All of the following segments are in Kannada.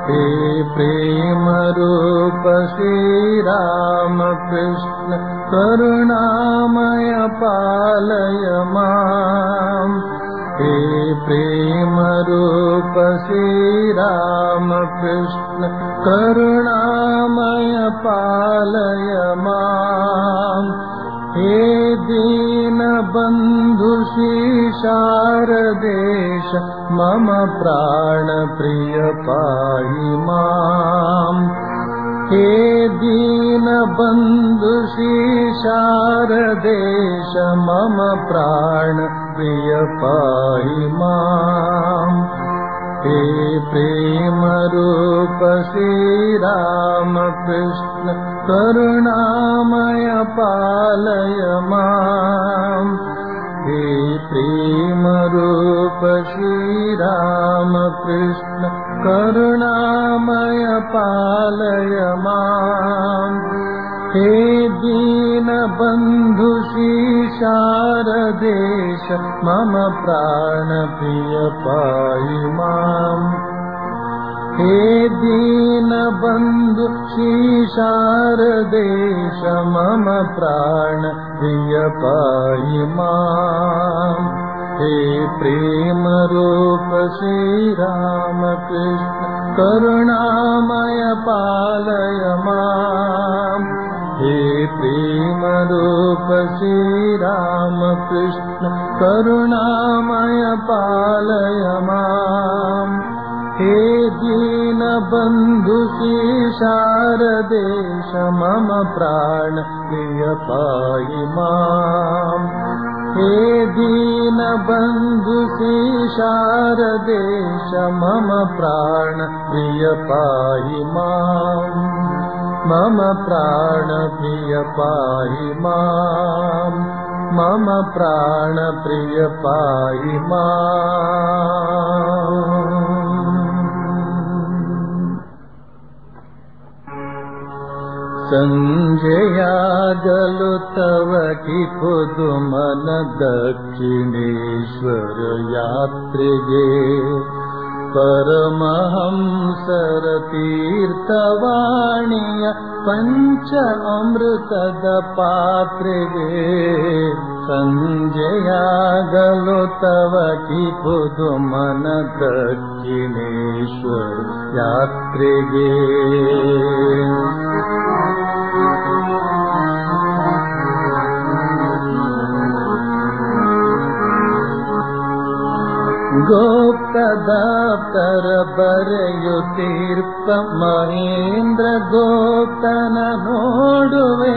हे प्रेम रूप श्रीराम कृष्ण करुणामय पालय माम् हे प्रेम रूप श्रीराम कृष्ण करुणामय पालय माम् हे दीनबन्धु शारदेश मम प्राणप्रिय पाहि माम् हे दीनबन्धु शारदेश मम प्राणप्रिय पाहि माम् हे प्रेमरूप श्रीरामकृष्ण करुणामय पालय माम् हे प्रेमरूप श्रीरामकृष्ण करुणामय पालय माम् हे दीनबन्धु शारदेश मम प्राणप्रिय पाहि माम् हे दीनबन्धु शारदेश मम प्राणप्रिय पाहि माम् हे प्रेमरूप श्रीरामकृष्ण करुणामय पालय माम् हे प्रेमरूप श्रीरामकृष्ण करुणामय पालय माम् हे दीनबन्धु शारदेश मम प्राण प्रिय पाहि माम् हे दीनबन्धु शारदेश मम प्राण प्रिय पाहि माम् मम प्राण प्रिय पाहि माम् मम प्राण प्रिय पाहि माम् सञ्जयागलु तव कि पुदुमन दक्षिणेश्वर यात्रिगे परमहंसर तीर्थवाणीय पञ्च अमृतद पात्रिगे सञ्जयागलु तव कि पुदुमन दक्षिणेश्वर यात्रिगे ಗೋಪ್ತದಾಪ್ತರ ಬರೆಯುತ್ತೀರ್ಪ ಮಹೇಂದ್ರ ಗೋಪ್ತನ ನೋಡುವೆ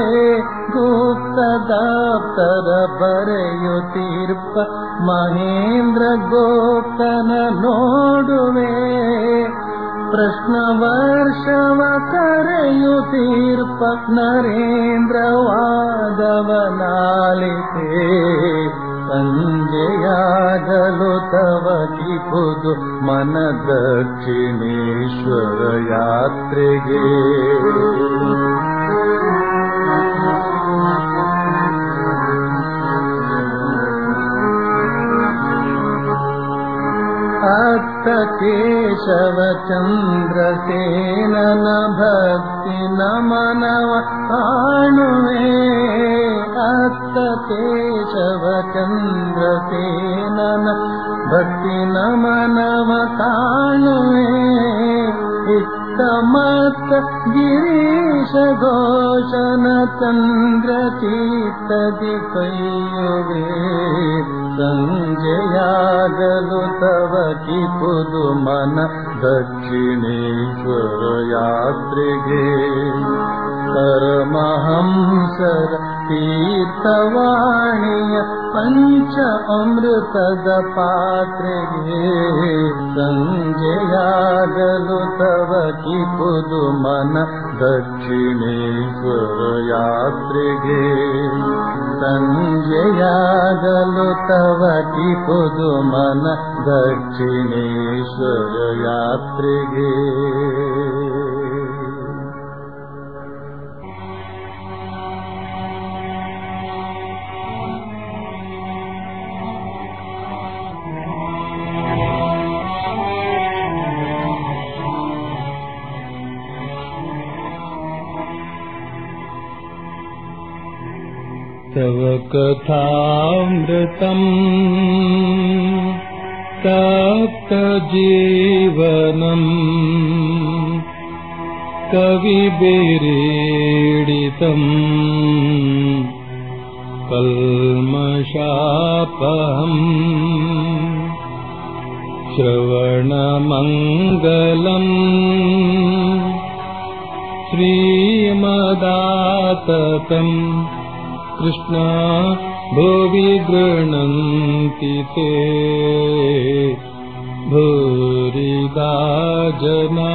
ಗುಪ್ತದಾಪ್ತರ ಬರೆಯುತ್ತೀರ್ಪ ಮಹೇಂದ್ರ ಗೋಪ್ತನ ನೋಡುವೆ ಪ್ರಶ್ನ ವರ್ಷವ ಕರೆಯುತ್ತೀರ್ಪ ನರೇಂದ್ರ ವಾದವನಾಲಿತೆ ಸಂಜೆಯಾಗಲು ತವ ಕಿಪುದು ಮನ ದಕ್ಷಿಣೇಶ್ವರ ಯಾತ್ರೆಗೆ ಅತ್ತ ಕೇಶವ ಚಂದ್ರಸೇನನ ಭಕ್ತಿ ನಮನವ ಕಾಣುವೆ ಅತ್ತ ಕೇಶವ ಚಂದ್ರಸೇನನ ಭಕ್ತಿ ನಮನವ ಕಾಣುವೆ ಇತ್ತ ಮತ್ತ ಗಿರೀಶ ಘೋಷನ ಚಂದ್ರ ಚೀತದಿ ಕೈಯುವೆ ಸಂಜೆಯಾಗಲು ತವ ಕಿಪುದು ಮನ ದಕ್ಷಿಣೇಶ್ವರ ಯಾತ್ರೆಗೆ ಪರಮಹಂಸರ ತೀರ್ಥವಾಣಿಯ ಪಂಚ ಅಮೃತದ ಪಾತ್ರೆಗೆ ಸಂಜೆಯಾಗಲು ತವ ಕಿಪುದು ಮನ ದಕ್ಷಿಣೇಶ್ವರ ಯಾತ್ರೆಗೆ ಸಂಜೆಯಾಗಲು ತವ ಕಿಪುದು ಮನ ದಕ್ಷಿಣೇಶ್ವರ ಯಾತ್ರೆಗೆ स्वकथामृतम् तप्तजीवनम् कविभिरीडितम् कल्मषापहम् श्रवणमङ्गलम् श्रीमदाततम् कृष्णा भुवि गृह्णन्ति ते भूरिदा जना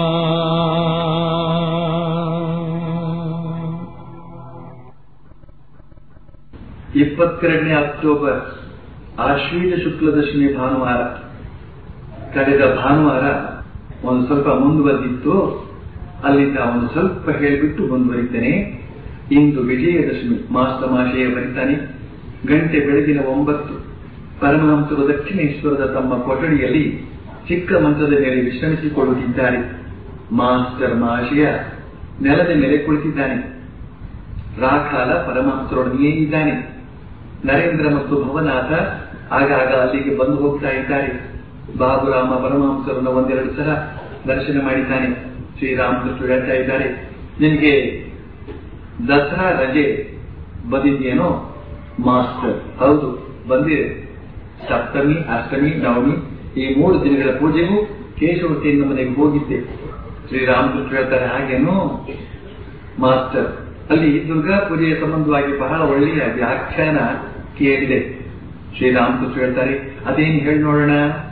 ಇಪ್ಪತ್ತೆರಡನೇ ಅಕ್ಟೋಬರ್ ಆಶ್ವೀಜ ಶುಕ್ಲ ದಶಮಿ ಭಾನುವಾರ ಕಳೆದ ಭಾನುವಾರ ಒಂದು ಸ್ವಲ್ಪ ಮುಂದುವರೆದಿತ್ತು ಅಲ್ಲಿಂದ ಒಂದು ಸ್ವಲ್ಪ ಹೇಳಿಬಿಟ್ಟು ಮುಂದುವರಿತೇನೆ ಇಂದು ವಿಜಯದಶಮಿ ಮಾಸ್ತ ಮಾಶಯ ಬರಿತಾನೆ ಗಂಟೆ ಬೆಳಗಿನ ಒಂಬತ್ತು ಪರಮಹಂಸರು ದಕ್ಷಿಣೇಶ್ವರದ ತಮ್ಮ ಕೊಠಡಿಯಲ್ಲಿ ಚಿಕ್ಕ ಮಂಚದ ಮೇಲೆ ವಿಶ್ರಮಿಸಿಕೊಳ್ಳುತ್ತಿದ್ದಾರೆ ಮಾಸ್ಟರ್ ಮಹಾಶಯ ನೆಲದ ಮೇಲೆ ಕುಳಿತಿದ್ದಾನೆ ರಾಖಾಲ ಪರಮಹಂಸರೊಡನೆಯೇ ಇದ್ದಾನೆ ನರೇಂದ್ರ ಮತ್ತು ಭವನಾಥ ಆಗಾಗ ಅಲ್ಲಿಗೆ ಬಂದು ಹೋಗ್ತಾ ಇದ್ದಾರೆ ಬಾಬುರಾಮ ಪರಮಹಂಸರನ್ನು ಒಂದೆರಡು ಸಲ ದರ್ಶನ ಮಾಡಿದ್ದಾನೆ ಶ್ರೀರಾಮಕೃಷ್ಣ ಹೇಳ್ತಾ ಇದ್ದಾರೆ ನಿನಗೆ ದಸರಾ ರಜೆ ಬಂದಿದ್ಯೇನೋ ಮಾಸ್ಟರ್ ಹೌದು ಬಂದಿದೆ ಸಪ್ತಮಿ ಅಷ್ಟಮಿ ನವಮಿ ಈ ಮೂರು ದಿನಗಳ ಪೂಜೆಗೂ ಕೇಶವತಿಯಿಂದ ಮನೆಗೆ ಹೋಗಿದ್ದೆ ಶ್ರೀರಾಮಕೃಷ್ಣ ಹೇಳ್ತಾರೆ ಹಾಗೇನು ಮಾಸ್ಟರ್ ಅಲ್ಲಿ ದುರ್ಗಾ ಪೂಜೆಯ ಸಂಬಂಧವಾಗಿ ಬಹಳ ಒಳ್ಳೆಯ ವ್ಯಾಖ್ಯಾನ ಕೇಳಿದೆ ಶ್ರೀರಾಮಕೃಷ್ಣ ಹೇಳ್ತಾರೆ ಅದೇನು ಹೇಳಿ ನೋಡೋಣ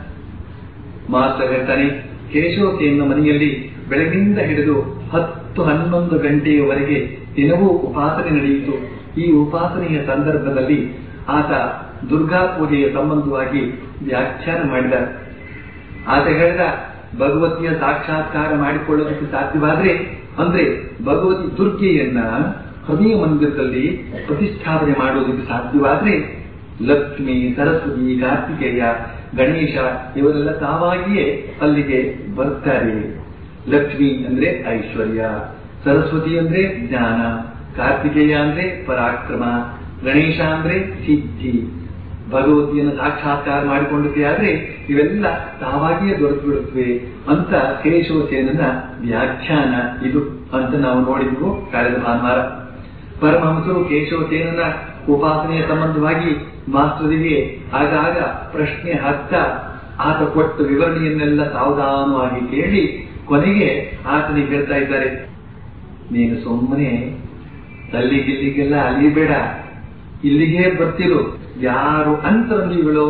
ಮಾಸ್ಟರ್ ಹೇಳ್ತಾನೆ ಕೇಶವತಿಯನ್ನ ಮನೆಯಲ್ಲಿ ಬೆಳಗಿನಿಂದ ಹಿಡಿದು ಹತ್ತು ಹನ್ನೊಂದು ಗಂಟೆಯವರೆಗೆ ದಿನವೂ ಉಪಾಸನೆ ನಡೆಯಿತು ಈ ಉಪಾಸನೆಯ ಸಂದರ್ಭದಲ್ಲಿ ಆತ ದುರ್ಗಾ ಪೂಜೆಯ ಸಂಬಂಧವಾಗಿ ವ್ಯಾಖ್ಯಾನ ಮಾಡಿದ ಆತ ಹೇಳಿದ ಭಗವತಿಯ ಸಾಕ್ಷಾತ್ಕಾರ ಮಾಡಿಕೊಳ್ಳೋದಕ್ಕೆ ಸಾಧ್ಯವಾದ್ರೆ ಅಂದ್ರೆ ಭಗವತಿ ದುರ್ಗೆಯನ್ನ ಹೃದಯ ಮಂದಿರದಲ್ಲಿ ಪ್ರತಿಷ್ಠಾಪನೆ ಮಾಡೋದಕ್ಕೆ ಸಾಧ್ಯವಾದ್ರೆ ಲಕ್ಷ್ಮಿ ಸರಸ್ವತಿ ಕಾರ್ತಿಕೇಯ ಗಣೇಶ ಇವರೆಲ್ಲ ತಾವಾಗಿಯೇ ಅಲ್ಲಿಗೆ ಬರ್ತಾರೆ ಲಕ್ಷ್ಮಿ ಅಂದ್ರೆ ಐಶ್ವರ್ಯ ಸರಸ್ವತಿ ಅಂದ್ರೆ ಜ್ಞಾನ ಕಾರ್ತಿಕೇಯ ಅಂದ್ರೆ ಪರಾಕ್ರಮ ಗಣೇಶ ಅಂದ್ರೆ ಸಿದ್ಧಿ ಭಗವತಿಯನ್ನು ಸಾಕ್ಷಾತ್ಕಾರ ಮಾಡಿಕೊಂಡಕ್ಕೆ ಆದ್ರೆ ಇವೆಲ್ಲ ತಾವಾಗಿಯೇ ದೊರೆತು ಬಿಡುತ್ತವೆ ಅಂತ ಕೇಶವಸೇನನ ವ್ಯಾಖ್ಯಾನ ಇದು ಅಂತ ನಾವು ನೋಡಿದ್ವು ಕಳೆದ ಭಾನುವಾರ ಪರಮಹಂಸರು ಕೇಶವಸೇನನ ಉಪಾಸನೆಯ ಸಂಬಂಧವಾಗಿ ಮಾಸ್ಟರಿಗೆ ಆಗಾಗ ಪ್ರಶ್ನೆ ಹಾಕ್ತಾ ಆತ ಕೊಟ್ಟ ವಿವರಣೆಯನ್ನೆಲ್ಲ ಸಾವಧಾನವಾಗಿ ಕೇಳಿ ಕೊನೆಗೆ ಆತನಿಗೆ ಹೇಳ್ತಾ ಇದ್ದಾರೆ ನೀನು ಸುಮ್ಮನೆ ತಲ್ಲಿಗಿಲ್ಲಿಗೆಲ್ಲ ಅಲಿಬೇಡ ಇಲ್ಲಿಗೆ ಬರ್ತಿರು ಯಾರು ಅಂತರಂಗಿಗಳು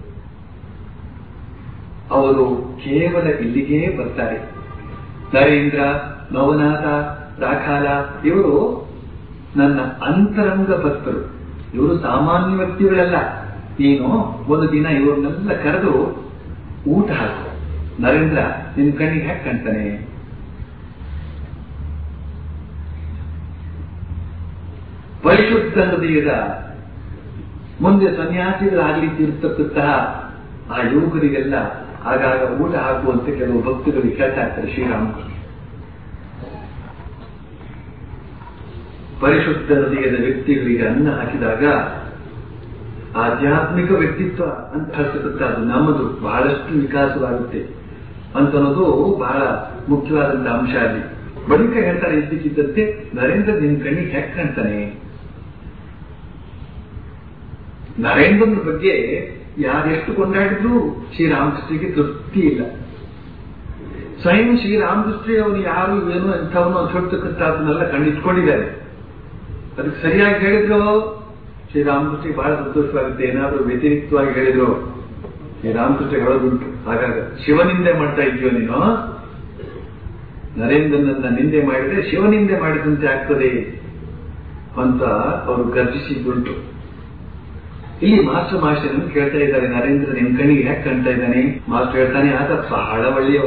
ಅವರು ಕೇವಲ ಇಲ್ಲಿಗೇ ಬರ್ತಾರೆ ನರೇಂದ್ರ ಭವನಾಥ ರಾಖಾಲ ಇವರು ನನ್ನ ಅಂತರಂಗ ಭಕ್ತರು ಇವರು ಸಾಮಾನ್ಯ ವ್ಯಕ್ತಿಗಳಲ್ಲ ನೀನು ಒಂದು ದಿನ ಇವ್ರನ್ನೆಲ್ಲ ಕರೆದು ಊಟ ಹಾಕು ನರೇಂದ್ರ ನಿನ್ ಕಣ್ಣಿಗೆ ಹ್ಯಾಕ್ ಕಾಣ್ತಾನೆ ಪರಿಶುದ್ಧ ಹೃದಯದ ಮುಂದೆ ಸನ್ಯಾಸಿಗಳಾಗ್ಲಿಕ್ಕಿರ್ತಕ್ಕಂತಹ ಆ ಯುವಕರಿಗೆಲ್ಲ ಆಗಾಗ ಊಟ ಹಾಕುವಂತೆ ಕೆಲವು ಭಕ್ತರು ಹೇಳ್ತಾ ಇರ್ತಾರೆ ಶ್ರೀರಾಮಕೃಷ್ಣ ಪರಿಶುದ್ಧ ಹೃದಯದ ವ್ಯಕ್ತಿಗಳಿಗೆ ಅನ್ನ ಹಾಕಿದಾಗ ಆಧ್ಯಾತ್ಮಿಕ ವ್ಯಕ್ತಿತ್ವ ಅಂತ ಹೇಳ್ತಕ್ಕಂಥದ್ದು ನಮ್ಮದು ಬಹಳಷ್ಟು ವಿಕಾಸವಾಗುತ್ತೆ ಅಂತನ್ನೋದು ಬಹಳ ಮುಖ್ಯವಾದಂತಹ ಅಂಶ ಅಲ್ಲಿ ಬಳಿಕ ಹೇಳ್ತಾರೆ ಇದ್ದಕ್ಕಿದ್ದಂತೆ ನರೇಂದ್ರ ನಿನ್ ಕಣ್ಣಿಗೆ ಹೆಕ್ ಕಾಣ್ತಾನೆ ನರೇಂದ್ರನ ಬಗ್ಗೆ ಯಾರೆಷ್ಟು ಕೊಂಡಾಡಿದ್ರು ಶ್ರೀರಾಮಕೃಷ್ಣಗೆ ತೃಪ್ತಿ ಇಲ್ಲ ಸ್ವಯಂ ಶ್ರೀರಾಮಕೃಷ್ಣ ಅವನು ಯಾರು ಏನು ಎಂಥವನು ಅಂತ ಹೇಳ್ತಕ್ಕಂಥದ್ದನ್ನೆಲ್ಲ ಕಂಡಿಟ್ಕೊಂಡಿದ್ದಾರೆ ಅದಕ್ಕೆ ಸರಿಯಾಗಿ ಹೇಳಿದ್ರು ಶ್ರೀರಾಮಕೃಷ್ಣ ಬಹಳ ಸಂತೋಷವಾಗುತ್ತೆ ಏನಾದರೂ ವ್ಯತಿರಿಕ್ತವಾಗಿ ಹೇಳಿದ್ರು ಶ್ರೀರಾಮಕೃಷ್ಣ ಹೇಳೋದುಂಟು ಹಾಗಾಗ ಶಿವನಿಂದೆ ಮಾಡ್ತಾ ಇದೆಯೋ ನೀನು ನರೇಂದ್ರನನ್ನ ನಿಂದೆ ಮಾಡಿದ್ರೆ ಶಿವನಿಂದೆ ಮಾಡಿದಂತೆ ಆಗ್ತದೆ ಅಂತ ಅವರು ಗರ್ಜಿಸಿದ್ದುಂಟು ಇಲ್ಲಿ ಮಾಸ್ಟರ್ ಮಾಸ್ಟರ್ ಕೇಳ್ತಾ ಇದ್ದಾರೆ ನರೇಂದ್ರ ನಿಮ್ ಕಣ್ಣಿಗೆ ಯಾಕೆ ಕಾಣ್ತಾ ಇದ್ದಾನೆ ಮಾಸ್ಟರ್ ಹೇಳ್ತಾನೆ ಆತ ಬಹಳ ಒಳ್ಳೆಯವ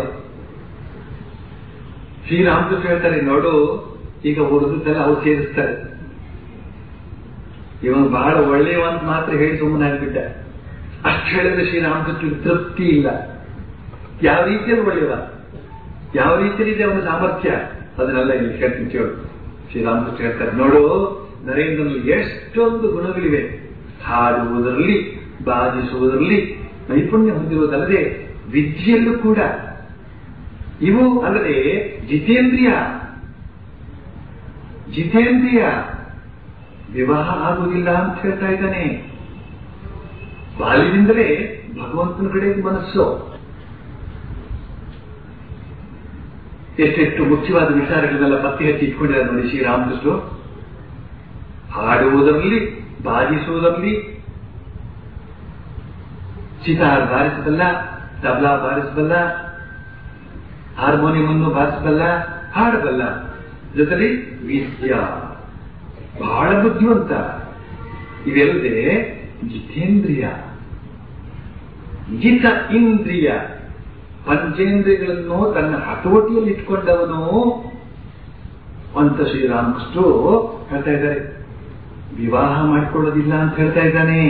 ಶ್ರೀರಾಮಕೃಷ್ಣ ಹೇಳ್ತಾರೆ ನೋಡು ಈಗ ಉಳಿದದ್ದೆಲ್ಲ ಅವ್ರು ಸೇರಿಸ್ತಾರೆ ಇವನು ಬಹಳ ಒಳ್ಳೆಯವ ಅಂತ ಮಾತ್ರ ಹೇಳಿ ಸುಮ್ಮನಾಗ್ಬಿಟ್ಟ ಅಷ್ಟು ಹೇಳಿದ್ರೆ ಶ್ರೀರಾಮಕೃಷ್ಣ ತೃಪ್ತಿ ಇಲ್ಲ ಯಾವ ರೀತಿಯಲ್ಲಿ ಒಳ್ಳೆಯವ ಯಾವ ರೀತಿಯಲ್ಲಿದೆ ಅವನ ಸಾಮರ್ಥ್ಯ ಅದನ್ನೆಲ್ಲ ಇಲ್ಲಿ ಹೇಳ್ತೀನಿ ಕೇಳು ಶ್ರೀರಾಮಕೃಷ್ಣ ಹೇಳ್ತಾರೆ ನೋಡು ನರೇಂದ್ರನಲ್ಲಿ ಎಷ್ಟೊಂದು ಗುಣಗಳಿವೆ ಹಾಡುವುದರಲ್ಲಿ ಬಾಧಿಸುವುದರಲ್ಲಿ ನೈಪುಣ್ಯ ಹೊಂದಿರುವುದಲ್ಲದೆ ವಿದ್ಯೆಯಲ್ಲೂ ಕೂಡ ಇವು ಅಲ್ಲದೆ ಜಿತೇಂದ್ರಿಯ ಜಿತೇಂದ್ರಿಯ ವಿವಾಹ ಆಗುವುದಿಲ್ಲ ಅಂತ ಹೇಳ್ತಾ ಇದ್ದಾನೆ ಬಾಲ್ಯದಿಂದಲೇ ಭಗವಂತನ ಕಡೆ ಮನಸ್ಸು ಎಷ್ಟೆಷ್ಟು ಮುಖ್ಯವಾದ ವಿಚಾರಗಳನ್ನೆಲ್ಲ ಪತ್ತೆ ಹಚ್ಚಿ ಇಟ್ಕೊಂಡಿದ್ದಾರೆ ನೋಡಿ ಶ್ರೀರಾಮಕೃಷ್ಣರು ಹಾಡುವುದರಲ್ಲಿ ಬಾಧಿಸುವುದರಲ್ಲಿ ಸಿತಾರ್ ಬಾರಿಸಬಲ್ಲ ತಬಲಾ ಬಾರಿಸಬಲ್ಲ ಹಾರ್ಮೋನಿಯಂ ಅನ್ನು ಬಾರಿಸಬಲ್ಲ ಹಾಡಬಲ್ಲ ಜೊತೆಲಿ ವಿದ್ಯಾ ಬಹಳ ಬುದ್ಧಿವಂತ ಇವೆಲ್ಲದೆ ಜಿತೇಂದ್ರಿಯ ಜಿತ ಇಂದ್ರಿಯ ಪಂಚೇಂದ್ರಿಯಗಳನ್ನು ತನ್ನ ಹತೋಟಿಯಲ್ಲಿ ಇಟ್ಕೊಂಡವನು ಅಂತ ಶ್ರೀರಾಮಕೃಷ್ಣರು ಹೇಳ್ತಾ ಇದ್ದಾರೆ ವಿವಾಹ ಮಾಡಿಕೊಳ್ಳೋದಿಲ್ಲ ಅಂತ ಹೇಳ್ತಾ ಇದ್ದಾನೆ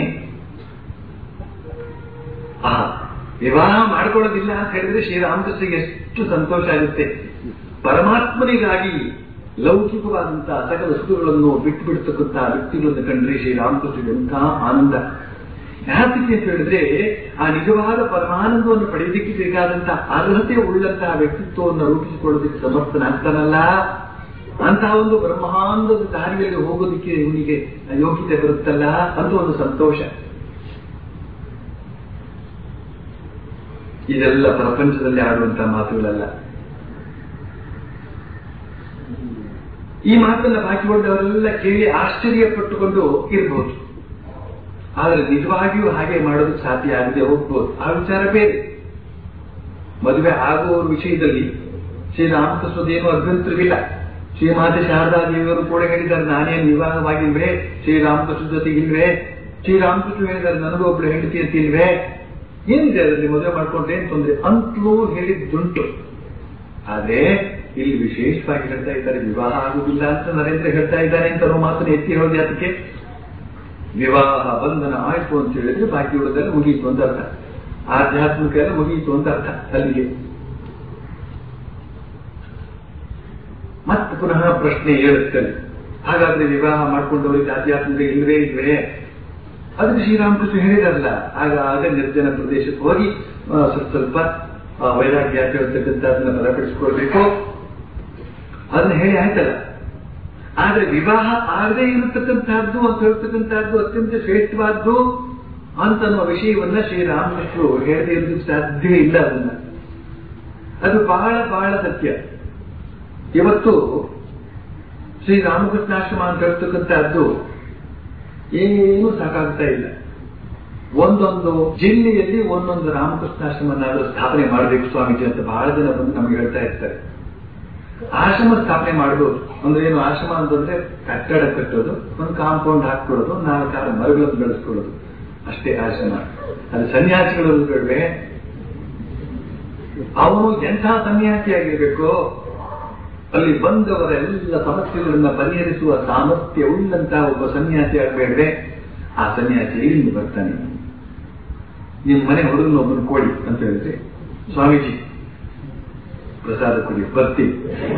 ಆ ವಿವಾಹ ಮಾಡ್ಕೊಳ್ಳೋದಿಲ್ಲ ಅಂತ ಹೇಳಿದ್ರೆ ಶ್ರೀರಾಮಕೃಷ್ಣಗೆ ಎಷ್ಟು ಸಂತೋಷ ಆಗುತ್ತೆ ಪರಮಾತ್ಮನಿಗಾಗಿ ಲೌಕಿಕವಾದಂತಹ ಸಕಲ ಸುಖಗಳನ್ನು ಬಿಟ್ಟು ಬಿಡ್ತಕ್ಕಂತಹ ವ್ಯಕ್ತಿಗಳನ್ನು ಕಂಡ್ರೆ ಶ್ರೀರಾಮಕೃಷ್ಣಗೆ ಎಂಥ ಆನಂದ ಯಾತಕ್ಕೆ ಅಂತ ಹೇಳಿದ್ರೆ ಆ ನಿಜವಾದ ಪರಮಾನಂದವನ್ನು ಪಡೆಯೋದಕ್ಕೆ ಬೇಕಾದಂತಹ ಅರ್ಹತೆ ಉಳ್ಳಂತಹ ವ್ಯಕ್ತಿತ್ವವನ್ನು ರೂಪಿಸಿಕೊಳ್ಳೋದಕ್ಕೆ ಸಮರ್ಥನಾಗ್ತಾನಲ್ಲ ಅಂತಹ ಒಂದು ಬ್ರಹ್ಮಾಂಡದ ದಾರಿಯಲ್ಲಿ ಹೋಗೋದಕ್ಕೆ ಇವನಿಗೆ ಯೋಗ್ಯತೆ ಬರುತ್ತಲ್ಲ ಅಂತ ಒಂದು ಸಂತೋಷ ಇದೆಲ್ಲ ಪ್ರಪಂಚದಲ್ಲಿ ಆಡುವಂತಹ ಮಾತುಗಳಲ್ಲ ಈ ಮಾತನ್ನ ಬಾಕಿಕೊಂಡವರೆಲ್ಲ ಕೇಳಿ ಆಶ್ಚರ್ಯ ಪಟ್ಟುಕೊಂಡು ಇರಬಹುದು ಆದರೆ ನಿಜವಾಗಿಯೂ ಹಾಗೆ ಮಾಡೋದಕ್ಕೆ ಸಾಧ್ಯ ಆಗದೆ ಹೋಗ್ಬೋದು ಆ ವಿಚಾರ ಬೇರೆ ಮದುವೆ ಆಗುವವರ ವಿಷಯದಲ್ಲಿ ಶ್ರೀರಾಮಕೃಷ್ಣದೇನು ಅಭ್ಯಂತರವಿಲ್ಲ ಶ್ರೀಮಾತೆ ಶಾರದಾ ದೇವಿಯವರು ಕೂಡ ಹೇಳಿದ್ದಾರೆ ನಾನೇನು ವಿವಾಹವಾಗಿಲ್ವೇ ಶ್ರೀರಾಮಕೃಷ್ಣ ಜೊತೆಗಿಲ್ವೇ ಶ್ರೀರಾಮಕೃಷ್ಣ ಹೇಳಿದ್ದಾರೆ ನನಗೂ ಒಬ್ಳು ಹೆಂಡತಿ ಅಂತ ಇಲ್ವೇ ಏನಿದೆ ಅದರಲ್ಲಿ ಮದುವೆ ಮಾಡ್ಕೊಂಡ್ರೆ ಏನ್ ತೊಂದ್ರೆ ಅಂತಲೂ ಹೇಳಿದ್ದುಂಟು ಆದ್ರೆ ಇಲ್ಲಿ ವಿಶೇಷವಾಗಿ ಹೇಳ್ತಾ ಇದ್ದಾರೆ ವಿವಾಹ ಆಗುದಿಲ್ಲ ಅಂತ ನರೇಂದ್ರ ಹೇಳ್ತಾ ಇದ್ದಾನೆ ಅಂತ ಅನ್ನೋ ಮಾತನ್ನು ಎತ್ತಿ ಹೇಳೋದು ಯಾತಕ್ಕೆ ವಿವಾಹ ಬಂಧನ ಆಯ್ತು ಅಂತ ಹೇಳಿದ್ರೆ ಬಾಕಿ ಉಳಿದಲ್ಲಿ ಮುಗಿಯಿತು ಅಂತ ಅರ್ಥ ಆಧ್ಯಾತ್ಮಿಕ ಎಲ್ಲ ಮುಗಿಯಿತು ಅಂತ ಅರ್ಥ ಅಲ್ಲಿಗೆ ಮತ್ತೆ ಪುನಃ ಪ್ರಶ್ನೆ ಹೇಳುತ್ತದೆ ಹಾಗಾದ್ರೆ ವಿವಾಹ ಮಾಡ್ಕೊಂಡವರಿಗೆ ಆಧ್ಯಾತ್ಮಿಕ ಇಲ್ವೇ ಇಲ್ವೇ ಅದಕ್ಕೆ ಶ್ರೀರಾಮಕೃಷ್ಣ ಹೇಳಿದಾರಲ್ಲ ಆಗ ಆಗ ನಿರ್ಜನ ಪ್ರದೇಶಕ್ಕೆ ಹೋಗಿ ಆ, ಸ್ವಲ್ಪ ಸ್ವಲ್ಪ ಆ, ವೈರಾಗ್ಯ ಹೇಳ್ತಕ್ಕಂಥ ಅದನ್ನ ಬಲಪಡಿಸಿಕೊಳ್ಬೇಕು ಅದನ್ನ ಹೇಳಿ ಆಯ್ತಲ್ಲ ಆದ್ರೆ ವಿವಾಹ ಆಗದೆ ಇರತಕ್ಕಂತಹದ್ದು ಅಂತ ಹೇಳ್ತಕ್ಕಂತಹದ್ದು ಅತ್ಯಂತ ಶ್ರೇಷ್ಠವಾದ್ದು ಅಂತ ಅನ್ನುವ ವಿಷಯವನ್ನ ಶ್ರೀರಾಮಕೃಷ್ಣರು ಹೇಳದೆ ಇರೋದಕ್ಕೆ ಸಾಧ್ಯವೇ ಇಲ್ಲ ಅದನ್ನ ಅದು ಬಹಳ ಬಹಳ ಸತ್ಯ ಇವತ್ತು ಶ್ರೀರಾಮಕೃಷ್ಣಾಶ್ರಮ ಅಂತ ಹೇಳ್ತಕ್ಕಂತಹದ್ದು ಏನೂ ಸಾಕಾಗ್ತಾ ಇಲ್ಲ ಒಂದೊಂದು ಜಿಲ್ಲೆಯಲ್ಲಿ ಒಂದೊಂದು ರಾಮಕೃಷ್ಣಾಶ್ರಮನಾದ್ರೂ ಸ್ಥಾಪನೆ ಮಾಡಬೇಕು ಸ್ವಾಮೀಜಿ ಅಂತ ಬಹಳ ಜನ ಬಂದು ನಮ್ಗೆ ಹೇಳ್ತಾ ಇರ್ತಾರೆ ಆಶ್ರಮ ಸ್ಥಾಪನೆ ಮಾಡಬಹುದು ಅಂದ್ರೆ ಏನು ಆಶ್ರಮ ಅಂತಂದ್ರೆ ಕಟ್ಟಡ ಕಟ್ಟೋದು ಒಂದು ಕಾಂಪೌಂಡ್ ಹಾಕ್ಕೊಳ್ಳೋದು ನಾಲ್ಕಾರು ಮರಗಳನ್ನು ಬೆಳೆಸ್ಕೊಳ್ಳೋದು ಅಷ್ಟೇ ಆಶ್ರಮ ಅದು ಸನ್ಯಾಸಿಗಳು ಬೇಡವೆ ಅವನು ಎಂಥ ಸನ್ಯಾಸಿಯಾಗಿರ್ಬೇಕು ಅಲ್ಲಿ ಬಂದವರ ಎಲ್ಲ ಸಮಸ್ಯೆಗಳನ್ನ ಪರಿಹರಿಸುವ ಸಾಮರ್ಥ್ಯ ಉಳ್ಳಂತಹ ಒಬ್ಬ ಸನ್ಯಾಸಿ ಆಗಬೇಡವೆ ಆ ಸನ್ಯಾಸಿ ಎಲ್ಲಿಂದ ಬರ್ತಾನೆ ನಿಮ್ಮ ಮನೆ ಹುಡುಗನ ಒಬ್ಬನು ಕೊಡಿ ಅಂತ ಹೇಳಿದ್ರೆ ಸ್ವಾಮೀಜಿ ಪ್ರಸಾದ ಕೊಡಿ ಬರ್ತೀವಿ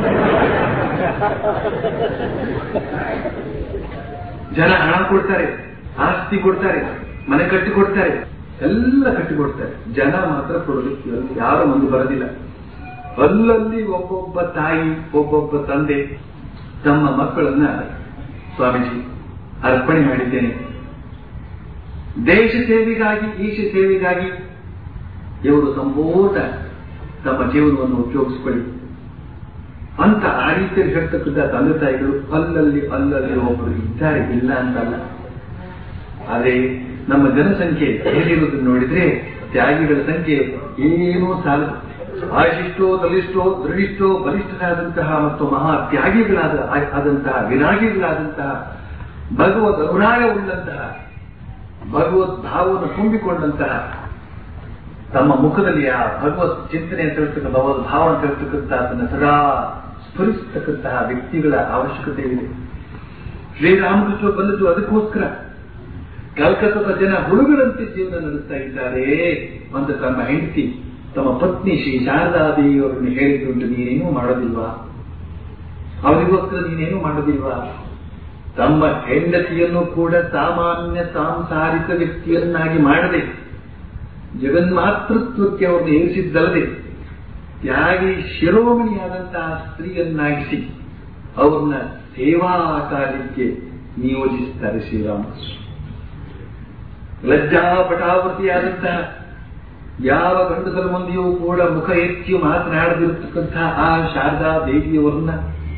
ಜನ ಹಣ ಕೊಡ್ತಾರೆ ಆಸ್ತಿ ಕೊಡ್ತಾರೆ ಮನೆ ಕಟ್ಟಿ ಕೊಡ್ತಾರೆ ಎಲ್ಲ ಕಟ್ಟಿ ಕೊಡ್ತಾರೆ ಜನ ಮಾತ್ರ ಕೊಡೋದಕ್ಕೆ ಯಾರು ಮುಂದೆ ಬರೋದಿಲ್ಲ ಅಲ್ಲಲ್ಲಿ ಒಬ್ಬೊಬ್ಬ ತಾಯಿ ಒಬ್ಬೊಬ್ಬ ತಂದೆ ತಮ್ಮ ಮಕ್ಕಳನ್ನ ಸ್ವಾಮೀಜಿ ಅರ್ಪಣೆ ಮಾಡಿದ್ದೇನೆ ದೇಶ ಸೇವೆಗಾಗಿ ಈಶ ಸೇವೆಗಾಗಿ ಇವರು ಸಂಪೂರ್ಣ ತಮ್ಮ ಜೀವನವನ್ನು ಉಪಯೋಗಿಸಿಕೊಳ್ಳಿ ಅಂತ ಆ ರೀತಿಯಲ್ಲಿ ಹೇಳ್ತಕ್ಕಂಥ ತಂದೆ ತಾಯಿಗಳು ಅಲ್ಲಲ್ಲಿ ಅಲ್ಲಲ್ಲಿ ಒಬ್ಬರು ಇದ್ದಾರೆ ಇಲ್ಲ ಅಂತಲ್ಲ ಆದರೆ ನಮ್ಮ ಜನಸಂಖ್ಯೆ ಹೇಗಿರುವುದನ್ನು ನೋಡಿದ್ರೆ ತ್ಯಾಗಿಗಳ ಸಂಖ್ಯೆ ಏನೂ ಸಾಲದು ಆಶಿಷ್ಟೋ ಬಲಿಷ್ಠೋ ದೃಢಿಷ್ಟೋ ಬಲಿಷ್ಠರಾದಂತಹ ಮತ್ತು ಮಹಾ ತ್ಯಾಗಿಗಳಾದ ಆದಂತಹ ವಿರಾಗಿಗಳಾದಂತಹ ಭಗವದ್ ಅನುರಾಗ ಉಳ್ಳಂತಹ ಭಗವದ್ ಭಾವವನ್ನು ತುಂಬಿಕೊಂಡಂತಹ ತಮ್ಮ ಮುಖದಲ್ಲಿ ಆ ಭಗವತ್ ಚಿಂತನೆ ಅಂತ ಹೇಳ್ತಕ್ಕ ಭಗವದ್ ಭಾವ ಅಂತ ಹೇಳ್ತಕ್ಕಂಥ ಅದನ್ನು ಸದಾ ಸ್ಫುರಿಸ್ತಕ್ಕಂತಹ ವ್ಯಕ್ತಿಗಳ ಅವಶ್ಯಕತೆ ಇದೆ ಶ್ರೀರಾಮಕೃಷ್ಣ ಬಂದದ್ದು ಅದಕ್ಕೋಸ್ಕರ ಕಲ್ಕತ್ತದ ಜನ ಹುಡುಗರಂತೆ ಜೀವನ ನಡೆಸ್ತಾ ಇದ್ದಾರೆ ಅಂತ ತಮ್ಮ ಹೆಂಡತಿ ತಮ್ಮ ಪತ್ನಿ ಶ್ರೀ ಶಾರದಾದೇವಿಯವರನ್ನು ಹೇಳಿದ್ದುಂಟು ನೀನೇನು ಮಾಡೋದಿಲ್ವಾ ಅವರಿಗೋಸ್ಕರ ನೀನೇನು ಮಾಡೋದಿಲ್ವಾ ತಮ್ಮ ಹೆಂಡತಿಯನ್ನು ಕೂಡ ಸಾಮಾನ್ಯ ಸಾಂಸಾರಿಕ ವ್ಯಕ್ತಿಯನ್ನಾಗಿ ಮಾಡದೆ ಜಗನ್ಮಾತೃತ್ವಕ್ಕೆ ಅವರನ್ನು ಏರಿಸಿದ್ದಲ್ಲದೆ ತ್ಯಾಗಿ ಶಿರೋಮಣಿಯಾದಂತಹ ಸ್ತ್ರೀಯನ್ನಾಗಿಸಿ ಅವ್ರನ್ನ ಸೇವಾ ಕಾರ್ಯಕ್ಕೆ ನಿಯೋಜಿಸ್ತಾರೆ ಶ್ರೀರಾಮಕೃಷ್ಣ ಲಜ್ಜಾಪಟಾವೃತಿಯಾದಂತಹ ಯಾವ ಗಂಡಸರ ಮಂದಿಯೂ ಕೂಡ ಮುಖ ಎತ್ತಿ ಮಾತನಾಡದಿರತಕ್ಕಂತಹ ಆ ಶಾರದಾ ದೇವಿಯವರನ್ನ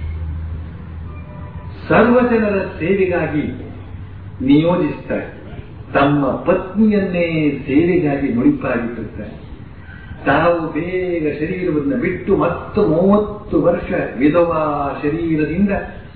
ಸರ್ವ ಜನರ ಸೇವೆಗಾಗಿ ನಿಯೋಜಿಸ್ತಾರೆ ತಮ್ಮ ಪತ್ನಿಯನ್ನೇ ಸೇವೆಗಾಗಿ ಮುಡಿಪಾಗಿಟ್ಟಿರ್ತಾರೆ ತಾವು ಬೇಗ ಶರೀರವನ್ನು ಬಿಟ್ಟು ಮತ್ತು ಮೂವತ್ತು ವರ್ಷ ವಿಧವಾ ಶರೀರದಿಂದ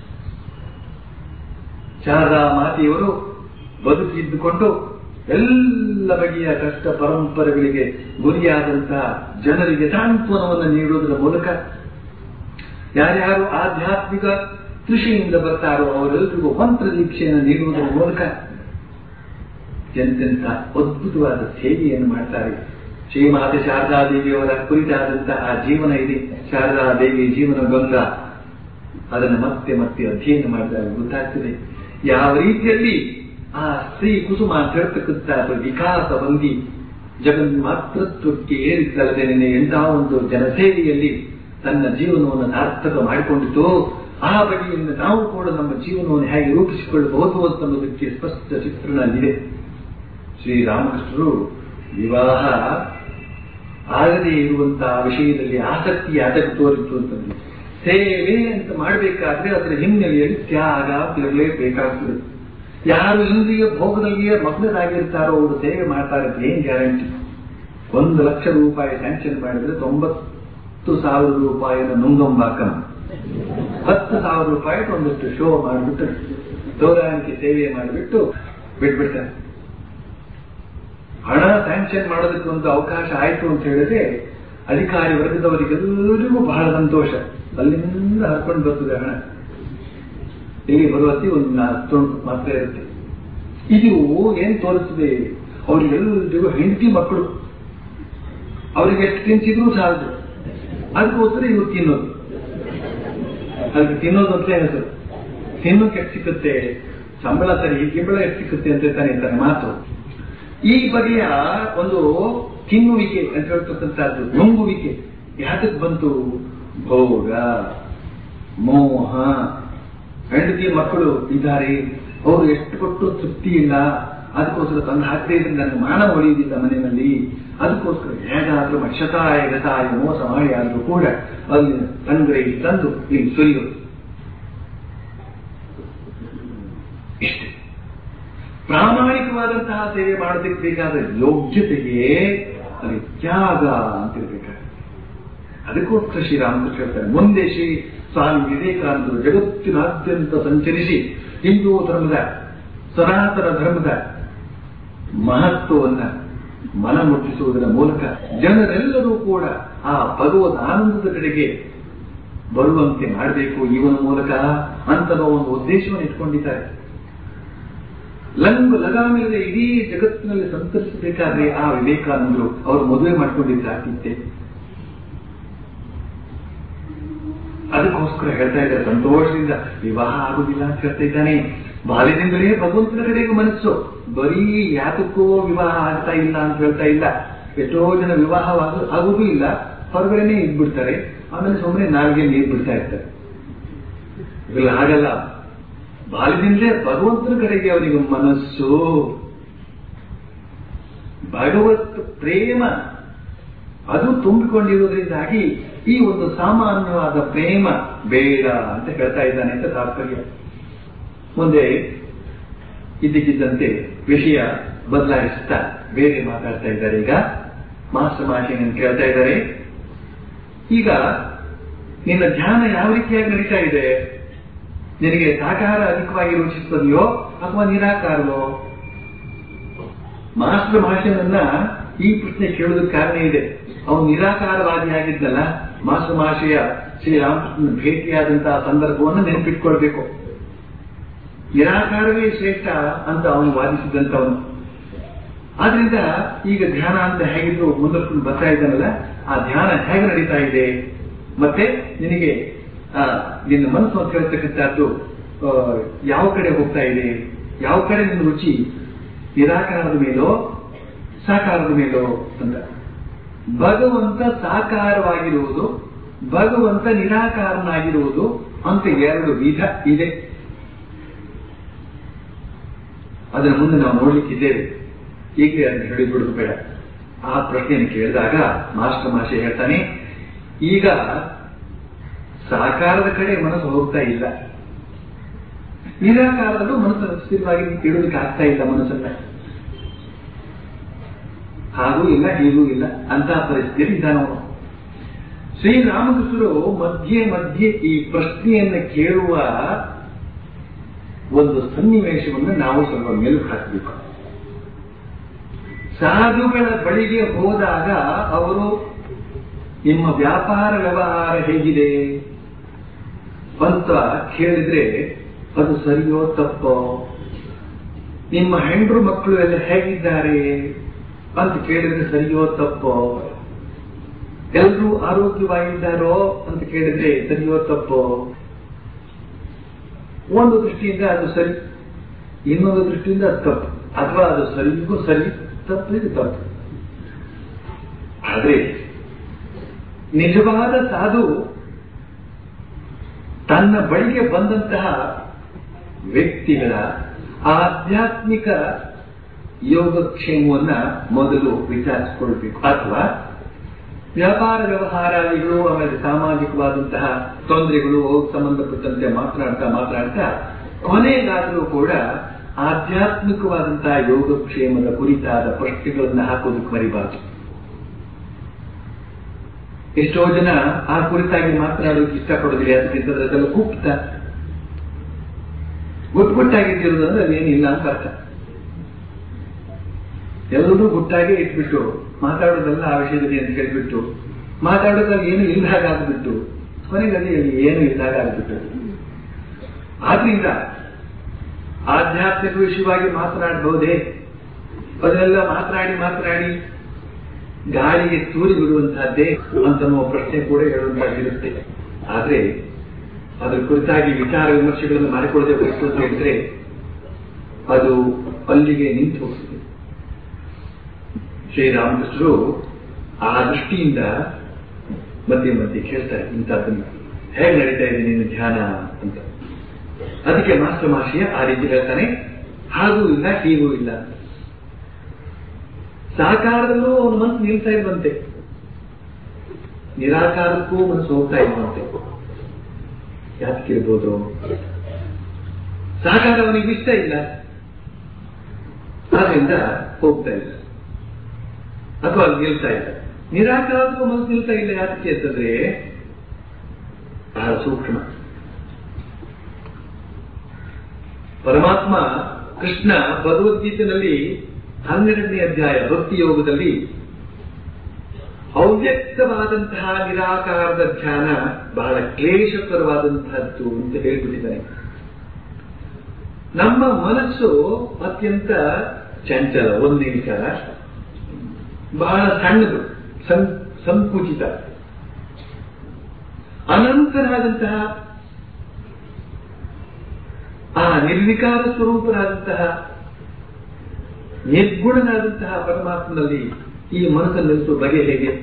ಶಾರದಾ ಮಾತೆಯವರು ಬದುಕಿದ್ದುಕೊಂಡು ಎಲ್ಲ ಬಗೆಯ ಕಷ್ಟ ಪರಂಪರೆಗಳಿಗೆ ಗುರಿಯಾದಂತಹ ಜನರಿಗೆ ಸಾಂತ್ವನವನ್ನು ನೀಡುವುದರ ಮೂಲಕ ಯಾರ್ಯಾರು ಆಧ್ಯಾತ್ಮಿಕ ಕೃಷಿಯಿಂದ ಬರ್ತಾರೋ ಅವರೆಲ್ಲರಿಗೂ ಮಂತ್ರ ದೀಕ್ಷೆಯನ್ನು ನೀಡುವುದರ ಮೂಲಕ ಎಂತೆಂಥ ಅದ್ಭುತವಾದ ಸೇವೆಯನ್ನು ಮಾಡ್ತಾರೆ ಶ್ರೀಮಾತೆ ಶಾರದಾದೇವಿಯವರ ಕುರಿತಾದಂತಹ ಆ ಜೀವನ ಇದೆ ಶಾರದಾದೇವಿ ಜೀವನ ಗಂಗಾ ಅದನ್ನು ಮತ್ತೆ ಮತ್ತೆ ಅಧ್ಯಯನ ಮಾಡಿದಾಗ ಗೊತ್ತಾಗ್ತದೆ ಯಾವ ರೀತಿಯಲ್ಲಿ ಆ ಸ್ತ್ರೀ ಕುಸುಮ ಅಂತ ಹೇಳ್ತಕ್ಕಂಥ ವಿಕಾಸ ಹೊಂದಿ ಜಗನ್ಮಾತೃತ್ವಕ್ಕೆ ಏರಿದ್ದಲ್ಲದೆ ನಿನ್ನೆ ಎಂತಹ ಒಂದು ಜನಸೇವೆಯಲ್ಲಿ ತನ್ನ ಜೀವನವನ್ನು ಸಾರ್ಥಕ ಮಾಡಿಕೊಂಡಿತು ಆ ಬಗೆಯಿಂದ ನಾವು ಕೂಡ ನಮ್ಮ ಜೀವನವನ್ನು ಹೇಗೆ ರೂಪಿಸಿಕೊಳ್ಳಬಹುದು ಅಂತ ಅನ್ನೋದಕ್ಕೆ ಸ್ಪಷ್ಟ ಚಿತ್ರಣ ಇದೆ ಶ್ರೀರಾಮಕೃಷ್ಣರು ವಿವಾಹ ಆಗದೇ ಇರುವಂತಹ ವಿಷಯದಲ್ಲಿ ಆಸಕ್ತಿ ಯಾತಕ್ಕೆ ತೋರಿತು ಅಂತಂದ್ರೆ ಸೇವೆ ಅಂತ ಮಾಡಬೇಕಾದ್ರೆ ಅದರ ಹಿನ್ನೆಲೆಯಲ್ಲಿ ತ್ಯಾಗ ಇರಲೇಬೇಕಾಗ್ತದೆ ಯಾರು ಇಂದ್ರಿಯ ಭೋಗದಲ್ಲಿಯೇ ಮಗ್ನರಾಗಿರ್ತಾರೋ ಅವರು ಸೇವೆ ಮಾಡ್ತಾರೆ ಅಂತ ಏನ್ ಗ್ಯಾರಂಟಿ ಒಂದು ಲಕ್ಷ ರೂಪಾಯಿ ಸ್ಯಾಂಕ್ಷನ್ ಮಾಡಿದ್ರೆ ತೊಂಬತ್ತು ಸಾವಿರ ರೂಪಾಯಿನ ನುಂಗಂಬಾಕನ ಹತ್ತು ಸಾವಿರ ರೂಪಾಯಿ ಒಂದಷ್ಟು ಶೋ ಮಾಡಿಬಿಟ್ಟು ತೋರಾಣಿಕೆ ಸೇವೆ ಮಾಡಿಬಿಟ್ಟು ಬಿಟ್ಬಿಡ್ತಾರೆ ಹಣ ಸ್ಯಾಂಕ್ಷನ್ ಮಾಡೋದಕ್ಕೆ ಒಂದು ಅವಕಾಶ ಆಯ್ತು ಅಂತ ಹೇಳಿದ್ರೆ ಅಧಿಕಾರಿ ವರ್ಗದವರಿಗೆಲ್ಲರಿಗೂ ಬಹಳ ಸಂತೋಷ ಅಲ್ಲಿಂದ ಹರ್ಕೊಂಡು ಬರ್ತದೆ ಹಣ ಇಲ್ಲಿ ಬರುವತ್ತಿ ಒಂದು ನಾಲ್ಕು ಮಾತ್ರ ಇರುತ್ತೆ ಇದು ಏನ್ ತೋರಿಸ್ತದೆ ಅವರಿಗೆಲ್ಲರಿಗೂ ಹೆಂಡತಿ ಮಕ್ಕಳು ಅವರಿಗೆ ಎಷ್ಟು ತಿನ್ಸಿದ್ರು ಸಾಲದು ಅದಕ್ಕೋಸ್ಕರ ಇವ್ರು ತಿನ್ನೋದು ಅದಕ್ಕೆ ತಿನ್ನೋದು ಅಂತ ಹೆಸರು ತಿನ್ನೋಕೆ ಎಷ್ಟು ಸಿಕ್ಕುತ್ತೆ ಸಂಬಳ ಸರಿ ಗಿಂಬಳ ಎಷ್ಟು ಸಿಕ್ಕುತ್ತೆ ಅಂತ ತಾನೇ ತಾನೆ ಮಾತು ಈ ಬಗೆಯ ಒಂದು ತಿನ್ನುವಿಕೆ ಅಂತ ಹೇಳ್ತಕ್ಕಂಥದ್ದು ನುಂಗುವಿಕೆ ಯಾತಕ್ಕೆ ಬಂತು ಭೋಗ ಮೋಹ ಹೆಂಡತಿ ಮಕ್ಕಳು ಇದ್ದಾರೆ ಅವರು ಎಷ್ಟು ಕೊಟ್ಟು ತೃಪ್ತಿ ಇಲ್ಲ ಅದಕ್ಕೋಸ್ಕರ ತಂದು ಹಾಕದೇ ಇದ್ರೆ ನನ್ನ ಮಾನ ಒಡೆಯುವುದಿಲ್ಲ ಮನೆಯಲ್ಲಿ ಅದಕ್ಕೋಸ್ಕರ ಹೇಗಾದ್ರೂ ಮಕ್ಷತಾಯ ಗತಾಯ ಮೋಸ ಮಾಡಿ ಆದ್ರೂ ಕೂಡ ಅಲ್ಲಿ ತಂಗ್ರೈ ತಂದು ಇಲ್ಲಿ ಸುರಿಯೋದು ಇಷ್ಟೇ ಪ್ರಾಮಾಣಿಕವಾದಂತಹ ಸೇವೆ ಮಾಡೋದಕ್ಕೆ ಬೇಕಾದ ಯೋಗ್ಯತೆಗೆ ಅಲ್ಲಿ ತ್ಯಾಗ ಅಂತಿರ್ಬೇಕಾಗುತ್ತೆ ಅದಕ್ಕೋಸ್ಕರ ಶ್ರೀರಾಮಕೃಷ್ಣ ಹೇಳ್ತಾರೆ ಮುಂದೆ ಶ್ರೀ ಸ್ವಾಮಿ ವಿವೇಕಾನಂದರು ಜಗತ್ತಿನಾದ್ಯಂತ ಸಂಚರಿಸಿ ಹಿಂದೂ ಧರ್ಮದ ಸನಾತನ ಧರ್ಮದ ಮಹತ್ವವನ್ನ ಮನ ಮುಟ್ಟಿಸುವುದರ ಮೂಲಕ ಜನರೆಲ್ಲರೂ ಕೂಡ ಆ ಭಗವದ್ ಆನಂದದ ಕಡೆಗೆ ಬರುವಂತೆ ಮಾಡಬೇಕು ಇವನ ಮೂಲಕ ಅಂತ ಒಂದು ಉದ್ದೇಶವನ್ನು ಇಟ್ಕೊಂಡಿದ್ದಾರೆ ಲಂಗು ಲಗಾಮಿಲ್ಲದೆ ಇಡೀ ಜಗತ್ತಿನಲ್ಲಿ ಸಂತರಿಸಬೇಕಾದ್ರೆ ಆ ವಿವೇಕಾನಂದರು ಅವರು ಮದುವೆ ಮಾಡ್ಕೊಂಡಿದ್ದಾಗಿತ್ತೆ ಅದಕ್ಕೋಸ್ಕರ ಹೇಳ್ತಾ ಇದ್ದಾರೆ ಸಂತೋಷದಿಂದ ವಿವಾಹ ಆಗುದಿಲ್ಲ ಅಂತ ಹೇಳ್ತಾ ಇದ್ದಾನೆ ಬಾಲ್ಯದಿಂದಲೇ ಭಗವಂತನ ಕಡೆಗೆ ಮನಸ್ಸು ಬರೀ ಯಾತಕ್ಕೋ ವಿವಾಹ ಆಗ್ತಾ ಇಲ್ಲ ಅಂತ ಹೇಳ್ತಾ ಇಲ್ಲ ಎಷ್ಟೋ ಜನ ವಿವಾಹ ಆಗುವುದೂ ಇಲ್ಲ ಹೊರಗಡೆನೆ ಇದ್ಬಿಡ್ತಾರೆ ಆಮೇಲೆ ಸುಮ್ಮನೆ ನಾಲ್ಗೆ ನೀರು ಬಿಡ್ತಾ ಇರ್ತಾರೆ ಇಲ್ಲ ಹಾಗಲ್ಲ ಬಾಲ್ಯದಿಂದಲೇ ಭಗವಂತನ ಕಡೆಗೆ ಅವನಿಗೆ ಮನಸ್ಸು ಭಗವತ್ ಪ್ರೇಮ ಅದು ತುಂಬಿಕೊಂಡಿರುವುದರಿಂದಾಗಿ ಈ ಒಂದು ಸಾಮಾನ್ಯವಾದ ಪ್ರೇಮ ಬೇಡ ಅಂತ ಹೇಳ್ತಾ ಇದ್ದಾನೆ ಅಂತ ತಾತ್ಪರ್ಯ ಮುಂದೆ ಇದ್ದಕ್ಕಿದ್ದಂತೆ ವಿಷಯ ಬದಲಾಯಿಸ್ತಾ ಬೇರೆ ಮಾತಾಡ್ತಾ ಇದ್ದಾರೆ ಈಗ ಮಾಸ್ಟರ್ ಮಾಷಿನ ಕೇಳ್ತಾ ಇದ್ದಾರೆ ಈಗ ನಿನ್ನ ಧ್ಯಾನ ಯಾವ ರೀತಿಯಾಗಿ ನಡೀತಾ ಇದೆ ನಿನಗೆ ಸಾಕಾರ ಅಧಿಕವಾಗಿ ರುಚಿಸುತ್ತದೆಯೋ ಅಥವಾ ನಿರಾಕಾರವೋ ಮಾಸ್ಟರ್ ಭಾಷೆಯನ್ನ ಈ ಪ್ರಶ್ನೆ ಕೇಳೋದಕ್ಕೆ ಕಾರಣ ಇದೆ ಅವನು ನಿರಾಕಾರವಾದಿಯಾಗಿದ್ದಲ್ಲ ಮಾಸ್ಟರ್ ಮಹಾಶಯ ಶ್ರೀರಾಮಕೃಷ್ಣನ ಭೇಟಿಯಾದಂತಹ ಸಂದರ್ಭವನ್ನು ನೆನಪಿಟ್ಕೊಳ್ಬೇಕು ನಿರಾಕಾರವೇ ಶ್ರೇಷ್ಠ ಅಂತ ಅವನು ವಾದಿಸಿದಂತವನು ಆದ್ರಿಂದ ಈಗ ಧ್ಯಾನ ಅಂತ ಹೇಗಿದ್ರು ಮುಂದಕ್ಕೆ ಬರ್ತಾ ಇದ್ದಾನಲ್ಲ ಆ ಧ್ಯಾನ ಹೇಗೆ ನಡೀತಾ ಇದೆ ಮತ್ತೆ ನಿನಗೆ ಆ, ನಿನ್ನ ಮನಸ್ಸು ಅಂತ ಹೇಳ್ತಕ್ಕಂಥದ್ದು ಆ, ಯಾವ ಕಡೆ ಹೋಗ್ತಾ ಇದೆ ಯಾವ ಕಡೆ ನಿನ್ನ ರುಚಿ ನಿರಾಕಾರದ ಮೇಲೋ ಸಾಕಾರದ ಮೇಲೋ ಅಂತ ಭಗವಂತ ಸಾಕಾರವಾಗಿರುವುದು ಭಗವಂತ ನಿರಾಕಾರನಾಗಿರುವುದು ಅಂತ ಎರಡು ವಿಧ ಇದೆ ಅದರ ಮುಂದೆ ನಾವು ನೋಡ್ಲಿಕ್ಕಿದ್ದೇವೆ ಈಗಲೇ ಅದನ್ನು ಹೇಳಿಬಿಡುದು ಬೇಡ ಆ ಪ್ರಶ್ನೆಯನ್ನು ಕೇಳಿದಾಗ ಮಾಸ್ಟರ್ ಮಾಷೆ ಹೇಳ್ತಾನೆ ಈಗ ಸಾಕಾರದ ಕಡೆ ಮನಸ್ಸು ಹೋಗ್ತಾ ಇಲ್ಲ ನಿರಾಕಾರದಲ್ಲೂ ಮನಸ್ಸು ಸ್ಥಿರವಾಗಿ ಇಡೋದಕ್ಕೆ ಆಗ್ತಾ ಇಲ್ಲ ಮನಸ್ಸನ್ನ ಹಾಗೂ ಇಲ್ಲ ಹೀಗೂ ಇಲ್ಲ ಅಂತ ಪರಿಸ್ಥಿತಿ ಇದ್ದಾನವನು ಶ್ರೀರಾಮಕೃಷ್ಣರು ಮಧ್ಯೆ ಮಧ್ಯೆ ಈ ಪ್ರಶ್ನೆಯನ್ನ ಕೇಳುವ ಒಂದು ಸನ್ನಿವೇಶವನ್ನು ನಾವು ಸ್ವಲ್ಪ ಮೆಲುಕು ಹಾಕಬೇಕು ಸಾಧುಗಳ ಬಳಿಗೆ ಹೋದಾಗ ಅವರು ನಿಮ್ಮ ವ್ಯಾಪಾರ ವ್ಯವಹಾರ ಹೇಗಿದೆ ಅಂತ ಕೇಳಿದ್ರೆ ಅದು ಸರಿಯೋ ತಪ್ಪೋ ನಿಮ್ಮ ಹೆಂಡ್ರು ಮಕ್ಕಳು ಎಲ್ಲ ಹೇಗಿದ್ದಾರೆ ಅಂತ ಕೇಳಿದ್ರೆ ಸರಿಯೋ ತಪ್ಪೋ ಎಲ್ಲರೂ ಆರೋಗ್ಯವಾಗಿದ್ದಾರೋ ಅಂತ ಕೇಳಿದ್ರೆ ಸರಿಯೋ ತಪ್ಪೋ ಒಂದು ದೃಷ್ಟಿಯಿಂದ ಅದು ಸರಿ ಇನ್ನೊಂದು ದೃಷ್ಟಿಯಿಂದ ಅದು ತಪ್ಪು ಅಥವಾ ಅದು ಸರಿಗೂ ಸರಿ ತಪ್ಪಿಗೂ ತಪ್ಪು ಆದ್ರೆ ನಿಜವಾದ ಸಾಧು ತನ್ನ ಬಳಿಗೆ ಬಂದಂತಹ ವ್ಯಕ್ತಿಗಳ ಆಧ್ಯಾತ್ಮಿಕ ಯೋಗಕ್ಷೇಮವನ್ನ ಮೊದಲು ವಿಚಾರಿಸಿಕೊಳ್ಬೇಕು ಅಥವಾ ವ್ಯಾಪಾರ ವ್ಯವಹಾರಗಳು ಆಮೇಲೆ ಸಾಮಾಜಿಕವಾದಂತಹ ತೊಂದರೆಗಳು ಸಂಬಂಧಪಟ್ಟಂತೆ ಮಾತನಾಡ್ತಾ ಮಾತನಾಡ್ತಾ ಕೊನೆಗಾದರೂ ಕೂಡ ಆಧ್ಯಾತ್ಮಿಕವಾದಂತಹ ಯೋಗಕ್ಷೇಮದ ಕುರಿತಾದ ಪ್ರಶ್ನೆಗಳನ್ನ ಹಾಕೋದಕ್ಕೆ ಮರಿಬಾರದು ಎಷ್ಟೋ ಜನ ಆ ಕುರಿತಾಗಿ ಮಾತನಾಡೋಕೆ ಇಷ್ಟಪಡೋದಿಲ್ಲ ಅದಕ್ಕಿಂತ ಅದೆಲ್ಲ ಗುಪ್ತ ಗುಟ್ಗುಟ್ಟಾಗಿಟ್ಟಿರೋದು ಅಂದ್ರೆ ಅದೇನಿಲ್ಲ ಅಂತ ಅರ್ಥ ಎಲ್ಲರೂ ಗುಟ್ಟಾಗೆ ಇಟ್ಬಿಟ್ಟು ಮಾತಾಡೋದೆಲ್ಲ ಆ ವಿಷಯದಲ್ಲಿ ಅಂತ ಹೇಳ್ಬಿಟ್ಟು ಮಾತಾಡೋದ್ರಲ್ಲಿ ಏನು ಇಲ್ದಾಗ ಆಗ್ಬಿಟ್ಟು ಕೊನೆಗೆ ಅದೇ ಏನು ಇಲ್ದಾಗ ಆಗ್ಬಿಟ್ಟು ಆದ್ರಿಂದ ಆಧ್ಯಾತ್ಮಿಕ ವಿಷಯವಾಗಿ ಮಾತನಾಡಬಹುದೇ ಅದನ್ನೆಲ್ಲ ಮಾತನಾಡಿ ಮಾತನಾಡಿ ಗಾಳಿಗೆ ತೂರಿ ಬಿಡುವಂತಹದ್ದೇ ಅಂತನ್ನುವ ಪ್ರಶ್ನೆ ಕೂಡ ಹೇಳುವಂತಹದ್ದಿರುತ್ತೆ ಆದ್ರೆ ಅದರ ಕುರಿತಾಗಿ ವಿಚಾರ ವಿಮರ್ಶೆಗಳನ್ನು ಮಾಡಿಕೊಳ್ಳದೆ ಹೋಯಿತು ಅಂತ ಹೇಳಿದ್ರೆ ಅದು ಅಲ್ಲಿಗೆ ನಿಂತು ಹೋಗ್ತದೆ ಶ್ರೀರಾಮಕೃಷ್ಣರು ಆ ದೃಷ್ಟಿಯಿಂದ ಮಧ್ಯೆ ಮಧ್ಯೆ ಕೇಳ್ತಾರೆ ಇಂಥದ್ದನ್ನ ಹೇಗೆ ನಡೀತಾ ಇದೆ ನಿನ್ನ ಧ್ಯಾನ ಅಂತ ಅದಕ್ಕೆ ಮಾಸ್ಟರ್ ಮಾಷಿಯ ಆ ರೀತಿ ಹೇಳ್ತಾನೆ ಹಾಗೂ ಇಲ್ಲ ಹೀಗೂ ಇಲ್ಲ ಸಾಕಾರದಲ್ಲೂ ಅವನ ಮನಸ್ಸು ನಿಲ್ತಾ ಇರುವಂತೆ ನಿರಾಕಾರಕ್ಕೂ ಮನಸ್ಸು ಹೋಗ್ತಾ ಇರುವಂತೆ ಯಾತಕ್ಕಿರ್ಬೋದು ಸಾಕಾರ ಅವನಿಗೆ ಇಷ್ಟ ಇಲ್ಲ ಆದ್ರಿಂದ ಹೋಗ್ತಾ ಇಲ್ಲ ಅಥವಾ ಅಲ್ಲಿ ನಿಲ್ತಾ ಇಲ್ಲ ನಿರಾಕಾರಕ್ಕೂ ಮನಸ್ಸು ನಿಲ್ತಾ ಇಲ್ಲ ಯಾತಕ್ಕೆ ಅಂತಂದ್ರೆ ಬಹಳ ಸೂಕ್ಷ್ಮ ಪರಮಾತ್ಮ ಕೃಷ್ಣ ಭಗವದ್ಗೀತೆಯಲ್ಲಿ ಹನ್ನೆರಡನೇ ಅಧ್ಯಾಯ ಭಕ್ತಿ ಯೋಗದಲ್ಲಿ ಅವ್ಯಕ್ತವಾದಂತಹ ನಿರಾಕಾರದ ಧ್ಯಾನ ಬಹಳ ಕ್ಲೇಶಕರವಾದಂತಹದ್ದು ಅಂತ ಹೇಳ್ಬಿಟ್ಟಿದ್ದಾನೆ ನಮ್ಮ ಮನಸ್ಸು ಅತ್ಯಂತ ಚಂಚಲ ಒಂದೇ ವಿಚಾರ ಬಹಳ ಸಣ್ಣದು ಸಂ- ಸಂಕುಚಿತ ಅನಂತನಾದಂತಹ ಆ ನಿರ್ವಿಕಾರ ಸ್ವರೂಪನಾದಂತಹ ನಿರ್ಗುಣನಾದಂತಹ ಪರಮಾತ್ಮನಲ್ಲಿ ಈ ಮನಸ್ಸನ್ನು ನಿಲ್ಲಿಸುವ ಬಗೆ ಹೇಗೆ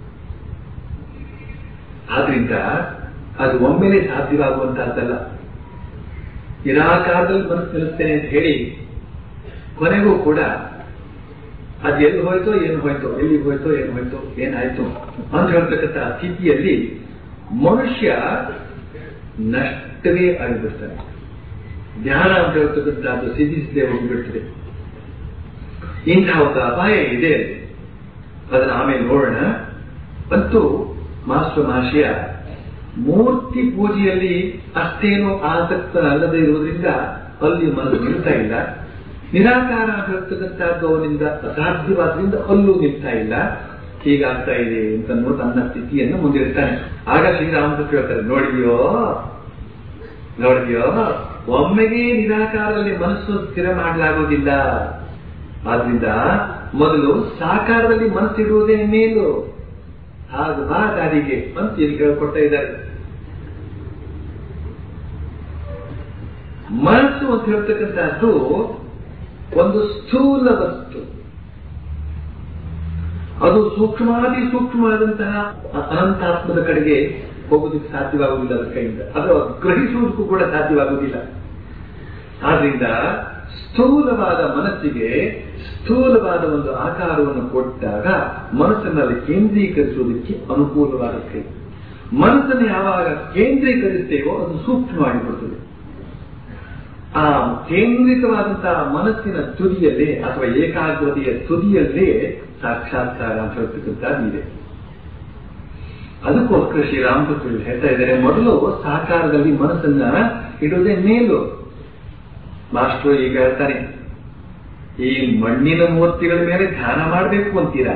ಆದ್ರಿಂದ ಅದು ಒಮ್ಮೆಲೆ ಸಾಧ್ಯವಾಗುವಂತಹದ್ದಲ್ಲ ನಿರಾಕಾರದಲ್ಲಿ ಮನಸ್ಸು ನಿಲ್ಲಿಸ್ತೇನೆ ಅಂತ ಹೇಳಿ ಕೊನೆಗೂ ಕೂಡ ಅದು ಎಲ್ಲಿ ಹೋಯ್ತೋ ಏನು ಹೋಯ್ತೋ ಎಲ್ಲಿ ಹೋಯ್ತೋ ಏನು ಹೋಯ್ತೋ ಏನಾಯ್ತು ಅಂತ ಹೇಳ್ತಕ್ಕಂಥ ಸ್ಥಿತಿಯಲ್ಲಿ ಮನುಷ್ಯ ನಷ್ಟವೇ ಆಗಿಬಿಡ್ತಾನೆ ಧ್ಯಾನ ಅಂತ ಹೇಳ್ತಕ್ಕಂಥದ್ದು ಸಿದ್ಧಿಸದೆ ಹೋಗಿಬಿಡ್ತದೆ ಇಂತಹ ಒಂದು ಅಪಾಯ ಇದೆ ಅದನ್ನ ಆಮೇಲೆ ನೋಡೋಣ ಮತ್ತು ಮಾಸ್ಟರ್ ಮಾಷಿಯ ಮೂರ್ತಿ ಪೂಜೆಯಲ್ಲಿ ಅಷ್ಟೇನು ಆಸಕ್ತನಲ್ಲದೆ ಇರುವುದರಿಂದ ಅಲ್ಲಿ ಮನಸ್ಸು ನಿಲ್ತಾ ಇಲ್ಲ ನಿರಾಕಾರ ಹೇಳ್ತಕ್ಕಂಥದ್ದು ಅವನಿಂದ ಅಸಾಧ್ಯವಾದ್ರಿಂದ ಅಲ್ಲೂ ನಿಲ್ತಾ ಇಲ್ಲ ಹೀಗಾಗ್ತಾ ಇದೆ ಅಂತ ತನ್ನ ಸ್ಥಿತಿಯನ್ನು ಮುಂದಿಡ್ತಾನೆ ಆಗ ಶ್ರೀರಾಮಕೃಷ್ಣ ಹೇಳ್ತಾರೆ ನೋಡಿದ್ಯೋ ನೋಡಿದ್ಯೋ ಒಮ್ಮೆಗೆ ನಿರಾಕಾರದಲ್ಲಿ ಮನಸ್ಸು ಸ್ಥಿರ ಮಾಡಲಾಗುವುದಿಲ್ಲ ಆದ್ರಿಂದ ಮೊದಲು ಸಾಕಾರದಲ್ಲಿ ಮನಸ್ಸಿಡುವುದೇ ಮೇಲು ಹಾಗೆ ಬಾ ದಾರಿಗೆ ಅಂತ ಇಲ್ಲಿ ಹೇಳ್ಕೊಡ್ತಾ ಇದ್ದಾರೆ ಮನಸ್ಸು ಅಂತ ಹೇಳ್ತಕ್ಕಂಥದ್ದು ಒಂದು ಸ್ಥೂಲ ವಸ್ತು ಅದು ಸೂಕ್ಷ್ಮಾತಿ ಸೂಕ್ಷ್ಮವಾದಂತಹ ಅನಂತಾತ್ಮದ ಕಡೆಗೆ ಹೋಗೋದಕ್ಕೆ ಸಾಧ್ಯವಾಗುವುದಿಲ್ಲ ಅದರ ಕೈಯಿಂದ ಅದು ಗ್ರಹಿಸುವುದಕ್ಕೂ ಕೂಡ ಸಾಧ್ಯವಾಗುವುದಿಲ್ಲ ಆದ್ರಿಂದ ಸ್ಥೂಲವಾದ ಮನಸ್ಸಿಗೆ ಸ್ಥೂಲವಾದ ಒಂದು ಆಕಾರವನ್ನು ಕೊಟ್ಟಾಗ ಮನಸ್ಸನ್ನಲ್ಲಿ ಕೇಂದ್ರೀಕರಿಸುವುದಕ್ಕೆ ಅನುಕೂಲವಾಗುತ್ತೆ ಮನಸ್ಸನ್ನು ಯಾವಾಗ ಕೇಂದ್ರೀಕರಿಸ್ತೇವೋ ಅದು ಸೂಕ್ಷ್ಮವಾಗಿಬಿಡುತ್ತದೆ ಆ ಕೇಂದ್ರಿತವಾದಂತಹ ಮನಸ್ಸಿನ ತುದಿಯಲ್ಲೇ ಅಥವಾ ಏಕಾಗ್ರತೆಯ ತುದಿಯಲ್ಲೇ ಸಾಕ್ಷಾತ್ಕಾರ ಅಂತ ಹೇಳ್ತಕ್ಕಂಥದ್ದು ಇದೆ ಅದಕ್ಕೋಸ್ಕರ ಶ್ರೀರಾಮಕೃಷ್ಣ ಹೇಳ್ತಾ ಇದ್ದಾರೆ ಮೊದಲು ಸಾಕಾರದಲ್ಲಿ ಮನಸ್ಸನ್ನ ಇಡುವುದೇ ಮೇಲು ಮಾಸ್ಟರ್ ಈಗ ಹೇಳ್ತಾನೆ ಈ ಮಣ್ಣಿನ ಮೂರ್ತಿಗಳ ಮೇಲೆ ಧ್ಯಾನ ಮಾಡಬೇಕು ಅಂತೀರಾ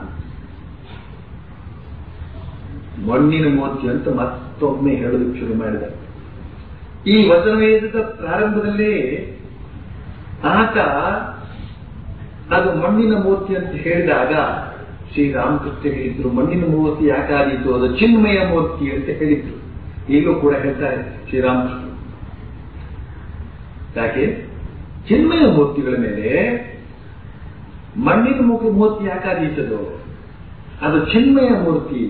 ಮಣ್ಣಿನ ಮೂರ್ತಿ ಅಂತ ಮತ್ತೊಮ್ಮೆ ಹೇಳೋದಕ್ಕೆ ಶುರು ಮಾಡಿದ ಈ ವಚನವೇದದ ಪ್ರಾರಂಭದಲ್ಲೇ ಆತ ಅದು ಮಣ್ಣಿನ ಮೂರ್ತಿ ಅಂತ ಹೇಳಿದಾಗ ಶ್ರೀರಾಮಕೃಷ್ಣ ಹೇಳಿದ್ರು ಮಣ್ಣಿನ ಮೂರ್ತಿ ಯಾಕಾದೀತು ಅದು ಚಿನ್ಮಯ ಮೂರ್ತಿ ಅಂತ ಹೇಳಿದ್ರು ಈಗಲೂ ಕೂಡ ಹೇಳ್ತಾರೆ ಶ್ರೀರಾಮಕೃಷ್ಣ ಯಾಕೆ ಚಿನ್ಮಯ ಮೂರ್ತಿಗಳ ಮೇಲೆ ಮಣ್ಣಿನ ಮುಖ ಮೂರ್ತಿ ಯಾಕಾದೀತದು ಅದು ಚಿನ್ಮಯ ಮೂರ್ತಿ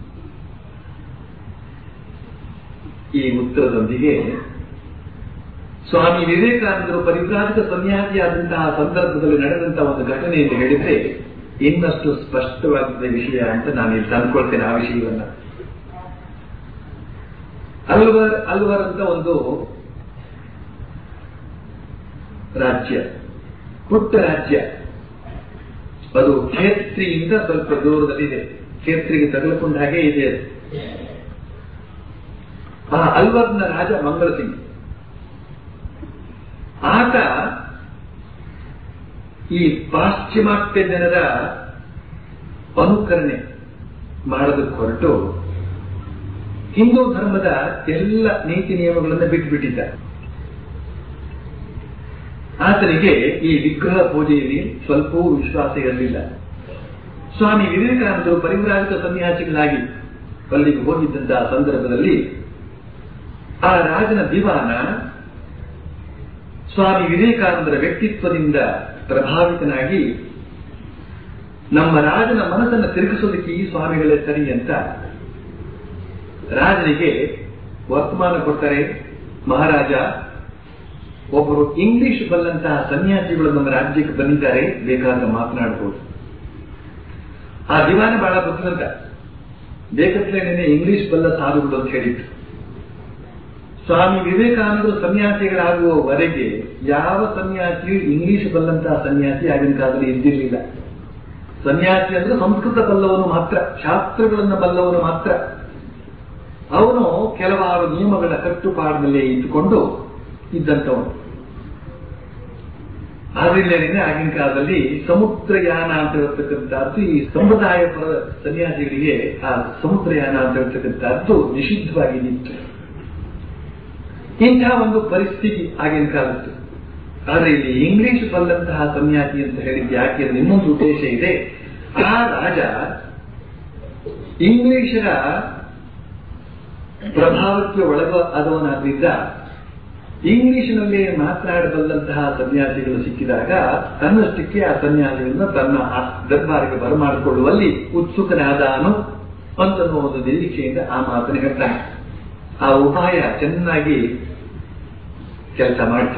ಈ ಉತ್ತರದೊಂದಿಗೆ ಸ್ವಾಮಿ ವಿವೇಕಾನಂದರು ಪರಿಭ್ರಾಜಕ ಸನ್ಯಾಸಿಯಾದಂತಹ ಸಂದರ್ಭದಲ್ಲಿ ನಡೆದಂತಹ ಒಂದು ಘಟನೆಯನ್ನು ಹೇಳಿದ್ರೆ ಇನ್ನಷ್ಟು ಸ್ಪಷ್ಟವಾದ ವಿಷಯ ಅಂತ ನಾನು ಇಲ್ಲಿ ತಂದ್ಕೊಳ್ತೇನೆ ಆ ವಿಷಯವನ್ನ ಅಲ್ವರ್ ಅಲ್ವರ್ ಅಂತ ಒಂದು ರಾಜ್ಯ ಪುಟ್ಟ ರಾಜ್ಯ ಅದು ಖೇತ್ರಿಯಿಂದ ಸ್ವಲ್ಪ ದೂರದಲ್ಲಿದೆ ಖೇತ್ರಿಗೆ ತಗಲಕೊಂಡ ಹಾಗೆ ಇದೆ ಅದು ಆ ಅಲ್ವರ್ನ ರಾಜ ಮಂಗಳ ಸಿಂಗ್ ಆತ ಈ ಪಾಶ್ಚಿಮಾತ್ಯ ಜನರ ಅನುಕರಣೆ ಮಾಡೋದಕ್ಕೆ ಹೊರಟು ಹಿಂದೂ ಧರ್ಮದ ಎಲ್ಲ ನೀತಿ ನಿಯಮಗಳನ್ನು ಬಿಟ್ಟುಬಿಟ್ಟಿದ್ದ ಆತನಿಗೆ ಈ ವಿಗ್ರಹ ಪೂಜೆಯಲ್ಲಿ ಸ್ವಲ್ಪವೂ ವಿಶ್ವಾಸ ಇರಲಿಲ್ಲ ಸ್ವಾಮಿ ವಿವೇಕಾನಂದರು ಪರಿವ್ರಾಜಕ ಸನ್ಯಾಸಿಗಳಾಗಿ ಅಲ್ಲಿಗೆ ಹೋಗಿದ್ದಂತಹ ಸಂದರ್ಭದಲ್ಲಿ ಆ ರಾಜನ ದಿವಾನ ಸ್ವಾಮಿ ವಿವೇಕಾನಂದರ ವ್ಯಕ್ತಿತ್ವದಿಂದ ಪ್ರಭಾವಿತನಾಗಿ ನಮ್ಮ ರಾಜನ ಮನಸ್ಸನ್ನು ತಿರುಗಿಸೋದಕ್ಕೆ ಈ ಸ್ವಾಮಿಗಳೇ ಸರಿ ಅಂತ ರಾಜನಿಗೆ ವರ್ತಮಾನ ಕೊಡ್ತಾರೆ ಮಹಾರಾಜ ಒಬ್ಬರು ಇಂಗ್ಲಿಷ್ ಬಲ್ಲಂತಹ ಸನ್ಯಾಸಿಗಳು ನಮ್ಮ ರಾಜ್ಯಕ್ಕೆ ಬಂದಿದ್ದಾರೆ ಬೇಕಾದ ಮಾತನಾಡಬಹುದು ಆ ದಿವಾನ ಬಹಳ ಬುದ್ಧಿವಂತ ಬೇಕತ್ಲೇನೆ ಇಂಗ್ಲಿಷ್ ಬಲ್ಲ ಸಾಧುಗಳು ಅಂತ ಹೇಳಿದ್ರು ಸ್ವಾಮಿ ವಿವೇಕಾನಂದರು ಸನ್ಯಾಸಿಗಳಾಗುವವರೆಗೆ ಯಾವ ಸನ್ಯಾಸಿಯು ಇಂಗ್ಲಿಷ್ ಬಲ್ಲಂತಹ ಸನ್ಯಾಸಿ ಆಗಿನ ಕಾಲದಲ್ಲಿ ಇದ್ದಿರಲಿಲ್ಲ ಸನ್ಯಾಸಿ ಅಂದ್ರೆ ಸಂಸ್ಕೃತ ಬಲ್ಲವನು ಮಾತ್ರ ಶಾಸ್ತ್ರಗಳನ್ನು ಬಲ್ಲವನು ಮಾತ್ರ ಅವನು ಕೆಲವಾರು ನಿಯಮಗಳ ಕಟ್ಟುಪಾಡಿನಲ್ಲೇ ಇಟ್ಟುಕೊಂಡು ಇದ್ದಂಥವನು ಆದ್ರಿಂದಲೇ ಆಗಿನ ಕಾಲದಲ್ಲಿ ಸಮುದ್ರಯಾನ ಅಂತ ಹೇಳ್ತಕ್ಕಂಥದ್ದು ಈ ಸಂಪ್ರದಾಯ ಪರ ಸನ್ಯಾಸಿಗಳಿಗೆ ಆ ಸಮುದ್ರಯಾನ ಅಂತ ಹೇಳ್ತಕ್ಕಂಥದ್ದು ನಿಷಿದ್ಧವಾಗಿತ್ತು ಇಂತಹ ಒಂದು ಪರಿಸ್ಥಿತಿ ಆಗಿನ ಕಾಲದ್ದು ಆದ್ರೆ ಇಲ್ಲಿ ಇಂಗ್ಲಿಷ್ ಬಲ್ಲಂತಹ ಸನ್ಯಾಸಿ ಅಂತ ಹೇಳಿದ್ದು ಯಾಕೆ ಅಂದ್ರೆ ಇನ್ನೊಂದು ಉದ್ದೇಶ ಇದೆ ಆ ರಾಜ ಇಂಗ್ಲಿಷರ ಪ್ರಭಾವಕ್ಕೆ ಒಳಗ ಆದವನಾದ್ರಿಂದ ಇಂಗ್ಲಿಷ್ನಲ್ಲಿ ಮಾತನಾಡಬಲ್ಲಂತಹ ಸನ್ಯಾಸಿಗಳು ಸಿಕ್ಕಿದಾಗ ತನ್ನಷ್ಟಕ್ಕೆ ಆ ಸನ್ಯಾಸಿಗಳನ್ನ ತನ್ನ ಆ ದರ್ಬಾರಿಗೆ ಬರಮಾಡಿಕೊಳ್ಳುವಲ್ಲಿ ಉತ್ಸುಕನಾದಾನು ಅಂತನ್ನುವ ಒಂದು ನಿರೀಕ್ಷೆಯಿಂದ ಆ ಮಾತನ್ನು ಹೇಳ್ತಾನೆ ಆ ಉಪಾಯ ಚೆನ್ನಾಗಿ ಕೆಲಸ ಮಾಡಿತು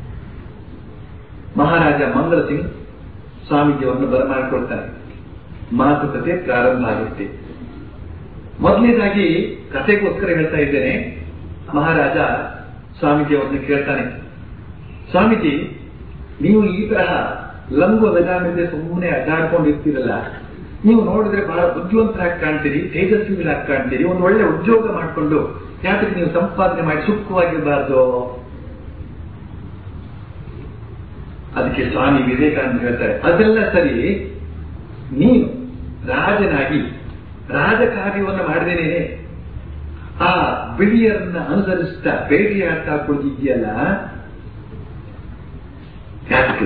ಮಹಾರಾಜ ಮಂಗಲ ಸಿಂಗ್ ಸ್ವಾಮೀಜಿಯನ್ನು ಬರಮಾಡಿಕೊಳ್ತಾನೆ ಮಾತುಕತೆ ಪ್ರಾರಂಭ ಆಗುತ್ತೆ ಮೊದಲನೇದಾಗಿ ಕಥೆಗೋಸ್ಕರ ಹೇಳ್ತಾ ಇದ್ದೇನೆ ಮಹಾರಾಜ ಸ್ವಾಮೀಜಿಯವರನ್ನು ಕೇಳ್ತಾನೆ ಸ್ವಾಮೀಜಿ ನೀವು ಈ ತರಹ ಲಂಗು ಲಗಾಮಿದ್ರೆ ಸುಮ್ಮನೆ ಅಡ್ಡಾಡ್ಕೊಂಡಿರ್ತೀರಲ್ಲ ನೀವು ನೋಡಿದ್ರೆ ಬಹಳ ಬುದ್ಧಿವಂತರಾಗಿ ಕಾಣ್ತೀರಿ ತೇಜಸ್ವಿಗಳಾಗಿ ಕಾಣ್ತೀರಿ ಒಂದು ಒಳ್ಳೆ ಉದ್ಯೋಗ ಮಾಡಿಕೊಂಡು ಯಾತಕ್ಕೆ ನೀವು ಸಂಪಾದನೆ ಮಾಡಿ ಸುಖವಾಗಿರಬಾರ್ದು ಅದಕ್ಕೆ ಸ್ವಾಮಿ ವಿವೇಕಾನಂದ ಹೇಳ್ತಾರೆ ಅದೆಲ್ಲ ಸರಿ ನೀನು ರಾಜನಾಗಿ ರಾಜಕಾರ್ಯವನ್ನು ಮಾಡದೇನೆ ಆ ಬಿಳಿಯರನ್ನ ಅನುಸರಿಸ್ತಾ ಬೇಟೆಯಾಡ್ತಾ ಕುಳಿತಿದ್ಯಲ್ಲ ಯಾಕೆ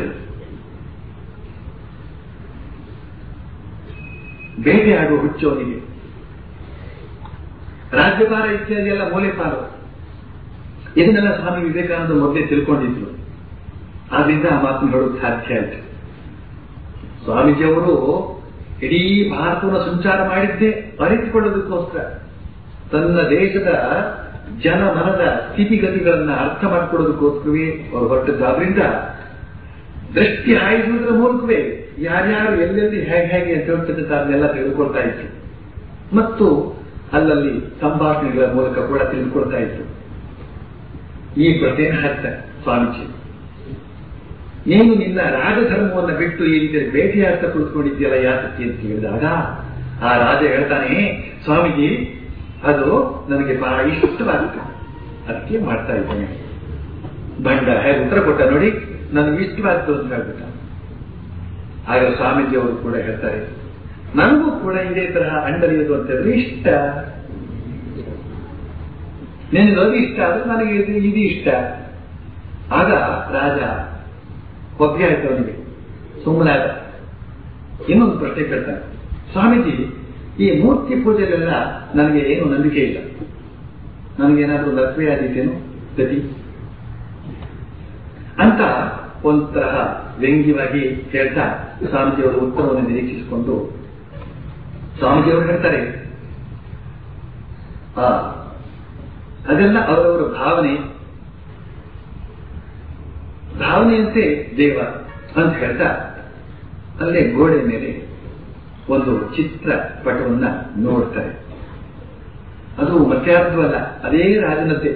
ಬೇಟೆಯಾಡುವ ಹುಚ್ಚವನಿಗೆ ರಾಜ್ಯಭಾರ ಇತ್ಯಾದಿ ಎಲ್ಲ ಮೂಲೆ ಪಾಲು ಇದನ್ನೆಲ್ಲ ಸ್ವಾಮಿ ವಿವೇಕಾನಂದ ಮೊದಲೇ ತಿಳ್ಕೊಂಡಿದ್ರು ಆದ್ರಿಂದ ಆ ಮಾತನ್ನು ಹೇಳೋದು ಸಾಧ್ಯ ಆಯ್ತು ಸ್ವಾಮೀಜಿಯವರು ಇಡೀ ಭಾರತವನ್ನು ಸಂಚಾರ ಮಾಡಿದ್ದೇ ಅರಿತುಕೊಳ್ಳೋದಕ್ಕೋಸ್ಕರ ತನ್ನ ದೇಶದ ಜನಮನದ ಸ್ಥಿತಿಗತಿಗಳನ್ನ ಅರ್ಥ ಮಾಡಿಕೊಡೋದಕ್ಕೋಸ್ಕರವೇ ಅವರು ಹೊರಟದ್ದಾದ್ರಿಂದ ದೃಷ್ಟಿ ಹಾಯಿಸುವುದರ ಮೂಲಕವೇ ಯಾರ್ಯಾರು ಎಲ್ಲೆಲ್ಲಿ ಹೇಗೆ ಹೇಗೆ ಅಂತ ಹೇಳ್ತಕ್ಕಂಥ ಅದನ್ನೆಲ್ಲ ತಿಳಿದುಕೊಳ್ತಾ ಇತ್ತು ಮತ್ತು ಅಲ್ಲಲ್ಲಿ ಸಂಭಾಷಣೆಗಳ ಮೂಲಕ ಕೂಡ ತಿಳಿದುಕೊಳ್ತಾ ಇತ್ತು ಈ ಪ್ರಶ್ನೆಯನ್ನು ಹಾಕ್ತಾರೆ ಸ್ವಾಮೀಜಿ ನೀನು ನಿನ್ನ ರಾಜಧರ್ಮವನ್ನು ಬಿಟ್ಟು ಈ ರೀತಿ ಭೇಟಿಯಾಗ್ತಾ ಕುಳಿತುಕೊಂಡಿದ್ಯಲ್ಲ ಯಾತಕ್ಕೆ ಅಂತ ಹೇಳಿದಾಗ ಆ ರಾಜ ಹೇಳ್ತಾನೆ ಸ್ವಾಮೀಜಿ ಅದು ನನಗೆ ಬಹಳ ಇಷ್ಟವಾಗುತ್ತೆ ಅದಕ್ಕೆ ಮಾಡ್ತಾ ಇದ್ದೇನೆ ಬಂಡ ಹೇಗೆ ಉತ್ತರ ಕೊಟ್ಟ ನೋಡಿ ನನಗೆ ಇಷ್ಟವಾದ್ದು ಅಂತ ಹೇಳ್ಬಿಟ್ಟ ಆಗ ಸ್ವಾಮೀಜಿ ಅವರು ಕೂಡ ಹೇಳ್ತಾರೆ ನನಗೂ ಕೂಡ ಇದೇ ತರಹ ಅಂಡರಿಯೋದು ಅಂತ ಹೇಳಿದ್ರೆ ಇಷ್ಟ ನಿನಗೆ ಅದು ಇಷ್ಟ ಆದ್ರೆ ನನಗೆ ಇದು ಇದು ಇಷ್ಟ ಆಗ ರಾಜ ಒಪ್ಪಿಗೆ ಆಯ್ತು ಅವನಿಗೆ ಸುಮ್ಮನೆ ಆದ ಇನ್ನೊಂದು ಪ್ರಶ್ನೆ ಕೇಳ್ತಾನೆ ಸ್ವಾಮೀಜಿ ಈ ಮೂರ್ತಿ ಪೂಜೆಗಳೆಲ್ಲ ನನಗೆ ಏನು ನಂಬಿಕೆ ಇಲ್ಲ ನನಗೇನಾದ್ರೂ ಲಕ್ಷ್ಮಿ ಆದೀತೇನು ಗತಿ ಅಂತ ಒಂಥರ ವ್ಯಂಗ್ಯವಾಗಿ ಹೇಳ್ತಾ ಸ್ವಾಮೀಜಿಯವರ ಉತ್ತರವನ್ನು ನಿರೀಕ್ಷಿಸಿಕೊಂಡು ಸ್ವಾಮೀಜಿಯವರು ಹೇಳ್ತಾರೆ ಆ ಅದೆಲ್ಲ ಅವರವರ ಭಾವನೆ ಭಾವನೆಯಂತೆ ದೇವ ಅಂತ ಹೇಳ್ತಾ ಅಲ್ಲೇ ಗೋಡೆ ಮೇಲೆ ಒಂದು ಚಿತ್ರ ಪಟವನ್ನ ನೋಡ್ತಾರೆ ಅದು ಮತ್ಯಾರ್ಥವಲ್ಲ ಅದೇ ರಾಜನದ್ದೇ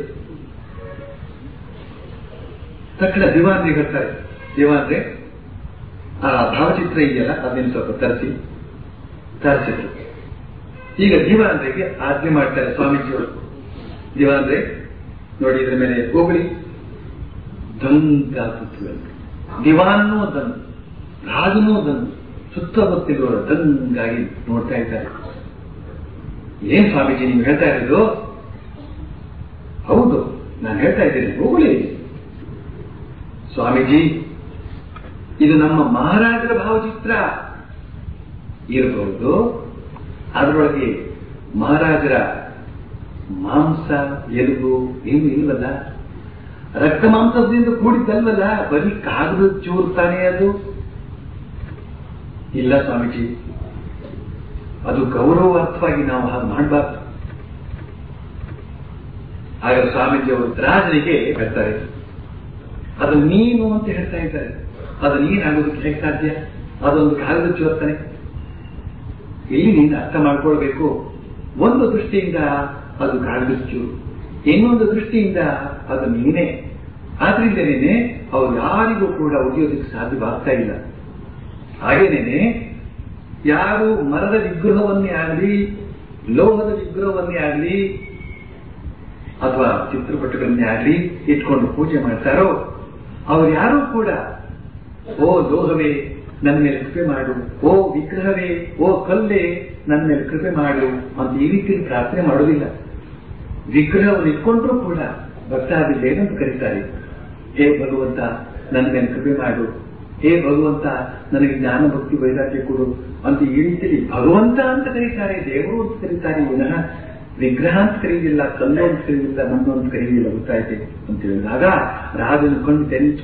ತಕ್ಷಣ ದಿವಾನ್ರಿಗೆ ಹೇಳ್ತಾರೆ ದಿವಾನ್ರೆ ಆ ಭಾವಚಿತ್ರ ಇದೆಯಲ್ಲ ಅದನ್ನು ಸ್ವಲ್ಪ ತರಿಸಿ ತರಿಸಿದ್ರು ಈಗ ದಿವಾನ್ರಿಗೆ ಆಜ್ಞೆ ಮಾಡ್ತಾರೆ ಸ್ವಾಮೀಜಿಯವರು ದಿವಾನ್ರೆ ನೋಡಿ ಇದ್ರ ಮೇಲೆ ಹೋಗಲಿ ದಂಗಾಗುತ್ತವೆ ದಿವಾನ್ನೂ ದನ್ ರಾಜನೂ ದನ್ ಸುತ್ತಮುತ್ತಲಿರುವ ದಂಗಾಗಿ ನೋಡ್ತಾ ಇದ್ದಾರೆ ಏನ್ ಸ್ವಾಮೀಜಿ ನೀವು ಹೇಳ್ತಾ ಇರೋದು ಹೌದು ನಾನು ಹೇಳ್ತಾ ಇದ್ದೀನಿ ಹೋಗಲಿ ಸ್ವಾಮೀಜಿ ಇದು ನಮ್ಮ ಮಹಾರಾಜರ ಭಾವಚಿತ್ರ ಇರಬಹುದು ಅದರೊಳಗೆ ಮಹಾರಾಜರ ಮಾಂಸ ಎಲುಬು ಏನು ಇಲ್ವಲ್ಲ ರಕ್ತ ಮಾಂಸದಿಂದ ಕೂಡಿದ್ದಲ್ವಲ್ಲ ಬರೀ ಕಾಗದ ಚೂರು ತಾನೇ ಅದು ಇಲ್ಲ ಸ್ವಾಮೀಜಿ ಅದು ಗೌರವಾರ್ಥವಾಗಿ ನಾವು ಹಾಗೆ ಮಾಡಬಾರ್ದು ಆಗ ಸ್ವಾಮೀಜಿ ಅವರು ರಾಜನಿಗೆ ಹೇಳ್ತಾರೆ ಅದು ನೀನು ಅಂತ ಹೇಳ್ತಾ ಇದ್ದಾರೆ ಅದು ನೀನಾಗೋದಕ್ಕೆ ಹೇಗೆ ಸಾಧ್ಯ ಅದೊಂದು ಕಾಗದ ಚೋರ್ತಾನೆ ಇಲ್ಲಿ ನೀನು ಅರ್ಥ ಮಾಡ್ಕೊಳ್ಬೇಕು ಒಂದು ದೃಷ್ಟಿಯಿಂದ ಅದು ಕಾಗದ ಚೂರು ಇನ್ನೊಂದು ದೃಷ್ಟಿಯಿಂದ ಅದು ನೀನೇ ಆದ್ರಿಂದನೇ ಅವ್ರು ಯಾರಿಗೂ ಕೂಡ ಉಳಿಯೋದಕ್ಕೆ ಸಾಧ್ಯವಾಗ್ತಾ ಇಲ್ಲ ಹಾಗೇನೇನೆ ಯಾರು ಮರದ ವಿಗ್ರಹವನ್ನೇ ಆಗಲಿ ಲೋಹದ ವಿಗ್ರಹವನ್ನೇ ಆಗಲಿ ಅಥವಾ ಚಿತ್ರಪಟಗಳನ್ನೇ ಆಗಲಿ ಇಟ್ಕೊಂಡು ಪೂಜೆ ಮಾಡ್ತಾರೋ ಅವ್ರು ಯಾರೂ ಕೂಡ ಓ ಲೋಹವೇ ನನ್ನ ಮೇಲೆ ಕೃಪೆ ಮಾಡು ಓ ವಿಗ್ರಹವೇ ಓ ಕಲ್ಲೇ ನನ್ನ ಮೇಲೆ ಕೃಪೆ ಮಾಡು ಅಂತ ಈ ರೀತಿ ಪ್ರಾರ್ಥನೆ ಮಾಡೋದಿಲ್ಲ ವಿಗ್ರಹವನ್ನು ಇಟ್ಕೊಂಡ್ರೂ ಕೂಡ ಭಕ್ತಾದಿಲ್ಲ ಏನಂತ ಕರೀತಾರೆ ಹೇ ಭಗವಂತ ನನ್ನ ಮೇಲೆ ಕೃಪೆ ಮಾಡು ಹೇ ಭಗವಂತ ನನಗೆ ಜ್ಞಾನ ಭಕ್ತಿ ವೈರಾಗ್ಯ ಕೊಡು ಅಂತ ಈ ರೀತಿಯಲ್ಲಿ ಭಗವಂತ ಅಂತ ಕರೀತಾರೆ ದೇವರು ಅಂತ ಕರೀತಾರೆ ವಿನಃ ವಿಗ್ರಹ ಅಂತ ಕರೆಯುವುದಿಲ್ಲ ಕಲ್ಲು ಅಂತ ಕರೆಯುವುದಿಲ್ಲ ಮಣ್ಣು ಅಂತ ಕರೆಯುವುದಿಲ್ಲ ಗೊತ್ತಾಯ್ತೆ ಅಂತ ಹೇಳಿದಾಗ ರಾಜನ ಕಣ್ಣು ತೆರೆಯಿತು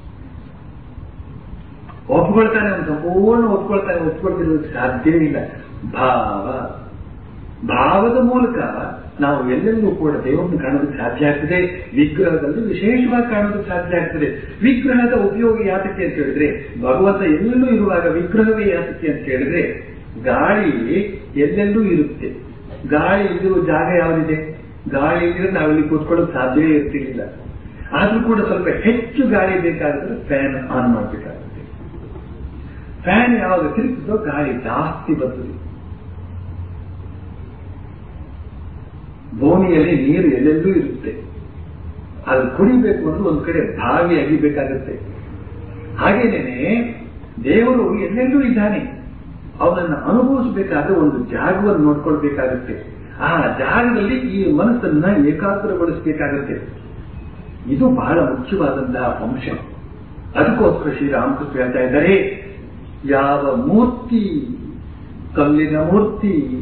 ಒಪ್ಕೊಳ್ತಾನೆ ಅವನು ಸಂಪೂರ್ಣ ಒಪ್ಕೊಳ್ತಾನೆ ಒಪ್ಕೊಳ್ತಿರೋದಕ್ಕೆ ಸಾಧ್ಯವೇ ಇಲ್ಲ ಭಾವ ಭಾವದ ಮೂಲಕ ನಾವು ಎಲ್ಲೆಲ್ಲೂ ಕೂಡ ದೇವರನ್ನು ಕಾಣೋದಕ್ಕೆ ಸಾಧ್ಯ ಆಗ್ತದೆ ವಿಗ್ರಹದಲ್ಲಿ ವಿಶೇಷವಾಗಿ ಕಾಣೋದಕ್ಕೆ ಸಾಧ್ಯ ಆಗ್ತದೆ ವಿಗ್ರಹದ ಉಪಯೋಗ ಯಾತಕ್ಕೆ ಅಂತ ಹೇಳಿದ್ರೆ ಭಗವಂತ ಎಲ್ಲೆಲ್ಲೂ ಇರುವಾಗ ವಿಗ್ರಹವೇ ಯಾತಕ್ಕೆ ಅಂತ ಹೇಳಿದ್ರೆ ಗಾಳಿ ಎಲ್ಲೆಲ್ಲೂ ಇರುತ್ತೆ ಗಾಳಿ ಇರುವ ಜಾಗ ಯಾವುದಿದೆ ಗಾಳಿ ಇದ್ರೆ ನಾವಿಲ್ಲಿ ಕೂತ್ಕೊಳ್ಳೋಕೆ ಸಾಧ್ಯವೇ ಇರ್ತಿರ್ಲಿಲ್ಲ ಆದ್ರೂ ಕೂಡ ಸ್ವಲ್ಪ ಹೆಚ್ಚು ಗಾಳಿ ಬೇಕಾದ್ರೆ ಫ್ಯಾನ್ ಆನ್ ಮಾಡಬೇಕಾಗುತ್ತೆ ಫ್ಯಾನ್ ಯಾವಾಗ ತಿರುಗ್ತದೋ ಗಾಳಿ ಜಾಸ್ತಿ ಬರ್ತದೆ ಭೂಮಿಯಲ್ಲಿ ನೀರು ಎಲ್ಲೆಲ್ಲೂ ಇರುತ್ತೆ ಅದು ಕುಡಿಬೇಕು ಅಂದ್ರೆ ಒಂದ್ ಕಡೆ ಬಾವಿ ಅಗಿಬೇಕಾಗುತ್ತೆ ಹಾಗೇನೇನೆ ದೇವರು ಎಲ್ಲೆಲ್ಲೂ ಇದ್ದಾನೆ ಅವನನ್ನು ಅನುಭವಿಸಬೇಕಾದ್ರೆ ಒಂದು ಜಾಗವನ್ನು ನೋಡ್ಕೊಳ್ಬೇಕಾಗುತ್ತೆ ಆ ಜಾಗದಲ್ಲಿ ಈ ಮನಸ್ಸನ್ನ ಏಕಾಗ್ರಗೊಳಿಸಬೇಕಾಗುತ್ತೆ ಇದು ಬಹಳ ಮುಖ್ಯವಾದಂತಹ ಅಂಶ ಅದಕ್ಕೋಸ್ಕರ ಶ್ರೀರಾಮಕೃಷ್ಣ ಹೇಳ್ತಾ ಇದ್ದಾರೆ ಯಾವ ಮೂರ್ತಿ ಕಲ್ಲಿನ ಮೂರ್ತಿ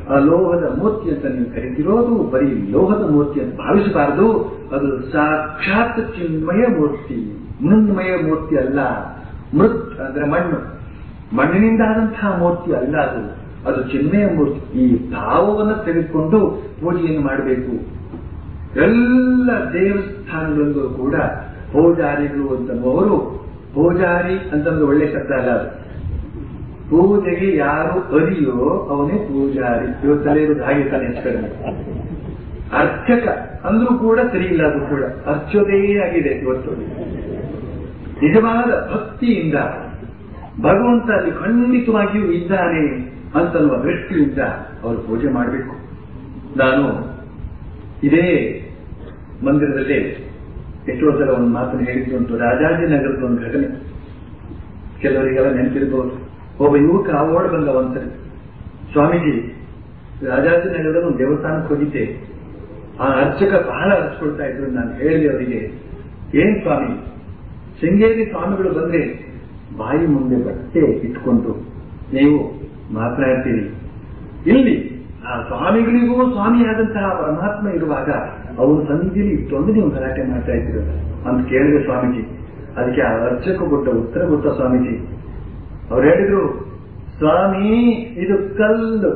ಆ ಲೋಹದ ಮೂರ್ತಿ ಅಂತ ನೀವು ಕರಿತಿರೋದು ಬರೀ ಲೋಹದ ಮೂರ್ತಿ ಅಂತ ಭಾವಿಸಬಾರದು ಅದು ಸಾಕ್ಷಾತ್ ಚಿನ್ಮಯ ಮೂರ್ತಿ ಮೃನ್ಮಯ ಮೂರ್ತಿ ಅಲ್ಲ ಮೃತ್ ಅಂದ್ರೆ ಮಣ್ಣು ಮಣ್ಣಿನಿಂದ ಆದಂತಹ ಮೂರ್ತಿ ಅಲ್ಲ ಅದು ಅದು ಚಿನ್ಮಯ ಮೂರ್ತಿ ಈ ಭಾವವನ್ನು ತೆಗೆದುಕೊಂಡು ಪೂಜೆಯನ್ನು ಮಾಡಬೇಕು ಎಲ್ಲ ದೇವಸ್ಥಾನಗಳಲ್ಲೂ ಕೂಡ ಪೂಜಾರಿಗಳು ಅಂತಂಬವರು ಪೂಜಾರಿ ಅಂತಂದ್ರೆ ಒಳ್ಳೆ ಶಬ್ದ ಅಲ್ಲ ಅದು ಪೂಜೆಗೆ ಯಾರು ಅರಿಯೋ ಅವನೇ ಪೂಜಾರಿ ಇವತ್ತಲ್ಲೇ ಇರೋದು ಹಾಗೆ ತಾನೆ ಹೆಚ್ಚು ಕಡಿಮೆ ಅರ್ಚಕ ಅಂದ್ರೂ ಕೂಡ ಸರಿ ಇಲ್ಲ ಅದು ಕೂಡ ಅರ್ಚೋದೇ ಆಗಿದೆ ಇವತ್ತು ನಿಜವಾದ ಭಕ್ತಿಯಿಂದ ಭಗವಂತ ಅಲ್ಲಿ ಖಂಡಿತವಾಗಿಯೂ ಇದ್ದಾನೆ ಅಂತನ್ನುವ ದೃಷ್ಟಿಯಿಂದ ಅವರು ಪೂಜೆ ಮಾಡಬೇಕು ನಾನು ಇದೇ ಮಂದಿರದಲ್ಲಿ ಎಷ್ಟೋ ಸಲ ಒಂದು ಮಾತನ್ನು ಹೇಳಿದ್ದು ಉಂಟು ರಾಜಾಜಿನಗರದ ಒಂದು ಘಟನೆ ಕೆಲವರಿಗೆಲ್ಲ ನೆನಪಿರಬಹುದು ಒಬ್ಬ ಯುವಕ ಓಡ್ ಬಂದ ಒಂದ್ಸರಿ ಸ್ವಾಮೀಜಿ ರಾಜಾಜಿನಗರದ ಒಂದು ದೇವಸ್ಥಾನಕ್ಕೆ ಹೋಗಿದ್ದೆ ಆ ಅರ್ಚಕ ಬಹಳ ಅರ್ಚ್ಕೊಳ್ತಾ ಇದ್ರು ನಾನು ಹೇಳಿದೆ ಅವರಿಗೆ ಏನ್ ಸ್ವಾಮಿ ಶೃಂಗೇರಿ ಸ್ವಾಮಿಗಳು ಬಂದ್ರೆ ಬಾಯಿ ಮುಂದೆ ಬಟ್ಟೆ ಇಟ್ಕೊಂಡು ನೀವು ಮಾತನಾಡ್ತೀರಿ ಇಲ್ಲಿ ಆ ಸ್ವಾಮಿಗಳಿಗೂ ಸ್ವಾಮಿಯಾದಂತಹ ಪರಮಾತ್ಮ ಇರುವಾಗ ಅವರು ಸನ್ನಿಧಿಯಲ್ಲಿ ಇಷ್ಟೊಂದು ನೀವು ಗಲಾಟೆ ಮಾಡ್ತಾ ಇದ್ದೀರ ಅಂತ ಕೇಳಿದೆ ಸ್ವಾಮೀಜಿ ಅದಕ್ಕೆ ಆ ಅರ್ಚಕ ಕೊಟ್ಟ ಉತ್ತರ ಗೊತ್ತ ಸ್ವಾಮೀಜಿ ಅವ್ರು ಹೇಳಿದ್ರು ಸ್ವಾಮಿ ಇದು ಕಲ್ಲು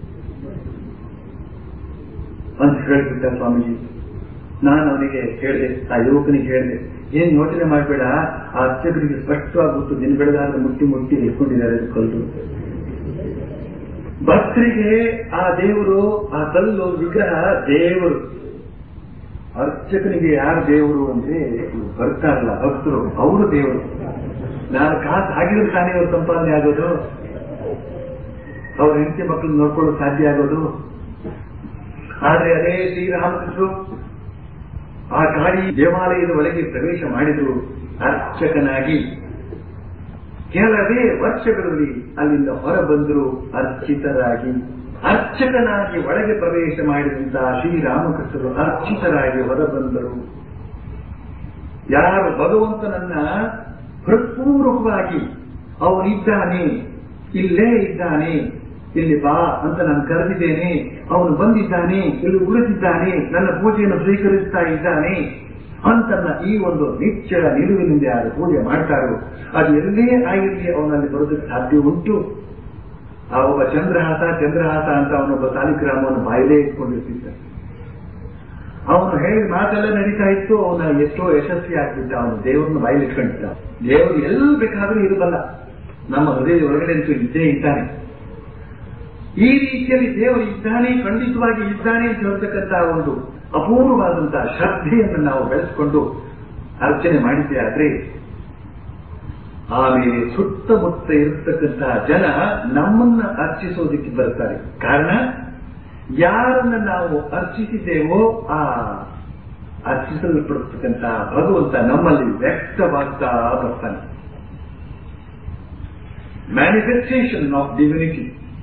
ಅಂತ ಹೇಳ್ಬಿಟ್ಟ ಸ್ವಾಮೀಜಿ ನಾನು ಅವನಿಗೆ ಹೇಳಿದೆ ಆ ಯುವಕನಿಗೆ ಹೇಳಿದೆ ಏನ್ ಯೋಚನೆ ಮಾಡಬೇಡ ಆ ಅರ್ಚಕರಿಗೆ ಸ್ಪಷ್ಟವಾಗಿ ಗೊತ್ತು ದಿನ ಬೆಳಗಾದ್ರೆ ಮುಟ್ಟಿ ಮುಟ್ಟಿ ಇಟ್ಕೊಂಡಿದ್ದಾರೆ ಅದು ಕಲ್ಲು ಭಕ್ತರಿಗೆ ಆ ದೇವರು ಆ ಕಲ್ಲು ವಿಗ್ರಹ ದೇವರು ಅರ್ಚಕನಿಗೆ ಯಾರು ದೇವರು ಅಂದ್ರೆ ಬರ್ತಾರಲ್ಲ ಭಕ್ತರು ಅವರು ದೇವರು ನಾನು ಕಾಸು ಹಾಕಿದ್ರೆ ತಾನೇ ಅವ್ರ ಸಂಪಾದನೆ ಆಗೋದು ಅವ್ರ ಹೆಂಡತಿ ಮಕ್ಕಳು ನೋಡ್ಕೊಳ್ಳೋದು ಸಾಧ್ಯ ಆಗೋದು ಆದ್ರೆ ಅದೇ ಶ್ರೀರಾಮಕೃಷ್ಣರು ಆ ಕಾಳಿ ದೇವಾಲಯದ ಒಳಗೆ ಪ್ರವೇಶ ಮಾಡಿದ್ರು ಅರ್ಚಕನಾಗಿ ಕೆಲವೇ ವರ್ಷಗಳಲ್ಲಿ ಅಲ್ಲಿಂದ ಹೊರಬಂದರು ಅರ್ಚಿತರಾಗಿ ಅರ್ಚಕನಾಗಿ ಒಳಗೆ ಪ್ರವೇಶ ಮಾಡಿದಂತಹ ಶ್ರೀರಾಮಕೃಷ್ಣರು ಅರ್ಚಿತರಾಗಿ ಹೊರಬಂದರು ಯಾರು ಭಗವಂತನನ್ನ ಹೃತ್ಪೂರ್ವಕವಾಗಿ ಅವನಿದ್ದಾನೆ ಇಲ್ಲೇ ಇದ್ದಾನೆ ಇಲ್ಲಿ ಬಾ ಅಂತ ನಾನು ಕರೆದಿದ್ದೇನೆ ಅವನು ಬಂದಿದ್ದಾನೆ ಇಲ್ಲಿ ಉಳಿದಿದ್ದಾನೆ ನನ್ನ ಪೂಜೆಯನ್ನು ಸ್ವೀಕರಿಸ್ತಾ ಇದ್ದಾನೆ ಅಂತನ್ನ ಈ ಒಂದು ನಿಚ್ಚಳ ನಿಲುವಿನಿಂದ ಯಾರು ಪೂಜೆ ಮಾಡ್ತಾರೋ ಅದು ಎಲ್ಲೇ ಆಗಿರಲಿ ಅವನಲ್ಲಿ ಬರೋದಕ್ಕೆ ಸಾಧ್ಯ ಉಂಟು ಆ ಒಬ್ಬ ಚಂದ್ರಹಾಸ ಚಂದ್ರಹಾಸ ಅಂತ ಅವನೊಬ್ಬ ಸಾಲಿಗ್ರಾಮವನ್ನು ಬಾಯಿಲೇ ಇಟ್ಕೊಂಡಿರ್ತಿದ್ದ ಅವನು ಹೇಳಿ ಮಾತೆಲ್ಲ ನಡೀತಾ ಇತ್ತು ಅವನ ಎಷ್ಟೋ ಯಶಸ್ವಿ ಆಗ್ತಿದ್ದ ಅವನು ದೇವರನ್ನ ಬಾಯಿಲಿ ಇಟ್ಕೊಂಡಿದ್ದ ದೇವರು ಎಲ್ಲಿ ಬೇಕಾದ್ರೂ ಇರಬಲ್ಲ ನಮ್ಮ ಹೃದಯದ ಒಳಗಡೆ ಅಂತೂ ಇದ್ದೇ ಇದ್ದಾನೆ ಈ ರೀತಿಯಲ್ಲಿ ದೇವರು ಇದ್ದಾನೆ ಖಂಡಿತವಾಗಿ ಇದ್ದಾನೆ ಅಂತ ಹೇಳ್ತಕ್ಕಂತಹ ಒಂದು ಅಪೂರ್ವವಾದಂತಹ ಶ್ರದ್ಧೆಯನ್ನು ನಾವು ಬೆಳೆಸಿಕೊಂಡು ಅರ್ಚನೆ ಮಾಡಿದ್ದೆ ಆದ್ರೆ ಆಮೇಲೆ ಸುತ್ತಮುತ್ತ ಇರತಕ್ಕಂತಹ ಜನ ನಮ್ಮನ್ನ ಅರ್ಚಿಸೋದಕ್ಕೆ ಬರ್ತಾರೆ ಕಾರಣ ಯಾರನ್ನ ನಾವು ಅರ್ಚಿಸಿದ್ದೇವೋ ಆ ಅರ್ಚಿಸಲ್ಪಡ್ತಕ್ಕಂತಹ ಭಗವಂತ ನಮ್ಮಲ್ಲಿ ವ್ಯಕ್ತವಾಗ್ತಾ ಬರ್ತಾನೆ ಮ್ಯಾನಿಫೆಸ್ಟೇಷನ್ ಆಫ್ ಡಿವಿನಿಟಿ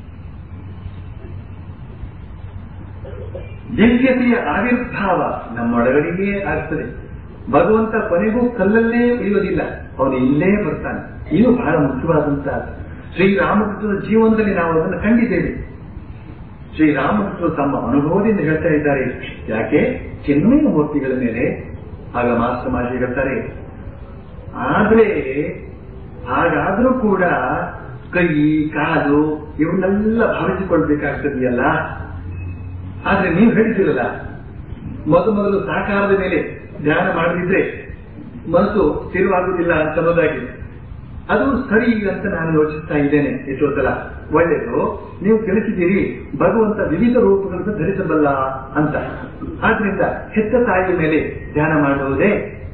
ದಿವ್ಯತೆಯ ಆವಿರ್ಭಾವ ನಮ್ಮೊಳಗಡೆಯೇ ಆಗ್ತದೆ ಭಗವಂತ ಕೊನೆಗೂ ಕಲ್ಲಲ್ಲೇ ಉಳಿಯೋದಿಲ್ಲ ಅವನು ಇಲ್ಲೇ ಬರ್ತಾನೆ ಇದು ಬಹಳ ಮುಖ್ಯವಾದಂತಹ ಶ್ರೀರಾಮಕೃಷ್ಣನ ಜೀವನದಲ್ಲಿ ನಾವು ಅದನ್ನು ಕಂಡಿದ್ದೇವೆ ಶ್ರೀರಾಮಕೃಷ್ಣರು ತಮ್ಮ ಅನುಭವದಿಂದ ಹೇಳ್ತಾ ಇದ್ದಾರೆ ಯಾಕೆ ಚಿನ್ಮಯ ಮೂರ್ತಿಗಳ ಮೇಲೆ ಆಗ ಮಾಸ್ಟರ್ ಮಾಜಿ ಹೇಳ್ತಾರೆ ಆದ್ರೆ ಹಾಗಾದ್ರೂ ಕೂಡ ಕೈ ಕಾಲು ಇವನ್ನೆಲ್ಲ ಭಾವಿಸಿಕೊಳ್ಬೇಕಾಗ್ತದೆಯಲ್ಲ ಆದ್ರೆ ನೀವು ಹೇಳಿದಿರಲ್ಲ ಮೊದಲು ಮೊದಲು ಸಾಕಾರದ ಮೇಲೆ ಧ್ಯಾನ ಮಾಡದಿದ್ರೆ ಮನಸ್ಸು ಸ್ಥಿರವಾಗುವುದಿಲ್ಲ ಅಂತ ಅನ್ನೋದಾಗಿ ಅದು ಸರಿ ಅಂತ ನಾನು ಯೋಚಿಸ್ತಾ ಇದ್ದೇನೆ ಎಷ್ಟೋ ಸಲ ಒಳ್ಳೆಯದು ನೀವು ತಿಳಿಸಿದ್ದೀರಿ ಭಗವಂತ ವಿವಿಧ ರೂಪಗಳನ್ನು ಧರಿಸಬಲ್ಲ ಅಂತ ಆದ್ರಿಂದ ಹೆತ್ತ ತಾಯಿಯ ಮೇಲೆ ಧ್ಯಾನ ಮಾಡುವುದೇ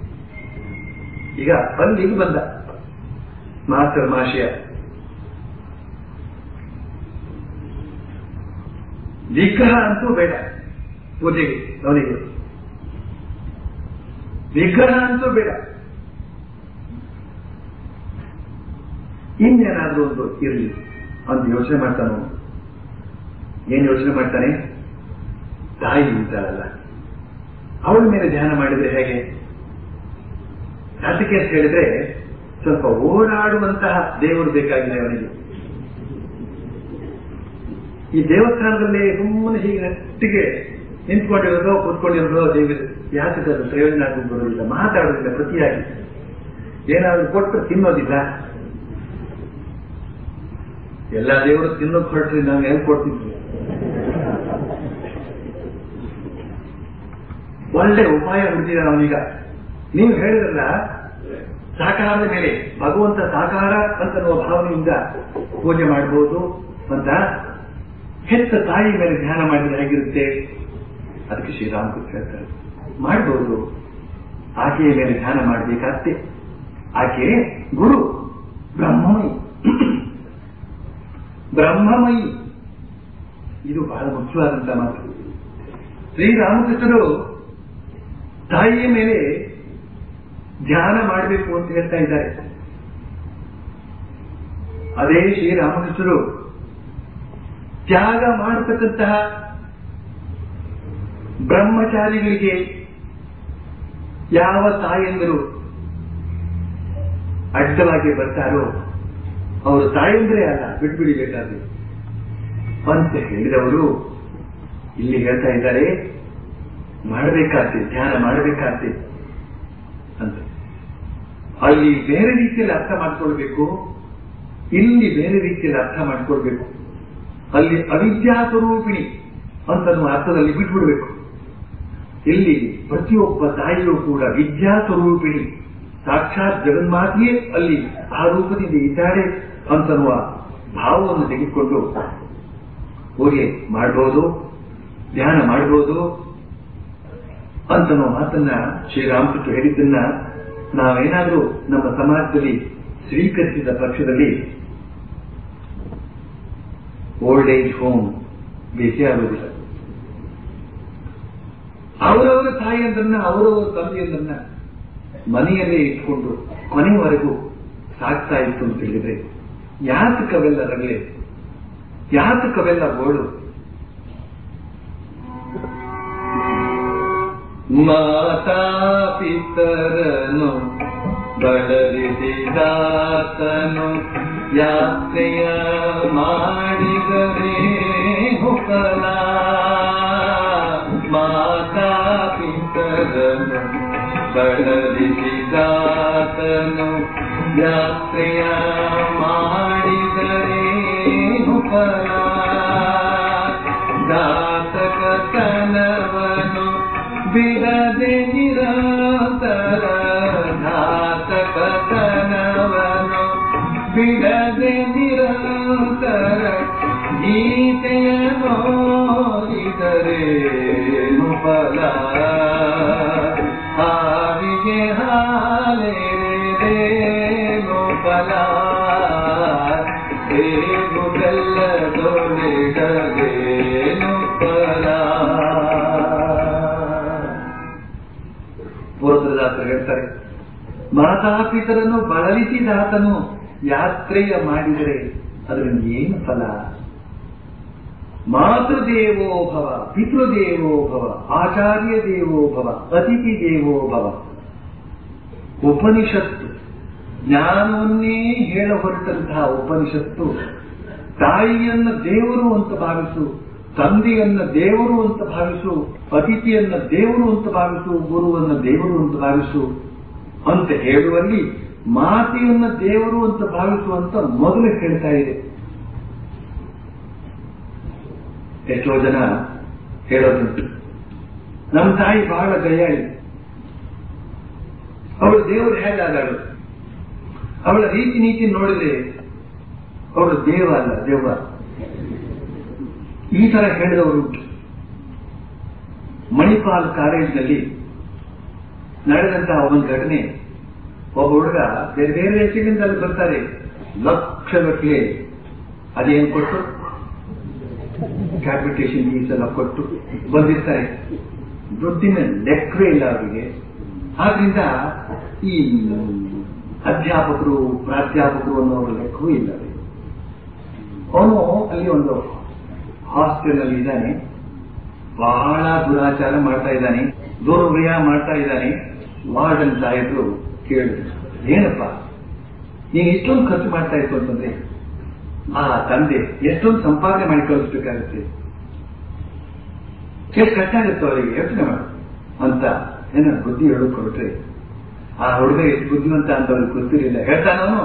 ಈಗ ಅಲ್ಲಿಗೆ ಬಂದ ಮಾಸ್ಟರ್ ಮಾಷಿಯ ವಿಗ್ರಹ ಅಂತೂ ಬೇಡ ಪೂಜೆಗೆ ಅವನಿಗೆ ವಿಗ್ರಹ ಅಂತೂ ಬೇಡ ಇನ್ನೇನಾದ್ರೂ ಒಂದು ಇರಲಿ ಅಂತ ಯೋಚನೆ ಮಾಡ್ತಾನೋ ಏನ್ ಯೋಚನೆ ಮಾಡ್ತಾನೆ ತಾಯಿ ಇದ್ದಾಳಲ್ಲ ಅವಳ ಮೇಲೆ ಧ್ಯಾನ ಮಾಡಿದ್ರೆ ಹೇಗೆ ಅದಕ್ಕೆ ಅಂತ ಹೇಳಿದ್ರೆ ಸ್ವಲ್ಪ ಓಡಾಡುವಂತಹ ದೇವರು ಬೇಕಾಗಿದೆ ಅವನಿಗೆ ಈ ದೇವಸ್ಥಾನದಲ್ಲಿ ಸುಮ್ಮನೆ ಹೀಗೆ ನೆಟ್ಟಿಗೆ ನಿಂತ್ಕೊಂಡಿರೋದೋ ಕೂತ್ಕೊಂಡಿರೋದೋ ದೇವಿ ಯಾತಕದು ಪ್ರಯೋಜನ ಆಗಿ ಬರೋದಿಲ್ಲ ಮಾತಾಡೋದಿಲ್ಲ ಪ್ರತಿಯಾಗಿ ಏನಾದ್ರು ಕೊಟ್ಟು ತಿನ್ನೋದಿಲ್ಲ ಎಲ್ಲ ದೇವರು ತಿನ್ನೋಕ್ ಹೊರಟ್ರಿ ನಾವು ಎಲ್ಲಿ ಕೊಡ್ತಿದ್ವಿ ಒಳ್ಳೆ ಉಪಾಯ ಹುಡುಕಿದ ಅವನೀಗ ನೀವು ಹೇಳಿದ್ರಲ್ಲ ಸಾಕಾರದ ಮೇಲೆ ಭಗವಂತ ಸಾಕಾರ ಅಂತನ್ನುವ ಭಾವನೆಯಿಂದ ಪೂಜೆ ಮಾಡಬಹುದು ಅಂತ ಹೆತ್ತ ತಾಯಿ ಮೇಲೆ ಧ್ಯಾನ ಮಾಡಿದ್ರೆ ಹೇಗಿರುತ್ತೆ ಅದಕ್ಕೆ ಶ್ರೀರಾಮಕೃಷ್ಣ ಹೇಳ್ತಾರೆ ಮಾಡಬಹುದು ಆಕೆಯ ಮೇಲೆ ಧ್ಯಾನ ಮಾಡಬೇಕಾಗ್ತೆ ಆಕೆ ಗುರು ಬ್ರಹ್ಮಮಯಿ ಬ್ರಹ್ಮಮಯಿ ಇದು ಬಹಳ ಮುಖ್ಯವಾದಂತಹ ಮಾತು ಶ್ರೀರಾಮಕೃಷ್ಣರು ತಾಯಿಯ ಮೇಲೆ ಧ್ಯಾನ ಮಾಡಬೇಕು ಅಂತ ಹೇಳ್ತಾ ಇದ್ದಾರೆ ಅದೇ ಶ್ರೀರಾಮಕೃಷ್ಣರು ತ್ಯಾಗ ಮಾಡತಕ್ಕಂತಹ ಬ್ರಹ್ಮಚಾರಿಗಳಿಗೆ ಯಾವ ತಾಯಂದರು ಅಡ್ಡವಾಗಿ ಬರ್ತಾರೋ ಅವರು ತಾಯಂದ್ರೇ ಅಲ್ಲ ಬಿಟ್ಬಿಡಿಬೇಕಾದ್ರೆ ಅಂತ ಹೇಳಿದವರು ಇಲ್ಲಿ ಹೇಳ್ತಾ ಇದ್ದಾರೆ ಮಾಡಬೇಕಾಗ್ತೆ ಧ್ಯಾನ ಮಾಡಬೇಕಾಗ್ತೆ ಅಂತ ಅಲ್ಲಿ ಬೇರೆ ರೀತಿಯಲ್ಲಿ ಅರ್ಥ ಮಾಡ್ಕೊಳ್ಬೇಕು ಇಲ್ಲಿ ಬೇರೆ ರೀತಿಯಲ್ಲಿ ಅರ್ಥ ಮಾಡ್ಕೊಳ್ಬೇಕು ಅಲ್ಲಿ ಅವಿದ್ಯಾ ಸ್ವರೂಪಿಣಿ ಅಂತನ್ನುವ ಅರ್ಥದಲ್ಲಿ ಬಿಟ್ಬಿಡ್ಬೇಕು ಇಲ್ಲಿ ಪ್ರತಿಯೊಬ್ಬ ತಾಯಿಯೂ ಕೂಡ ವಿದ್ಯಾ ಸ್ವರೂಪಿಣಿ ಸಾಕ್ಷಾತ್ ಜಗನ್ಮಾತೆಯೇ ಅಲ್ಲಿ ಆ ರೂಪದಿಂದ ಇದ್ದಾಳೆ ಅಂತನ್ನುವ ಭಾವವನ್ನು ತೆಗೆದುಕೊಂಡು ಹೋಗಿ ಮಾಡಬಹುದು ಧ್ಯಾನ ಮಾಡಬಹುದು ಅಂತನೋ ಮಾತನ್ನ ಶ್ರೀರಾಮಕೃಷ್ಣ ಹೇಳಿದ್ದನ್ನ ನಾವೇನಾದ್ರೂ ನಮ್ಮ ಸಮಾಜದಲ್ಲಿ ಸ್ವೀಕರಿಸಿದ ಪಕ್ಷದಲ್ಲಿ ಓಲ್ಡ್ ಏಜ್ ಹೋಮ್ ಬೇಕೇ ಆಗೋದಿಲ್ಲ ಅವರವರ ತಾಯಿಯಂದ್ರನ್ನ ಅವರವರ ತಂದೆಯಂದ್ರನ್ನ ಮನೆಯಲ್ಲೇ ಇಟ್ಕೊಂಡು ಕೊನೆಯವರೆಗೂ ಸಾಕ್ತಾ ಇತ್ತು ಅಂತ ಹೇಳಿದ್ರೆ ಯಾತಕವೆಲ್ಲ ರಗಳೆ ಯಾತಕವೆಲ್ಲ ಗೋಳು ಮಾತಾ ಪಿತರನು ಬಳಲಿಸಿದಾತನು ಯಾತ್ರೆಯ ಮಾಡಿದರೆ ಹುಕಲ ಮಾತಾ ಪಿತರನು ಬಳಲಿಸಿದಾತನು ಯಾತ್ರೆಯ ಮಾಡಿದರೆ ಹುಕಲ ಘಾತಕತನವನು ಬಿಡದೆ ನಿರಂತರ ಘಾತಕತನವನು ಬಿಡದೆ ನಿರಂತರ ಗೀತೆಯ ನೋಡಿದರೆ ಫಲ ಹಾವಿಗೆ ಹಾಲೇರೇನು ಫಲ ಹೇಗು ಬೆಲ್ಲದೊಳಿಡಲೇನು ಫಲ ಪುರಂದ್ರದಾಸರು ಹೇಳ್ತಾರೆ ಮಾತಾಪಿತರನ್ನು ಬಳಲಿಸಿದಾತನು ಯಾತ್ರೆಯ ಮಾಡಿದರೆ ಅದರಿಂದ ಏನು ಫಲ ಮಾತೃದೇವೋ ಭವ ಪಿತೃದೇವೋ ಭವ ಆಚಾರ್ಯ ದೇವೋ ಭವ ಅತಿಥಿ ದೇವೋ ಭವ ಉಪನಿಷತ್ತು ಜ್ಞಾನವನ್ನೇ ಹೇಳ ಹೊರಟಂತಹ ಉಪನಿಷತ್ತು ತಾಯಿಯನ್ನ ದೇವರು ಅಂತ ಭಾವಿಸು ತಂದೆಯನ್ನ ದೇವರು ಅಂತ ಭಾವಿಸು ಅತಿಥಿಯನ್ನ ದೇವರು ಅಂತ ಭಾವಿಸು ಗುರುವನ್ನ ದೇವರು ಅಂತ ಭಾವಿಸು ಅಂತ ಹೇಳುವಲ್ಲಿ ಮಾತೆಯನ್ನ ದೇವರು ಅಂತ ಭಾವಿಸು ಅಂತ ಮೊದಲು ಹೇಳ್ತಾ ಇದೆ ಎಷ್ಟೋ ಜನ ಹೇಳೋದುಂಟು ನಮ್ಮ ತಾಯಿ ಬಹಳ ದಯಾಳಿ ಅವಳು ದೇವರು ಹೇಗಾದಳು ಅವಳ ರೀತಿ ನೀತಿ ನೋಡಿದ್ರೆ ಅವಳು ದೇವ ಅಲ್ಲ ದೇವ ಈ ತರ ಹೇಳಿದವರು ಮಣಿಪಾಲ್ ಕಾಲೇಜಿನಲ್ಲಿ ನಡೆದಂತಹ ಒಂದು ಘಟನೆ ಒಬ್ಬ ಹುಡುಗ ಬೇರೆ ಬೇರೆ ದೇಶಗಳಿಂದ ಅಲ್ಲಿ ಬರ್ತಾರೆ ಲಕ್ಷಗಟ್ಟಲೆ ಅದೇನು ಕೊಟ್ಟು ಕ್ಯಾಪಿಟೇಷನ್ ಫೀಸ್ ಎಲ್ಲ ಕೊಟ್ಟು ಬಂದಿರ್ತಾರೆ ದುಡ್ಡಿನ ಲೆಕ್ಕವೇ ಇಲ್ಲ ಅವರಿಗೆ ಆದ್ರಿಂದ ಈ ಅಧ್ಯಾಪಕರು ಪ್ರಾಧ್ಯಾಪಕರು ಅನ್ನೋರ ಲೆಕ್ಕವೂ ಇಲ್ಲ ಅವನು ಅಲ್ಲಿ ಒಂದು ಹಾಸ್ಟೆಲ್ ಅಲ್ಲಿ ಇದ್ದಾನೆ ಬಹಳ ದುರಾಚಾರ ಮಾಡ್ತಾ ಇದ್ದಾನೆ ದುರ್ವ್ಯಯ ಮಾಡ್ತಾ ಇದ್ದಾನೆ ವಾರ್ಡನ್ ಸಾಹೇಬರು ಕೇಳಿದ್ರು ಏನಪ್ಪ ನೀನು ಇಷ್ಟೊಂದು ಖರ್ಚು ಮಾಡ್ತಾ ಇತ್ತು ಅಂತಂದ್ರೆ ಆ ತಂದೆ ಎಷ್ಟೊಂದು ಸಂಪಾದನೆ ಮಾಡಿ ಕಳಿಸ್ಬೇಕಾಗುತ್ತೆ ಎಷ್ಟು ಕಷ್ಟ ಆಗುತ್ತೆ ಅವರಿಗೆ ಯೋಚನೆ ಮಾಡು ಅಂತ ಏನೋ ಬುದ್ಧಿ ಹೇಳಕ್ ಹೊರಟ್ರೆ ಆ ಹುಡುಗ ಎಷ್ಟು ಬುದ್ಧಿವಂತ ಅಂತ ಅವ್ರಿಗೆ ಗೊತ್ತಿರಲಿಲ್ಲ ಹೇಳ್ತಾನವನು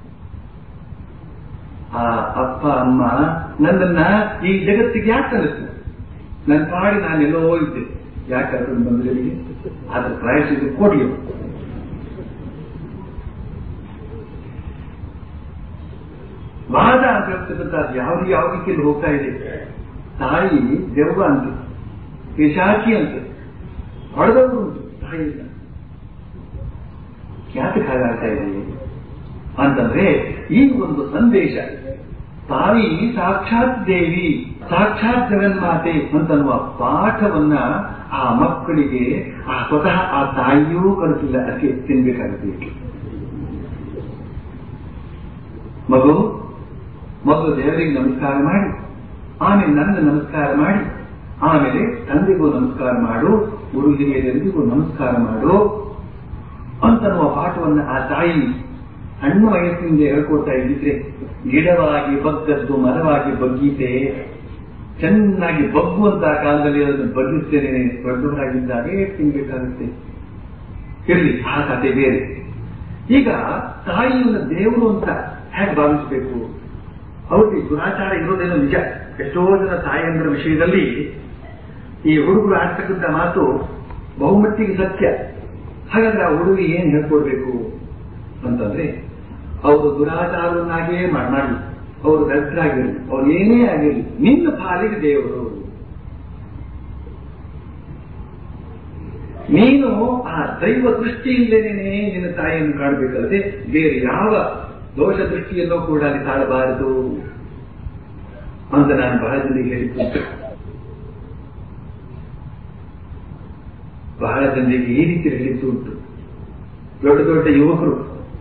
ಆ ಅಪ್ಪ ಅಮ್ಮ ನನ್ನನ್ನ ಈ ಜಗತ್ತಿಗೆ ಯಾಕೆ ಕಲಿಸ್ತು ನನ್ನ ಪಾಡಿ ನಾನೆಲ್ಲೋ ಇದ್ದೆ ಯಾಕೆ ಕರ್ಕೊಂಡು ಬಂದ್ರೆ ಇಲ್ಲಿಗೆ? ಅದ್ರ ಪ್ರಾಯಶ್ಚಿತ ಕೊಡ್ಲಿ ವಾದ ಆಗಿರ್ತಕ್ಕಂಥ ಯಾವ ಯಾವ ರೀತಿಯಲ್ಲಿ ಹೋಗ್ತಾ ಇದೆ ತಾಯಿ ದೆವ್ವ ಅಂತೆ ಪಿಶಾಚಿ ಅಂತೆ ಹೊಡೆದವರು ಉಂಟು ತಾಯಿ ಇಲ್ಲ ಯಾತಕ್ಕೆ ಹಾಗಾಗ್ತಾ ಇದೆ ಅಂತಂದ್ರೆ ಈ ಒಂದು ಸಂದೇಶ ತಾಯಿ ಸಾಕ್ಷಾತ್ ದೇವಿ ಸಾಕ್ಷಾತ್ ಜಗನ್ಮಾತೆ ಅಂತನ್ನುವ ಪಾಠವನ್ನ ಆ ಮಕ್ಕಳಿಗೆ ಆ ಸ್ವತಃ ಆ ತಾಯಿಯೂ ಕಲಿಸಿಲ್ಲ ಅದಕ್ಕೆ ತಿನ್ಬೇಕಾಗುತ್ತೆ ಈಗ. ಮಗು ಮೊದಲು ದೇವರಿಗೆ ನಮಸ್ಕಾರ ಮಾಡಿ ಆಮೇಲೆ ನನ್ನ ನಮಸ್ಕಾರ ಮಾಡಿ ಆಮೇಲೆ ತಂದೆಗೂ ನಮಸ್ಕಾರ ಮಾಡು ಗುರು ಹಿರಿಯರೆಲ್ಲರಿಗೂ ನಮಸ್ಕಾರ ಮಾಡು ಅಂತನ್ನುವ ಪಾಠವನ್ನ ಆ ತಾಯಿ ಸಣ್ಣ ವಯಸ್ಸಿನಿಂದ ಹೇಳ್ಕೊಡ್ತಾ ಇದ್ದಿದ್ರೆ ಗಿಡವಾಗಿ ಬಗ್ಗದ್ದು ಮರವಾಗಿ ಬಗ್ಗೀತೆ ಚೆನ್ನಾಗಿ ಬಗ್ಗುವಂತ ಕಾಲದಲ್ಲಿ ಅದನ್ನು ಬಗ್ಗಿಸ್ತೇನೆ ದೊಡ್ಡವರಾಗಿದ್ದಾಗೆ ತಿನ್ಬೇಕಾಗುತ್ತೆ ಇರಲಿ ಆ ಕಥೆ ಬೇರೆ ಈಗ ತಾಯಿಯನ್ನು ದೇವರು ಅಂತ ಹೇಗೆ ಭಾವಿಸಬೇಕು ಅವ್ರಿಗೆ ದುರಾಚಾರ ಇರೋದೇನೋ ನಿಜ ಎಷ್ಟೋ ಜನ ತಾಯಂದ್ರ ವಿಷಯದಲ್ಲಿ ಈ ಹುಡುಗರು ಆಡ್ತಕ್ಕಂಥ ಮಾತು ಬಹುಮಟ್ಟಿಗೆ ಸತ್ಯ ಹಾಗಾದ್ರೆ ಆ ಹುಡುಗಿ ಏನ್ ಹೇಳ್ಕೊಡ್ಬೇಕು ಅಂತಂದ್ರೆ ಅವರು ದುರಾಚಾರವನ್ನಾಗಿಯೇ ಮಾಡ್- ಮಾಡಲಿ ಅವರು ದರಿದ್ರಾಗಿರಲಿ ಅವ್ರು ಏನೇ ಆಗಿರಲಿ ನಿನ್ನ ಪಾಲಿಗೆ ದೇವರು ನೀನು ಆ ದೈವ ದೃಷ್ಟಿಯಿಂದಲೇ ನಿನ್ನ ತಾಯಿಯನ್ನು ಕಾಣಬೇಕಲ್ಲದೆ ಬೇರೆ ಯಾವ ದೋಷ ದೃಷ್ಟಿಯನ್ನೂ ಕೂಡ ಅಲ್ಲಿ ತಾಳಬಾರದು ಅಂತ ನಾನು ಬಹಳ ಜನರಿಗೆ ಹೇಳಿದ್ದೆ ಬಹಳ ಜನರಿಗೆ ಈ ರೀತಿ ಹೇಳಿದ್ದು ಉಂಟು ದೊಡ್ಡ ದೊಡ್ಡ ಯುವಕರು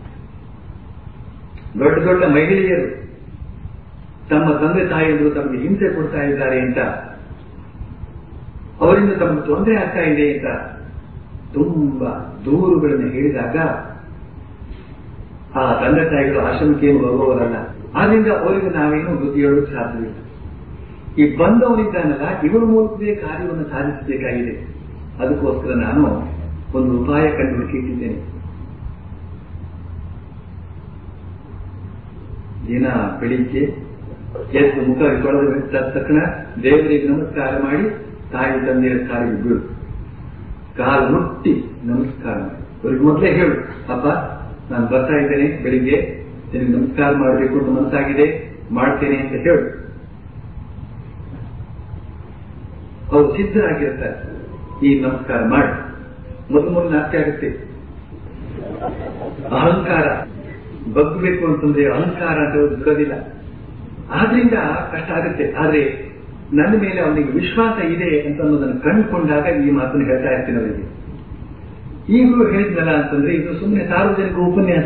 ದೊಡ್ಡ ದೊಡ್ಡ ಮಹಿಳೆಯರು ತಮ್ಮ ತಂದೆ ತಾಯಿಯರು ತಮಗೆ ಹಿಂಸೆ ಕೊಡ್ತಾ ಇದ್ದಾರೆ ಅಂತ ಅವರಿಂದ ತಮಗೆ ತೊಂದರೆ ಆಗ್ತಾ ಇದೆ ಅಂತ ತುಂಬಾ ದೂರುಗಳನ್ನು ಹೇಳಿದಾಗ ಆ ತಂದೆ ತಾಯಿಗಳು ಆಶ್ರಮಕ್ಕೆ ಏನು ಬರುವವರಲ್ಲ ಆದ್ರಿಂದ ಅವರಿಗೆ ನಾವೇನು ಬುದ್ಧಿ ಹೇಳೋಕೆ ಸಾಧ್ಯವಿಲ್ಲ ಈ ಬಂದವನಿದ್ದಾನಲ್ಲ ಇವರ ಮೂಲಕವೇ ಕಾರ್ಯವನ್ನು ಸಾಧಿಸಬೇಕಾಗಿದೆ ಅದಕ್ಕೋಸ್ಕರ ನಾನು ಒಂದು ಉಪಾಯ ಕಂಡು ಹುಡುಕಿಟ್ಟಿದ್ದೇನೆ ದಿನ ಬೆಳಿಗ್ಗೆ ಎದ್ದು ಮುಖ ತೊಳೆದ ತಕ್ಷಣ ದೇವರಿಗೆ ನಮಸ್ಕಾರ ಮಾಡಿ ತಾಯಿ ತಂದೆಯ ಕಾಲಿಗೆ ಬೀಳು ಕಾಲು ಮುಟ್ಟಿ ನಮಸ್ಕಾರ ಮಾಡಿ ಅವ್ರಿಗೆ ಮೊದಲೇ ಹೇಳು ಅಪ್ಪ ನಾನು ಬರ್ತಾ ಇದ್ದೇನೆ ಬೆಳಿಗ್ಗೆ ನಿನಗೆ ನಮಸ್ಕಾರ ಮಾಡಬೇಕು ಅಂತ ಮನಸ್ಸಾಗಿದೆ ಮಾಡ್ತೇನೆ ಅಂತ ಹೇಳು ಅವರು ಸಿದ್ಧರಾಗಿರ್ತಾರೆ ಈ ನಮಸ್ಕಾರ ಮಾಡಿ ಮೊದಲು ಮೊದಲು ನಾಟ್ಯ ಆಗುತ್ತೆ ಅಹಂಕಾರ ಬಗ್ಗಬೇಕು ಅಂತಂದ್ರೆ ಅಹಂಕಾರ ಅಂತ ಬರೋದಿಲ್ಲ ಆದ್ರಿಂದ ಕಷ್ಟ ಆಗುತ್ತೆ ಆದ್ರೆ ನನ್ನ ಮೇಲೆ ಅವನಿಗೆ ವಿಶ್ವಾಸ ಇದೆ ಅಂತ ಅನ್ನೋದನ್ನು ಕಂಡುಕೊಂಡಾಗ ಈ ಮಾತನ್ನು ಹೇಳ್ತಾ ಇರ್ತೀನಿ ಅವರಿಗೆ ಈಗಲೂ ಹೇಳಿದ್ನಲ್ಲ ಅಂತಂದ್ರೆ ಇದು ಸುಮ್ಮನೆ ಸಾರ್ವಜನಿಕ ಉಪನ್ಯಾಸ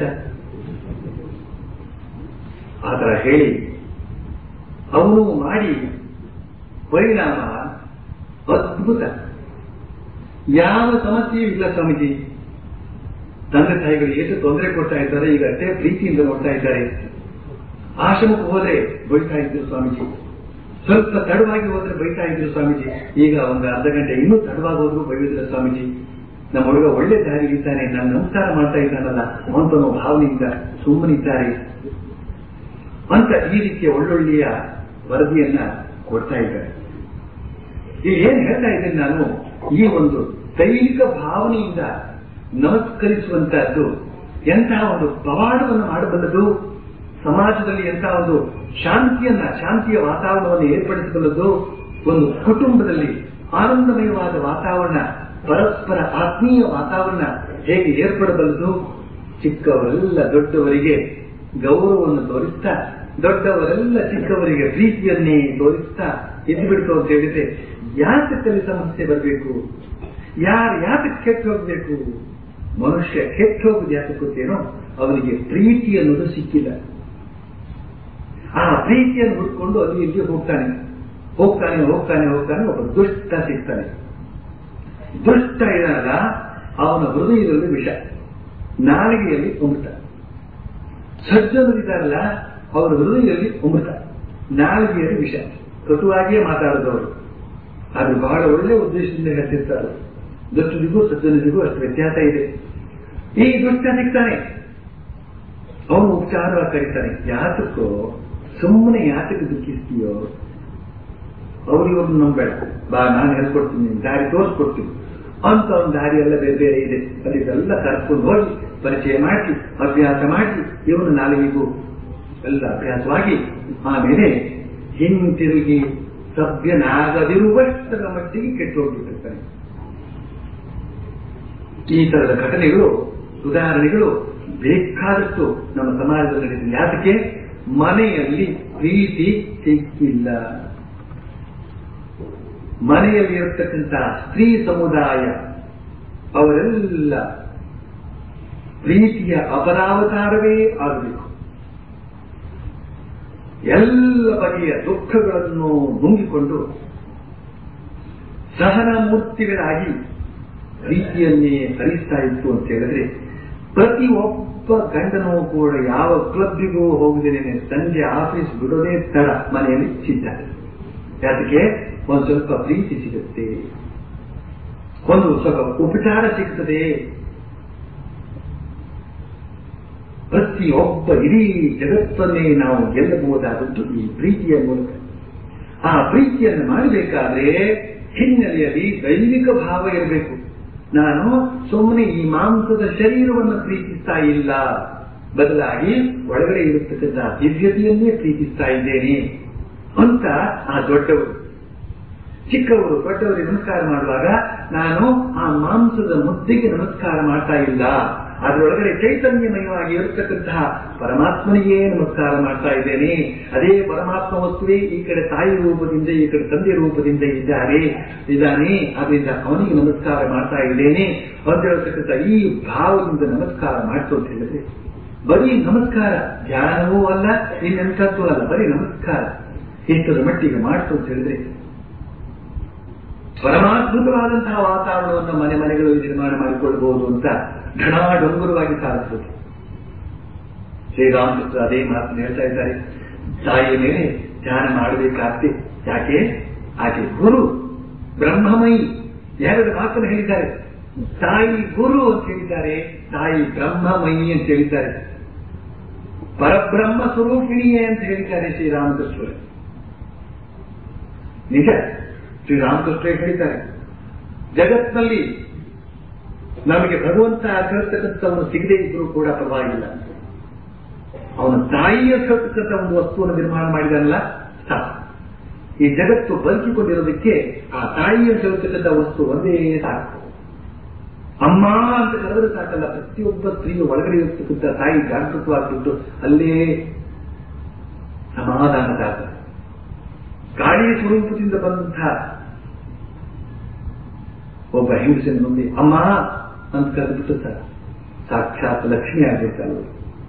ಆ ತರ ಹೇಳಿ ಅವನು ಮಾಡಿ ಪರಿಣಾಮ ಅದ್ಭುತ ಯಾವ ಸಮಸ್ಯೆಯೂ ಇಲ್ಲ ಸ್ವಾಮೀಜಿ ತಂದೆ ತಾಯಿಗಳು ಎಷ್ಟು ತೊಂದರೆ ಕೊಡ್ತಾ ಇದ್ದಾರೆ ಈಗ ಅಷ್ಟೇ ಪ್ರೀತಿಯಿಂದ ನೋಡ್ತಾ ಇದ್ದಾರೆ ಆಶ್ರಮಕ್ಕೆ ಹೋದ್ರೆ ಬೈತಾ ಇದ್ರು ಸ್ವಾಮೀಜಿ ಸ್ವಲ್ಪ ತಡವಾಗಿ ಹೋದ್ರೆ ಬೈತಾ ಇದ್ರು ಸ್ವಾಮೀಜಿ ಈಗ ಒಂದು ಅರ್ಧ ಗಂಟೆ ಇನ್ನೂ ತಡವಾಗಿ ಹೋದ್ರು ಬೈದಿದ್ರು ಸ್ವಾಮೀಜಿ ನಮ್ಮ ಹುಡುಗ ಒಳ್ಳೆ ದಾರಿಗಿದ್ದಾನೆ ನಾನು ನಮಸ್ಕಾರ ಮಾಡ್ತಾ ಇದ್ದಾನಲ್ಲ ಅಂತನೋ ಭಾವನೆಯಿಂದ ಸುಮ್ಮನಿದ್ದಾರೆ ಅಂತ ಈ ರೀತಿಯ ಒಳ್ಳೊಳ್ಳೆಯ ವರದಿಯನ್ನ ಕೊಡ್ತಾ ಇದ್ದಾರೆ ಈಗ ಏನ್ ಹೇಳ್ತಾ ಇದ್ದೇನೆ ನಾನು ಈ ಒಂದು ದೈಹಿಕ ಭಾವನೆಯಿಂದ ನಮಸ್ಕರಿಸುವಂತಹದ್ದು ಎಂತಹ ಒಂದು ಪವಾಡವನ್ನು ಮಾಡಬಲ್ಲದು ಸಮಾಜದಲ್ಲಿ ಎಂತಹ ಒಂದು ಶಾಂತಿಯನ್ನ ಶಾಂತಿಯ ವಾತಾವರಣವನ್ನು ಏರ್ಪಡಿಸಬಲ್ಲದು ಒಂದು ಕುಟುಂಬದಲ್ಲಿ ಆನಂದಮಯವಾದ ವಾತಾವರಣ ಪರಸ್ಪರ ಆತ್ಮೀಯ ವಾತಾವರಣ ಹೇಗೆ ಏರ್ಪಡಬಲ್ಲದು ಚಿಕ್ಕವರೆಲ್ಲ ದೊಡ್ಡವರಿಗೆ ಗೌರವವನ್ನು ತೋರಿಸ್ತಾ ದೊಡ್ಡವರೆಲ್ಲ ಚಿಕ್ಕವರಿಗೆ ಪ್ರೀತಿಯನ್ನೇ ತೋರಿಸ್ತಾ ಎದ್ದು ಬಿಡ್ತು ಅಂತ ಹೇಳಿದ್ರೆ ಯಾತಕ್ಕಲ್ಲಿ ಸಮಸ್ಯೆ ಬರಬೇಕು ಯಾರು ಯಾತಕ್ಕೆ ಕೆಟ್ಟು ಹೋಗ್ಬೇಕು ಮನುಷ್ಯ ಕೆಟ್ಟು ಹೋಗುದು ಯಾತಕ್ಕೆ ಗೊತ್ತೇನೋ ಅವನಿಗೆ ಪ್ರೀತಿ ಅನ್ನೋದು ಸಿಕ್ಕಿಲ್ಲ ಆ ಪ್ರೀತಿಯನ್ನು ಹುಡ್ಕೊಂಡು ಅಲ್ಲಿ ಇಲ್ಲಿ ಹೋಗ್ತಾನೆ ಹೋಗ್ತಾನೆ ಹೋಗ್ತಾನೆ ಹೋಗ್ತಾನೆ ಒಬ್ಬ ದುಷ್ಟ ಸಿಗ್ತಾನೆ ದುಷ್ಟ ಇದಾಗ ಅವನ ಹೃದಯದಲ್ಲಿ ವಿಷ ನಾಲಿಗೆಯಲ್ಲಿ ಕುಂಟ ಸಜ್ಜನರಿದ್ದಾರಲ್ಲ ಅವರ ಹೃದಯದಲ್ಲಿ ಅಮೃತ ನಾಲ್ಗೆಯಲ್ಲಿ ವಿಷ ಕಟುವಾಗಿಯೇ ಮಾತಾಡಿದವರು ಅದು ಬಹಳ ಒಳ್ಳೆ ಉದ್ದೇಶದಿಂದ ಹೇಳ್ತಿರ್ತಾರೆ ದುಷ್ಟನಿಗೂ ಸಜ್ಜನಿಗೂ ಅಷ್ಟು ವ್ಯತ್ಯಾಸ ಇದೆ ಈ ದುಷ್ಟ ಸಿಗ್ತಾನೆ ಅವನು ಉಪಚಾರವಾಗಿ ಕರೀತಾನೆ ಯಾತಕ್ಕೋ ಸುಮ್ಮನೆ ಯಾತಕ್ಕೆ ದುಃಖಿಸ್ತೀಯೋ ಅವ್ರಿವ್ರನ್ನ ನಂಬೇಡ ಬಾ ನಾನು ಹೇಳ್ಕೊಡ್ತೀನಿ ದಾರಿ ತೋರಿಸ್ಕೊಡ್ತೀನಿ ಅಂತ ಒಂದು ದಾರಿ ಎಲ್ಲ ಬೇರೆ ಬೇರೆ ಇದೆ ಅಲ್ಲಿಗೆಲ್ಲ ಕರ್ಕೊಂಡು ಹೋಗಿ ಪರಿಚಯ ಮಾಡಿಸಿ ಅಭ್ಯಾಸ ಮಾಡಿಸಿ ಇವನು ನಾಲಿಗೆಗೂ ಎಲ್ಲ ಅಭ್ಯಾಸವಾಗಿ ಆಮೇಲೆ ಹಿಂತಿರುಗಿ ಸಭ್ಯನಾಗದಿರುವಷ್ಟರ ಮಟ್ಟಿಗೆ ಕೆಟ್ಟು ಹೋಗ್ಬಿಟ್ಟಿರ್ತಾನೆ ಈ ತರದ ಘಟನೆಗಳು ಉದಾಹರಣೆಗಳು ಬೇಕಾದಷ್ಟು ನಮ್ಮ ಸಮಾಜದಲ್ಲಿ ನಡೆದಿದೆ ಯಾತಕ್ಕೆ ಮನೆಯಲ್ಲಿ ಪ್ರೀತಿ ಸಿಕ್ಕಿಲ್ಲ ಮನೆಯಲ್ಲಿ ಇರತಕ್ಕಂಥ ಸ್ತ್ರೀ ಸಮುದಾಯ ಅವರೆಲ್ಲ ಪ್ರೀತಿಯ ಅಪರಾವತಾರವೇ ಆಗಬೇಕು ಎಲ್ಲ ಬಗೆಯ ದುಃಖಗಳನ್ನು ನುಂಗಿಕೊಂಡು ಸಹನ ಮೂರ್ತಿಗಳಾಗಿ ಪ್ರೀತಿಯನ್ನೇ ಹರಿಸ್ತಾ ಇತ್ತು ಅಂತ ಹೇಳಿದ್ರೆ ಪ್ರತಿ ಒಬ್ಬ ಗಂಡನೂ ಕೂಡ ಯಾವ ಕ್ಲಬ್ಬಿಗೂ ಹೋಗುದೇನೆ ಸಂಜೆ ಆಫೀಸ್ ಬಿಡೋದೇ ತಡ ಮನೆಯಲ್ಲಿ ಸಿದ್ಧ ಯಾತಕ್ಕೆ ಒಂದು ಸ್ವಲ್ಪ ಪ್ರೀತಿ ಸಿಗುತ್ತೆ ಒಂದು ಸ್ವಲ್ಪ ಉಪಚಾರ ಸಿಗ್ತದೆ ಪ್ರತಿಯೊಬ್ಬ ಇಡೀ ಜಗತ್ತನ್ನೇ ನಾವು ಗೆಲ್ಲಬಹುದಾದದ್ದು ಈ ಪ್ರೀತಿಯ ಮೂಲಕ ಆ ಪ್ರೀತಿಯನ್ನು ಮಾಡಬೇಕಾದ್ರೆ ಹಿನ್ನೆಲೆಯಲ್ಲಿ ದೈವಿಕ ಭಾವ ಇರಬೇಕು ನಾನು ಸುಮ್ಮನೆ ಈ ಮಾಂಸದ ಶರೀರವನ್ನು ಪ್ರೀತಿಸ್ತಾ ಇಲ್ಲ ಬದಲಾಗಿ ಒಳಗಡೆ ಇರತಕ್ಕಂಥ ದಿವ್ಯತೆಯನ್ನೇ ಪ್ರೀತಿಸ್ತಾ ಇದ್ದೇನೆ ಅಂತ ಆ ದೊಡ್ಡವರು ಚಿಕ್ಕವರು ದೊಡ್ಡವರಿಗೆ ನಮಸ್ಕಾರ ಮಾಡುವಾಗ ನಾನು ಆ ಮಾಂಸದ ಮುದ್ದೆಗೆ ನಮಸ್ಕಾರ ಮಾಡ್ತಾ ಇಲ್ಲ ಅದರೊಳಗಡೆ ಚೈತನ್ಯಮಯವಾಗಿ ಇರತಕ್ಕಂತಹ ಪರಮಾತ್ಮನಿಗೆ ನಮಸ್ಕಾರ ಮಾಡ್ತಾ ಇದ್ದೇನೆ ಅದೇ ಪರಮಾತ್ಮ ವಸ್ತುವೇ ಈ ಕಡೆ ತಾಯಿ ರೂಪದಿಂದ ಈ ಕಡೆ ತಂದೆ ರೂಪದಿಂದ ಇದ್ದಾರೆ ಇದ್ದಾನೆ ಅದರಿಂದ ಅವನಿಗೆ ನಮಸ್ಕಾರ ಮಾಡ್ತಾ ಇದ್ದೇನೆ ಅಂತ ಹೇಳ್ತಕ್ಕಂಥ ಈ ಭಾವದಿಂದ ನಮಸ್ಕಾರ ಮಾಡ್ತು ಅಂತ ಹೇಳಿದ್ರೆ ಬರೀ ನಮಸ್ಕಾರ ಧ್ಯಾನವೂ ಅಲ್ಲ ಇನ್ನೆಂಥದ್ದು ಅಲ್ಲ ಬರೀ ನಮಸ್ಕಾರ ಎಷ್ಟರ ಮಟ್ಟಿಗೆ ಮಾಡ್ತು ಅಂತ ಹೇಳಿದ್ರೆ ಪರಮಾದ್ಭುತವಾದಂತಹ ವಾತಾವರಣವನ್ನು ಮನೆ ಮನೆಗಳಲ್ಲಿ ನಿರ್ಮಾಣ ಮಾಡಿಕೊಳ್ಳಬಹುದು ಅಂತ ಘನಾಡೊಂಗುರವಾಗಿ ಸಾಧಿಸಬಹುದು ಶ್ರೀರಾಮಕೃಷ್ಣ ಅದೇ ಮಾತನ್ನು ಹೇಳ್ತಾ ಇದ್ದಾರೆ ತಾಯಿಯ ಮೇಲೆ ಧ್ಯಾನ ಮಾಡಬೇಕಾಗ್ತೆ ಯಾಕೆ ಆಕೆ ಗುರು ಬ್ರಹ್ಮಮಯಿ ಎರಡು ಮಾತನ್ನು ಹೇಳಿದ್ದಾರೆ ತಾಯಿ ಗುರು ಅಂತ ಹೇಳಿದ್ದಾರೆ ತಾಯಿ ಬ್ರಹ್ಮಮಯಿ ಅಂತ ಹೇಳಿದ್ದಾರೆ ಪರಬ್ರಹ್ಮ ಸ್ವರೂಪಿಣಿಯೇ ಅಂತ ಹೇಳಿದ್ದಾರೆ ಶ್ರೀರಾಮಕೃಷ್ಣರು ನಿಜ ಶ್ರೀರಾಮಕೃಷ್ಣ ಹೇಳಿದ್ದಾರೆ ಜಗತ್ನಲ್ಲಿ ನಮಗೆ ಭಗವಂತ ಹೇಳ್ತಕ್ಕಂಥವನು ಸಿಗದೇ ಇದ್ರೂ ಕೂಡ ಪರವಾಗಿಲ್ಲ ಅವನ ತಾಯಿಯ ಹೇಳ್ತಕ್ಕಂಥ ಒಂದು ವಸ್ತುವನ್ನು ನಿರ್ಮಾಣ ಮಾಡಿದಾನಲ್ಲ ಸಾಕು ಈ ಜಗತ್ತು ಬದುಕಿಕೊಂಡಿರೋದಕ್ಕೆ ಆ ತಾಯಿಯ ಹೇಳ್ತಕ್ಕಂಥ ವಸ್ತು ಒಂದೇ ಸಾಕು ಅಮ್ಮ ಅಂತ ಕರೆದ್ರೆ ಸಾಕಲ್ಲ ಪ್ರತಿಯೊಬ್ಬ ಸ್ತ್ರೀಯ ಒಳಗಡೆ ಇರತಕ್ಕಂಥ ತಾಯಿ ಜಾಗೃತವಾಗಿಬಿಟ್ಟು ಅಲ್ಲೇ ಸಮಾಧಾನದಾತ ಗಾಳಿ ಸ್ವರೂಪದಿಂದ ಬಂದಂತಹ ಒಬ್ಬ ಹೆಂಗಸಿನ ಮುಂದೆ ಅಮ್ಮ ಅಂತ ಕರೆದ್ಬಿಟ್ಟು ಸರ್ ಸಾಕ್ಷಾತ್ ಲಕ್ಷ್ಮಿ ಆಗಿರ್ತಾರೆ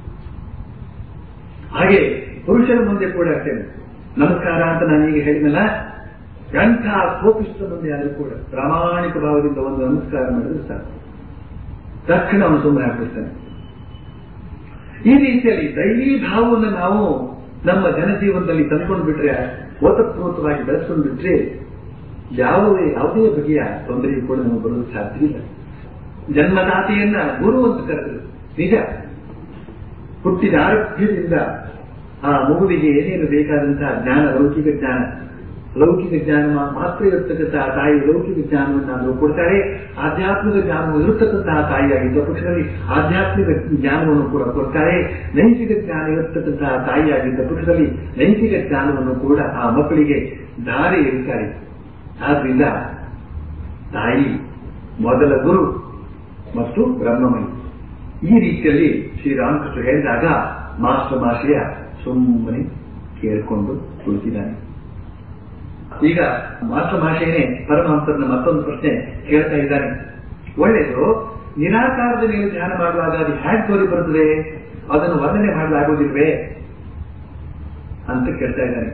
ಹಾಗೆ ಪುರುಷರ ಮುಂದೆ ಕೂಡ ಅಷ್ಟೇ ನಮಸ್ಕಾರ ಅಂತ ನಾನೀಗ ಹೇಳಿದ್ನಲ್ಲ ಎಂಥ ಕೋಪಿಷ್ಟ ಮುಂದೆ ಆದರೂ ಕೂಡ ಪ್ರಾಮಾಣಿಕ ಭಾವದಿಂದ ಒಂದು ನಮಸ್ಕಾರ ಮಾಡಿದ್ರೆ ಸಾಕು ತಕ್ಷಣ ಅವನು ಸುಮ್ಮನೆ ಆಗ್ಬಿಡ್ತಾನೆ ಈ ರೀತಿಯಲ್ಲಿ ದೈವೀ ಭಾವವನ್ನು ನಾವು ನಮ್ಮ ಜನಜೀವನದಲ್ಲಿ ತಂದ್ಕೊಂಡು ಬಿಟ್ರೆ ಓತಪ್ರೋತವಾಗಿ ಬೆಳೆಸ್ಕೊಂಡು ಬಿಟ್ರೆ ಯಾವುದೇ ಯಾವುದೇ ಬಗೆಯ ತೊಂದರೆಯು ಕೂಡ ನಮಗೆ ಬರೋದಕ್ಕೆ ಸಾಧ್ಯವಿಲ್ಲ ಜನ್ಮದಾತೆಯನ್ನ ಗುರು ಅಂತ ಕರೆದರು ನಿಜ ಹುಟ್ಟಿದ ಆರೋಗ್ಯದಿಂದ ಆ ಮಗುವಿಗೆ ಏನೇನು ಬೇಕಾದಂತಹ ಜ್ಞಾನ ಲೌಕಿಕ ಜ್ಞಾನ ಲೌಕಿಕ ಜ್ಞಾನ ಮಾತ್ರ ಇರತಕ್ಕಂತಹ ತಾಯಿ ಲೌಕಿಕ ಜ್ಞಾನವನ್ನು ಕೊಡ್ತಾರೆ ಆಧ್ಯಾತ್ಮಿಕ ಜ್ಞಾನವು ಇರತಕ್ಕಂತಹ ತಾಯಿಯಾಗಿದ್ದ ಪಕ್ಷದಲ್ಲಿ ಆಧ್ಯಾತ್ಮಿಕ ಜ್ಞಾನವನ್ನು ಕೂಡ ಕೊಡ್ತಾರೆ ನೈತಿಕ ಜ್ಞಾನ ಇರತಕ್ಕಂತಹ ತಾಯಿಯಾಗಿದ್ದ ಪಕ್ಷದಲ್ಲಿ ನೈತಿಕ ಜ್ಞಾನವನ್ನು ಕೂಡ ಆ ಮಕ್ಕಳಿಗೆ ದಾರಿ ಇರುತ್ತಾರೆ ಆದ್ರಿಂದ ತಾಯಿ ಮೊದಲ ಗುರು ಮತ್ತು ಬ್ರಹ್ಮಮಯಿ ಈ ರೀತಿಯಲ್ಲಿ ಶ್ರೀರಾಮಕೃಷ್ಣ ಹೇಳಿದಾಗ ಮಾಸ್ಟರ್ ಮಾಷೆಯ ಸುಮ್ಮನೆ ಕೇಳಿಕೊಂಡು ಕುಳಿತಿದ್ದಾನೆ ಈಗ ಮಾಸ್ಟರ್ ಭಾಷೆಯೇ ಪರಮಹಂಸರನ್ನ ಮತ್ತೊಂದು ಪ್ರಶ್ನೆ ಕೇಳ್ತಾ ಇದ್ದಾನೆ ಒಳ್ಳೆಯದು ನಿರಾಕಾರದ ಮೇಲೆ ಧ್ಯಾನ ಮಾಡುವಾಗ ಅದು ಹ್ಯಾಕ್ ತೋರಿ ಬರುತ್ತದೆ ಅದನ್ನು ವರ್ಣನೆ ಮಾಡಲಾಗುವುದಿಲ್ವೇ ಅಂತ ಕೇಳ್ತಾ ಇದ್ದಾನೆ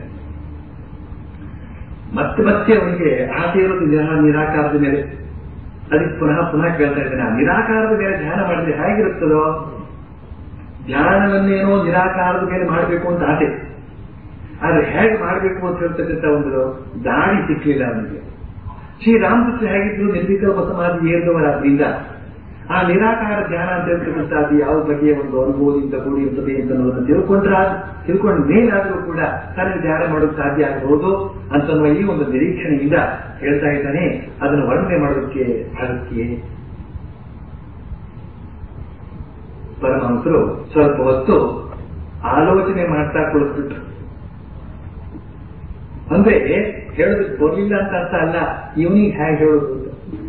ಮತ್ತೆ ಮತ್ತೆ ಅವನಿಗೆ ಆಸೆ ಇರೋದು ಧ್ಯಾನ ನಿರಾಕಾರದ ಮೇಲೆ ಅದಕ್ಕೆ ಪುನಃ ಪುನಃ ಕೇಳ್ತಾ ಇದ್ದಾನೆ ಆ ನಿರಾಕಾರದ ಮೇಲೆ ಧ್ಯಾನ ಮಾಡಿದ್ರೆ ಹೇಗಿರುತ್ತದೋ ಧ್ಯಾನವನ್ನೇನೋ ನಿರಾಕಾರದ ಮೇಲೆ ಮಾಡಬೇಕು ಅಂತ ಆಸೆ ಆದ್ರೆ ಹೇಗೆ ಮಾಡಬೇಕು ಅಂತ ಹೇಳ್ತಕ್ಕಂಥ ಒಂದು ದಾರಿ ಸಿಕ್ಕಲಿಲ್ಲ ಅವನಿಗೆ ಶ್ರೀರಾಮಕೃಷ್ಣ ಹೇಗಿದ್ರು ನಿರ್ವಿಕಲ್ಪ ಸಮಾಧಿ ಏರಿದವರಾದ್ರಿಂದ ಆ ನಿರಾಕಾರ ಧ್ಯಾನ ಅಂತ ಹೇಳ್ತಕ್ಕಂಥದ್ದು ಯಾವ ಬಗೆಯ ಒಂದು ಅನುಭವದಿಂದ ಕೂಡಿರುತ್ತದೆ ಅಂತ ಅನ್ನೋದನ್ನು ತಿಳ್ಕೊಂಡ್ರ ತಿಳ್ಕೊಂಡ ಮೇಲಾದರೂ ಕೂಡ ತನಗೆ ಧ್ಯಾನ ಮಾಡೋಕೆ ಸಾಧ್ಯ ಆಗಬಹುದು ಅಂತನ್ನುವ ಈ ಒಂದು ನಿರೀಕ್ಷಣೆಯಿಂದ ಹೇಳ್ತಾ ಇದ್ದಾನೆ ಅದನ್ನು ವರ್ಣನೆ ಮಾಡೋದಕ್ಕೆ ಆಗಕ್ಕೆ ಪರಮಹಂಸರು ಸ್ವಲ್ಪ ಹೊತ್ತು ಆಲೋಚನೆ ಮಾಡ್ತಾ ಕುಳಿತುಬಿಟ್ರು ಅಂದ್ರೆ ಹೇಳೋದಕ್ಕೆ ಬರ್ಲಿಲ್ಲ ಅಂತ ಅರ್ಥ ಅಲ್ಲ ಇವನಿಗೆ ಹೇಗೆ ಹೇಳೋದು ಅಂತ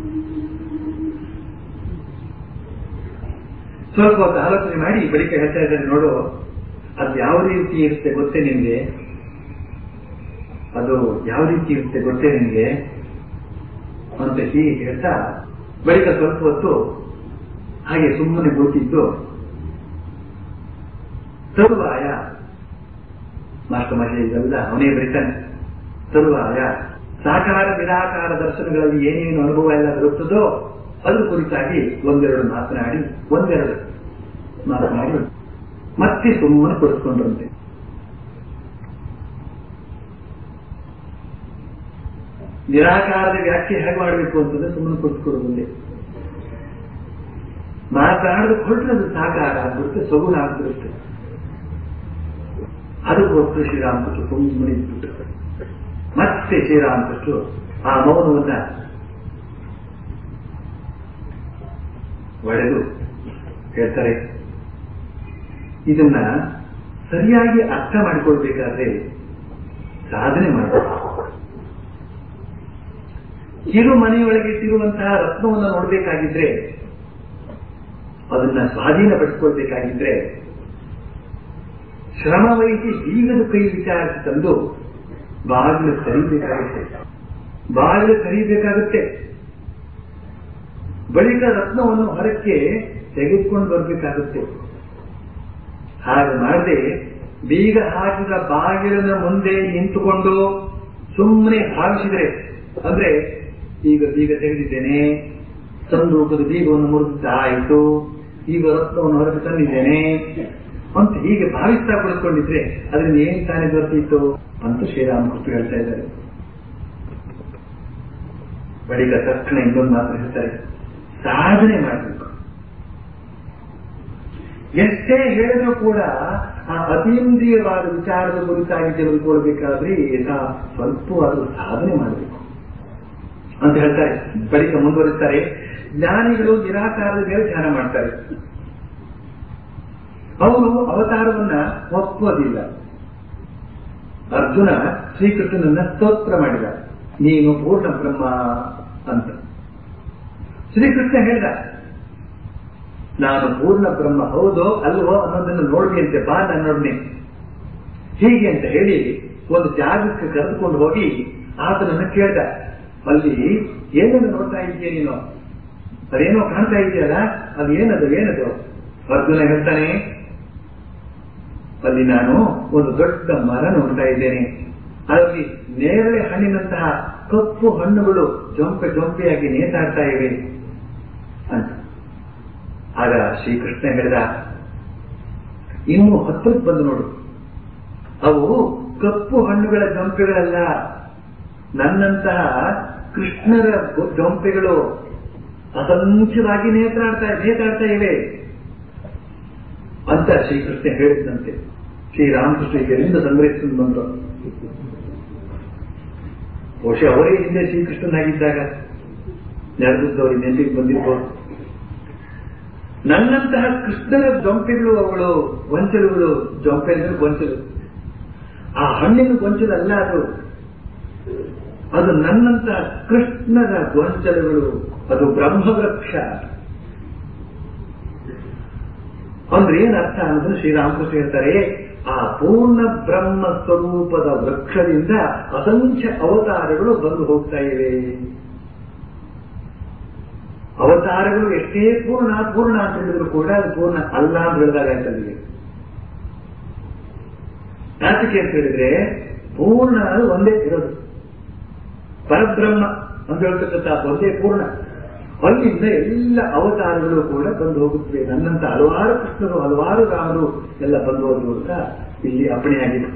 ಸ್ವಲ್ಪ ಹೊತ್ತು ಆಲೋಚನೆ ಮಾಡಿ ಬಳಿಕ ಹೇಳ್ತಾ ಇದ್ದಾರೆ ನೋಡು ಅದು ಯಾವ ರೀತಿ ಇರುತ್ತೆ ಗೊತ್ತೇ ನಿನ್ಗೆ ಅದು ಯಾವ ರೀತಿ ಇರುತ್ತೆ ಗೊತ್ತೇ ನಿನ್ಗೆ ಅಂತ ಹೀಗೆ ಹೇಳ್ತಾ ಬಳಿಕ ಸ್ವಲ್ಪ ಹೊತ್ತು ಹಾಗೆ ಸುಮ್ಮನೆ ಕೂತಿದ್ದು ತರುವಾಯ ಮಾಸ್ಟರ್ ಮಹೇ ಇದೆಲ್ಲ ಅವನೇ ಬರೀತಾನೆ ತರುವಾಯ ಸಾಕಾರ ನಿರಾಕಾರ ದರ್ಶನಗಳಲ್ಲಿ ಏನೇನು ಅನುಭವ ಎಲ್ಲ ಬರುತ್ತದೋ ಅದ್ರ ಕುರಿತಾಗಿ ಒಂದೆರಡು ಮಾತನಾಡಿ ಒಂದೆರಡು ಮಾತನಾಡಿ ಮತ್ತೆ ಸುಮ್ಮನೆ ಕೊಡಿಸ್ಕೊಂಡ್ರಂತೆ ನಿರಾಕಾರದ ವ್ಯಾಖ್ಯೆ ಹೇಗೆ ಮಾಡಬೇಕು ಅಂತಂದ್ರೆ ಸುಮ್ಮನೆ ಕೊಡಿಸ್ಕೊಡೋದಿಲ್ಲ ಮಾತನಾಡಿದ ಹೊರಟ್ರೆ ಅದು ಸಾಕಾರ ಆಗ್ಬಿಡುತ್ತೆ ಸಗುಣ ಆಗ್ಬಿಡುತ್ತೆ ಅದಕ್ಕೋಸ್ಕರ ಶ್ರೀರಾಮಕೃಷ್ಣ ಸುಮ್ಮನೆ ಇಟ್ಬಿಟ್ಟು ಮತ್ತೆ ಶ್ರೀರಾಮಕೃಷ್ಣರು ಆ ಮೌನವನ್ನ ಒಡೆದು ಹೇಳ್ತಾರೆ ಇದನ್ನ ಸರಿಯಾಗಿ ಅರ್ಥ ಮಾಡಿಕೊಳ್ಬೇಕಾದ್ರೆ ಸಾಧನೆ ಮಾಡಬೇಕು ಕಿರು ಮನೆಯೊಳಗಿಟ್ಟಿರುವಂತಹ ರತ್ನವನ್ನು ನೋಡಬೇಕಾಗಿದ್ರೆ ಅದನ್ನ ಸ್ವಾಧೀನಪಡಿಸಿಕೊಳ್ಬೇಕಾಗಿದ್ರೆ ಶ್ರಮವಹಿಸಿ ಬೀಗದ ಕೈ ವಿಚಾರಿಸಿ ತಂದು ಬಾಗಿಲು ಕರೀಬೇಕಾಗುತ್ತೆ ಬಾಗಿಲು ಕರೀಬೇಕಾಗುತ್ತೆ ಬಳಿಕ ರತ್ನವನ್ನು ಹೊರಕ್ಕೆ ತೆಗೆದುಕೊಂಡು ಬರಬೇಕಾಗುತ್ತೆ ಹಾಗೆ ಮಾಡದೆ ಬೀಗ ಹಾಕಿದ ಬಾಗಿಲಿನ ಮುಂದೆ ನಿಂತುಕೊಂಡು ಸುಮ್ಮನೆ ಭಾವಿಸಿದ್ರೆ ಅಂದ್ರೆ ಈಗ ಬೀಗ ತೆಗೆದಿದ್ದೇನೆ ಸಂದೂಕದ ಬೀಗವನ್ನು ಮುರಿದಾಯಿತು ಈಗ ರತ್ನವನ್ನು ಹೊರಗೆ ತಂದಿದ್ದೇನೆ ಅಂತ ಹೀಗೆ ಭಾವಿಸ್ತಾ ಕುಳಿತುಕೊಂಡಿದ್ರೆ ಅದರಿಂದ ಏನ್ ತಾನೇ ದೊರೆತಿತ್ತು ಅಂತ ಶ್ರೀರಾಮಕೃಷ್ಣ ಹೇಳ್ತಾ ಇದ್ದಾರೆ ಬಳಿಕ ತಕ್ಷಣ ಇನ್ನೊಂದು ಮಾತು ಹೇಳ್ತಾರೆ ಸಾಧನೆ ಮಾಡಬೇಕು ಎಷ್ಟೇ ಹೇಳಿದ್ರು ಕೂಡ ಆ ಅತೀಂದ್ರಿಯವಾದ ವಿಚಾರದ ಕುರಿತಾಗಿ ತಿಳಿದುಕೊಳ್ಬೇಕಾದ್ರೆ ಯಥಾ ಸ್ವಲ್ಪವಾದರೂ ಸಾಧನೆ ಮಾಡಬೇಕು ಅಂತ ಹೇಳ್ತಾರೆ ಬಳಿಕ ಮುಂದುವರಿಸ್ತಾರೆ ಜ್ಞಾನಿಗಳು ನಿರಾಕಾರದ ಮೇಲೆ ಧ್ಯಾನ ಮಾಡ್ತಾರೆ ಅವರು ಅವತಾರವನ್ನ ಒಪ್ಪೋದಿಲ್ಲ ಅರ್ಜುನ ಶ್ರೀಕೃಷ್ಣನನ್ನ ಸ್ತೋತ್ರ ಮಾಡಿದ ನೀನು ಪೂರ್ಣ ಬ್ರಹ್ಮ ಅಂತ ಶ್ರೀಕೃಷ್ಣ ಹೇಳ್ದ ನಾನು ಪೂರ್ಣ ಬ್ರಹ್ಮ ಹೌದೋ ಅಲ್ವೋ ಅನ್ನೋದನ್ನು ನೋಡ್ಬೇಂತೆ ಬಾ ನನ್ನೊಡನೆ ಹೀಗೆ ಅಂತ ಹೇಳಿ ಒಂದು ಜಾಗಕ್ಕೆ ಕರೆದುಕೊಂಡು ಹೋಗಿ ಆತನನ್ನ ಕೇಳ್ದ ಅಲ್ಲಿ ಏನನ್ನು ನೋಡ್ತಾ ಇದೆಯಾ ನೀನು ಅದೇನೋ ಕಾಣ್ತಾ ಇದೆಯಲ್ಲ ಅದು ಏನದು ಏನದು ಅರ್ಜುನ ಹೇಳ್ತಾನೆ ಅಲ್ಲಿ ನಾನು ಒಂದು ದೊಡ್ಡ ಮರ ನೋಡ್ತಾ ಇದ್ದೇನೆ ಅದರಲ್ಲಿ ನೇರಳೆ ಹಣ್ಣಿನಂತಹ ಕಪ್ಪು ಹಣ್ಣುಗಳು ಜೊಂಪೆ ಜೊಂಪೆಯಾಗಿ ನೇತಾಡ್ತಾ ಇವೆ ಅಂತ ಆಗ ಶ್ರೀಕೃಷ್ಣ ಹೇಳಿದ ಇನ್ನು ಹತ್ರಕ್ಕೆ ಬಂದು ನೋಡು ಅವು ಕಪ್ಪು ಹಣ್ಣುಗಳ ಜೊಂಪೆಗಳಲ್ಲ ನನ್ನಂತಹ ಕೃಷ್ಣರ ಜೊಂಪೆಗಳು ಅಸಂಖ್ಯವಾಗಿ ನೇತಾಡ್ತಾ ನೇತಾಡ್ತಾ ಇವೆ ಅಂತ ಶ್ರೀಕೃಷ್ಣ ಹೇಳಿದಂತೆ ಶ್ರೀರಾಮಕೃಷ್ಣ ಎಲ್ಲಿಂದ ಸಂಗ್ರಹಿಸಿಕೊಂಡು ಬಂದ್ರು ಬಹುಶಃ ಅವರೇ ಹಿಂದೆ ಶ್ರೀಕೃಷ್ಣನಾಗಿದ್ದಾಗ ನಡೆದವ್ರಿಗೆ ನೆನಪಿಗೆ ಬಂದಿರ್ಬೋದು ನನ್ನಂತಹ ಕೃಷ್ಣನ ಜೊಂಪೆಗಳು ಅವುಗಳು ಗೊಂಚಲುಗಳು ಜೊಂಪೆ ಅಂದ್ರೆ ಗೊಂಚಲು ಆ ಹಣ್ಣಿನ ಗೊಂಚಲಲ್ಲ ಅದು ಅದು ನನ್ನಂತಹ ಕೃಷ್ಣನ ಗೊಂಚಲುಗಳು ಅದು ಬ್ರಹ್ಮವೃಕ್ಷ ಅಂದ್ರೆ ಏನ್ ಅರ್ಥ ಅನ್ನೋದು ಶ್ರೀರಾಮಕೃಷ್ಣ ಹೇಳ್ತಾರೆ ಆ ಪೂರ್ಣ ಬ್ರಹ್ಮ ಸ್ವರೂಪದ ವೃಕ್ಷದಿಂದ ಅಸಂಖ್ಯ ಅವತಾರಗಳು ಬಂದು ಹೋಗ್ತಾ ಇವೆ ಅವತಾರಗಳು ಎಷ್ಟೇ ಪೂರ್ಣ ಪೂರ್ಣ ಅಂತ ಹೇಳಿದ್ರು ಕೂಡ ಅದು ಪೂರ್ಣ ಅಲ್ಲ ಅಂತ ಹೇಳಿದಾಗ ಆಯ್ತು ಅಲ್ಲಿಗೆ ಯಾತಕ್ಕೆ ಅಂತ ಹೇಳಿದ್ರೆ ಪೂರ್ಣ ಅದು ಒಂದೇ ಇರೋದು ಪರಬ್ರಹ್ಮ ಅಂತ ಹೇಳ್ತಕ್ಕಂಥ ಒಂದೇ ಪೂರ್ಣ ಅಲ್ಲಿಂದ ಎಲ್ಲ ಅವತಾರಗಳು ಕೂಡ ಬಂದು ಹೋಗುತ್ತವೆ ನನ್ನಂತ ಹಲವಾರು ಕೃಷ್ಣರು ಹಲವಾರು ರಾಮರು ಎಲ್ಲ ಬಂದು ಹೋದ್ರು ಅಂತ ಇಲ್ಲಿ ಅಪ್ಪಣೆಯಾಗಿದೆ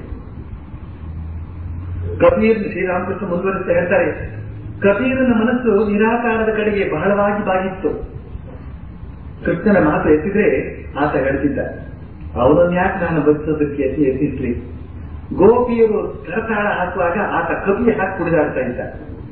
ಕಬೀರ್ ಶ್ರೀರಾಮಕೃಷ್ಣ ಮುಂದುವರಿಸ್ತಾ ಹೇಳ್ತಾರೆ ಕಬೀರನ ಮನಸ್ಸು ನಿರಾಕಾರದ ಕಡೆಗೆ ಬಹಳವಾಗಿ ಬಾಗಿತ್ತು ಕೃಷ್ಣನ ಮಾತು ಎತ್ತಿದ್ರೆ ಆತ ಹೇಳ್ತಿದ್ದ ಅವನನ್ನು ಯಾಕೆ ನಾನು ಬದುಕೋದಕ್ಕೆ ಎತ್ತಿ ಎತ್ತಿಸ್ಲಿ ಗೋಪಿಯರು ಕರತಾಳ ಹಾಕುವಾಗ ಆತ ಕಬಿ ಹಾಕಿ ಕುಡಿದಾಡ್ತಾ ಇದ್ದ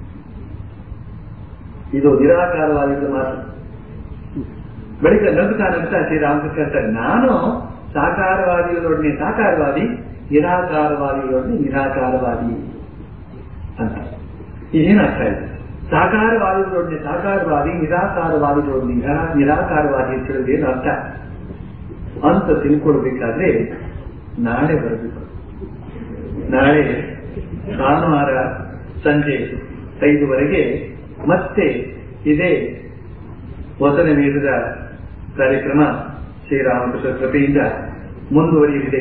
ಇದು ನಿರಾಕಾರವಾಗಿದ್ದ ಮಾತು ಬಳಿಕ ನಗುತ್ತಾ ನಗುತ್ತಾ ಶ್ರೀರಾಮಕೃಷ್ಣ ಹೇಳ್ತಾರೆ ನಾನು ಸಾಕಾರವಾದಿಗಳೊಡನೆ ಸಾಕಾರವಾದಿ ನಿರಾಕಾರವಾದಿಗಳೊಡನೆ ನಿರಾಕಾರವಾದಿ ಅಂತ ಏನರ್ಥ ಇದೆ ಸಾಕಾರವಾದಿಗಳೊಡನೆ ಸಾಕಾರವಾದಿ ನಿರಾಕಾರವಾದಿಗಳೊಡನೆ ನಿರಾ- ನಿರಾಕಾರವಾದಿ ಅಂತ ಹೇಳಿದ್ರೆ ಏನು ಅರ್ಥ ಅಂತ ತಿಳ್ಕೊಳ್ಬೇಕಾದ್ರೆ ನಾಳೆ ಬರಬೇಕು ನಾಳೆ ಭಾನುವಾರ ಸಂಜೆ ಐದುವರೆಗೆ ಮತ್ತೆ ಇದೇ ವಚನ ನೀಡಿದ ಕಾರ್ಯಕ್ರಮ ಶ್ರೀರಾಮಕೃಷ್ಣ ಕೃಪೆಯಿಂದ ಮುಂದುವರಿಯಲಿದೆ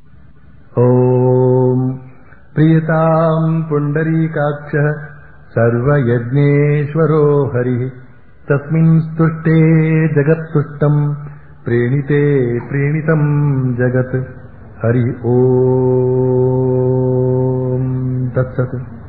ॐ प्रियताम् पुण्डरीकाक्षः सर्वयज्ञेश्वरो हरिः तस्मिन् स्तुष्टे जगत्तुष्टम् प्रेणिते प्रेणितम् जगत् हरि ॐ तत्सत्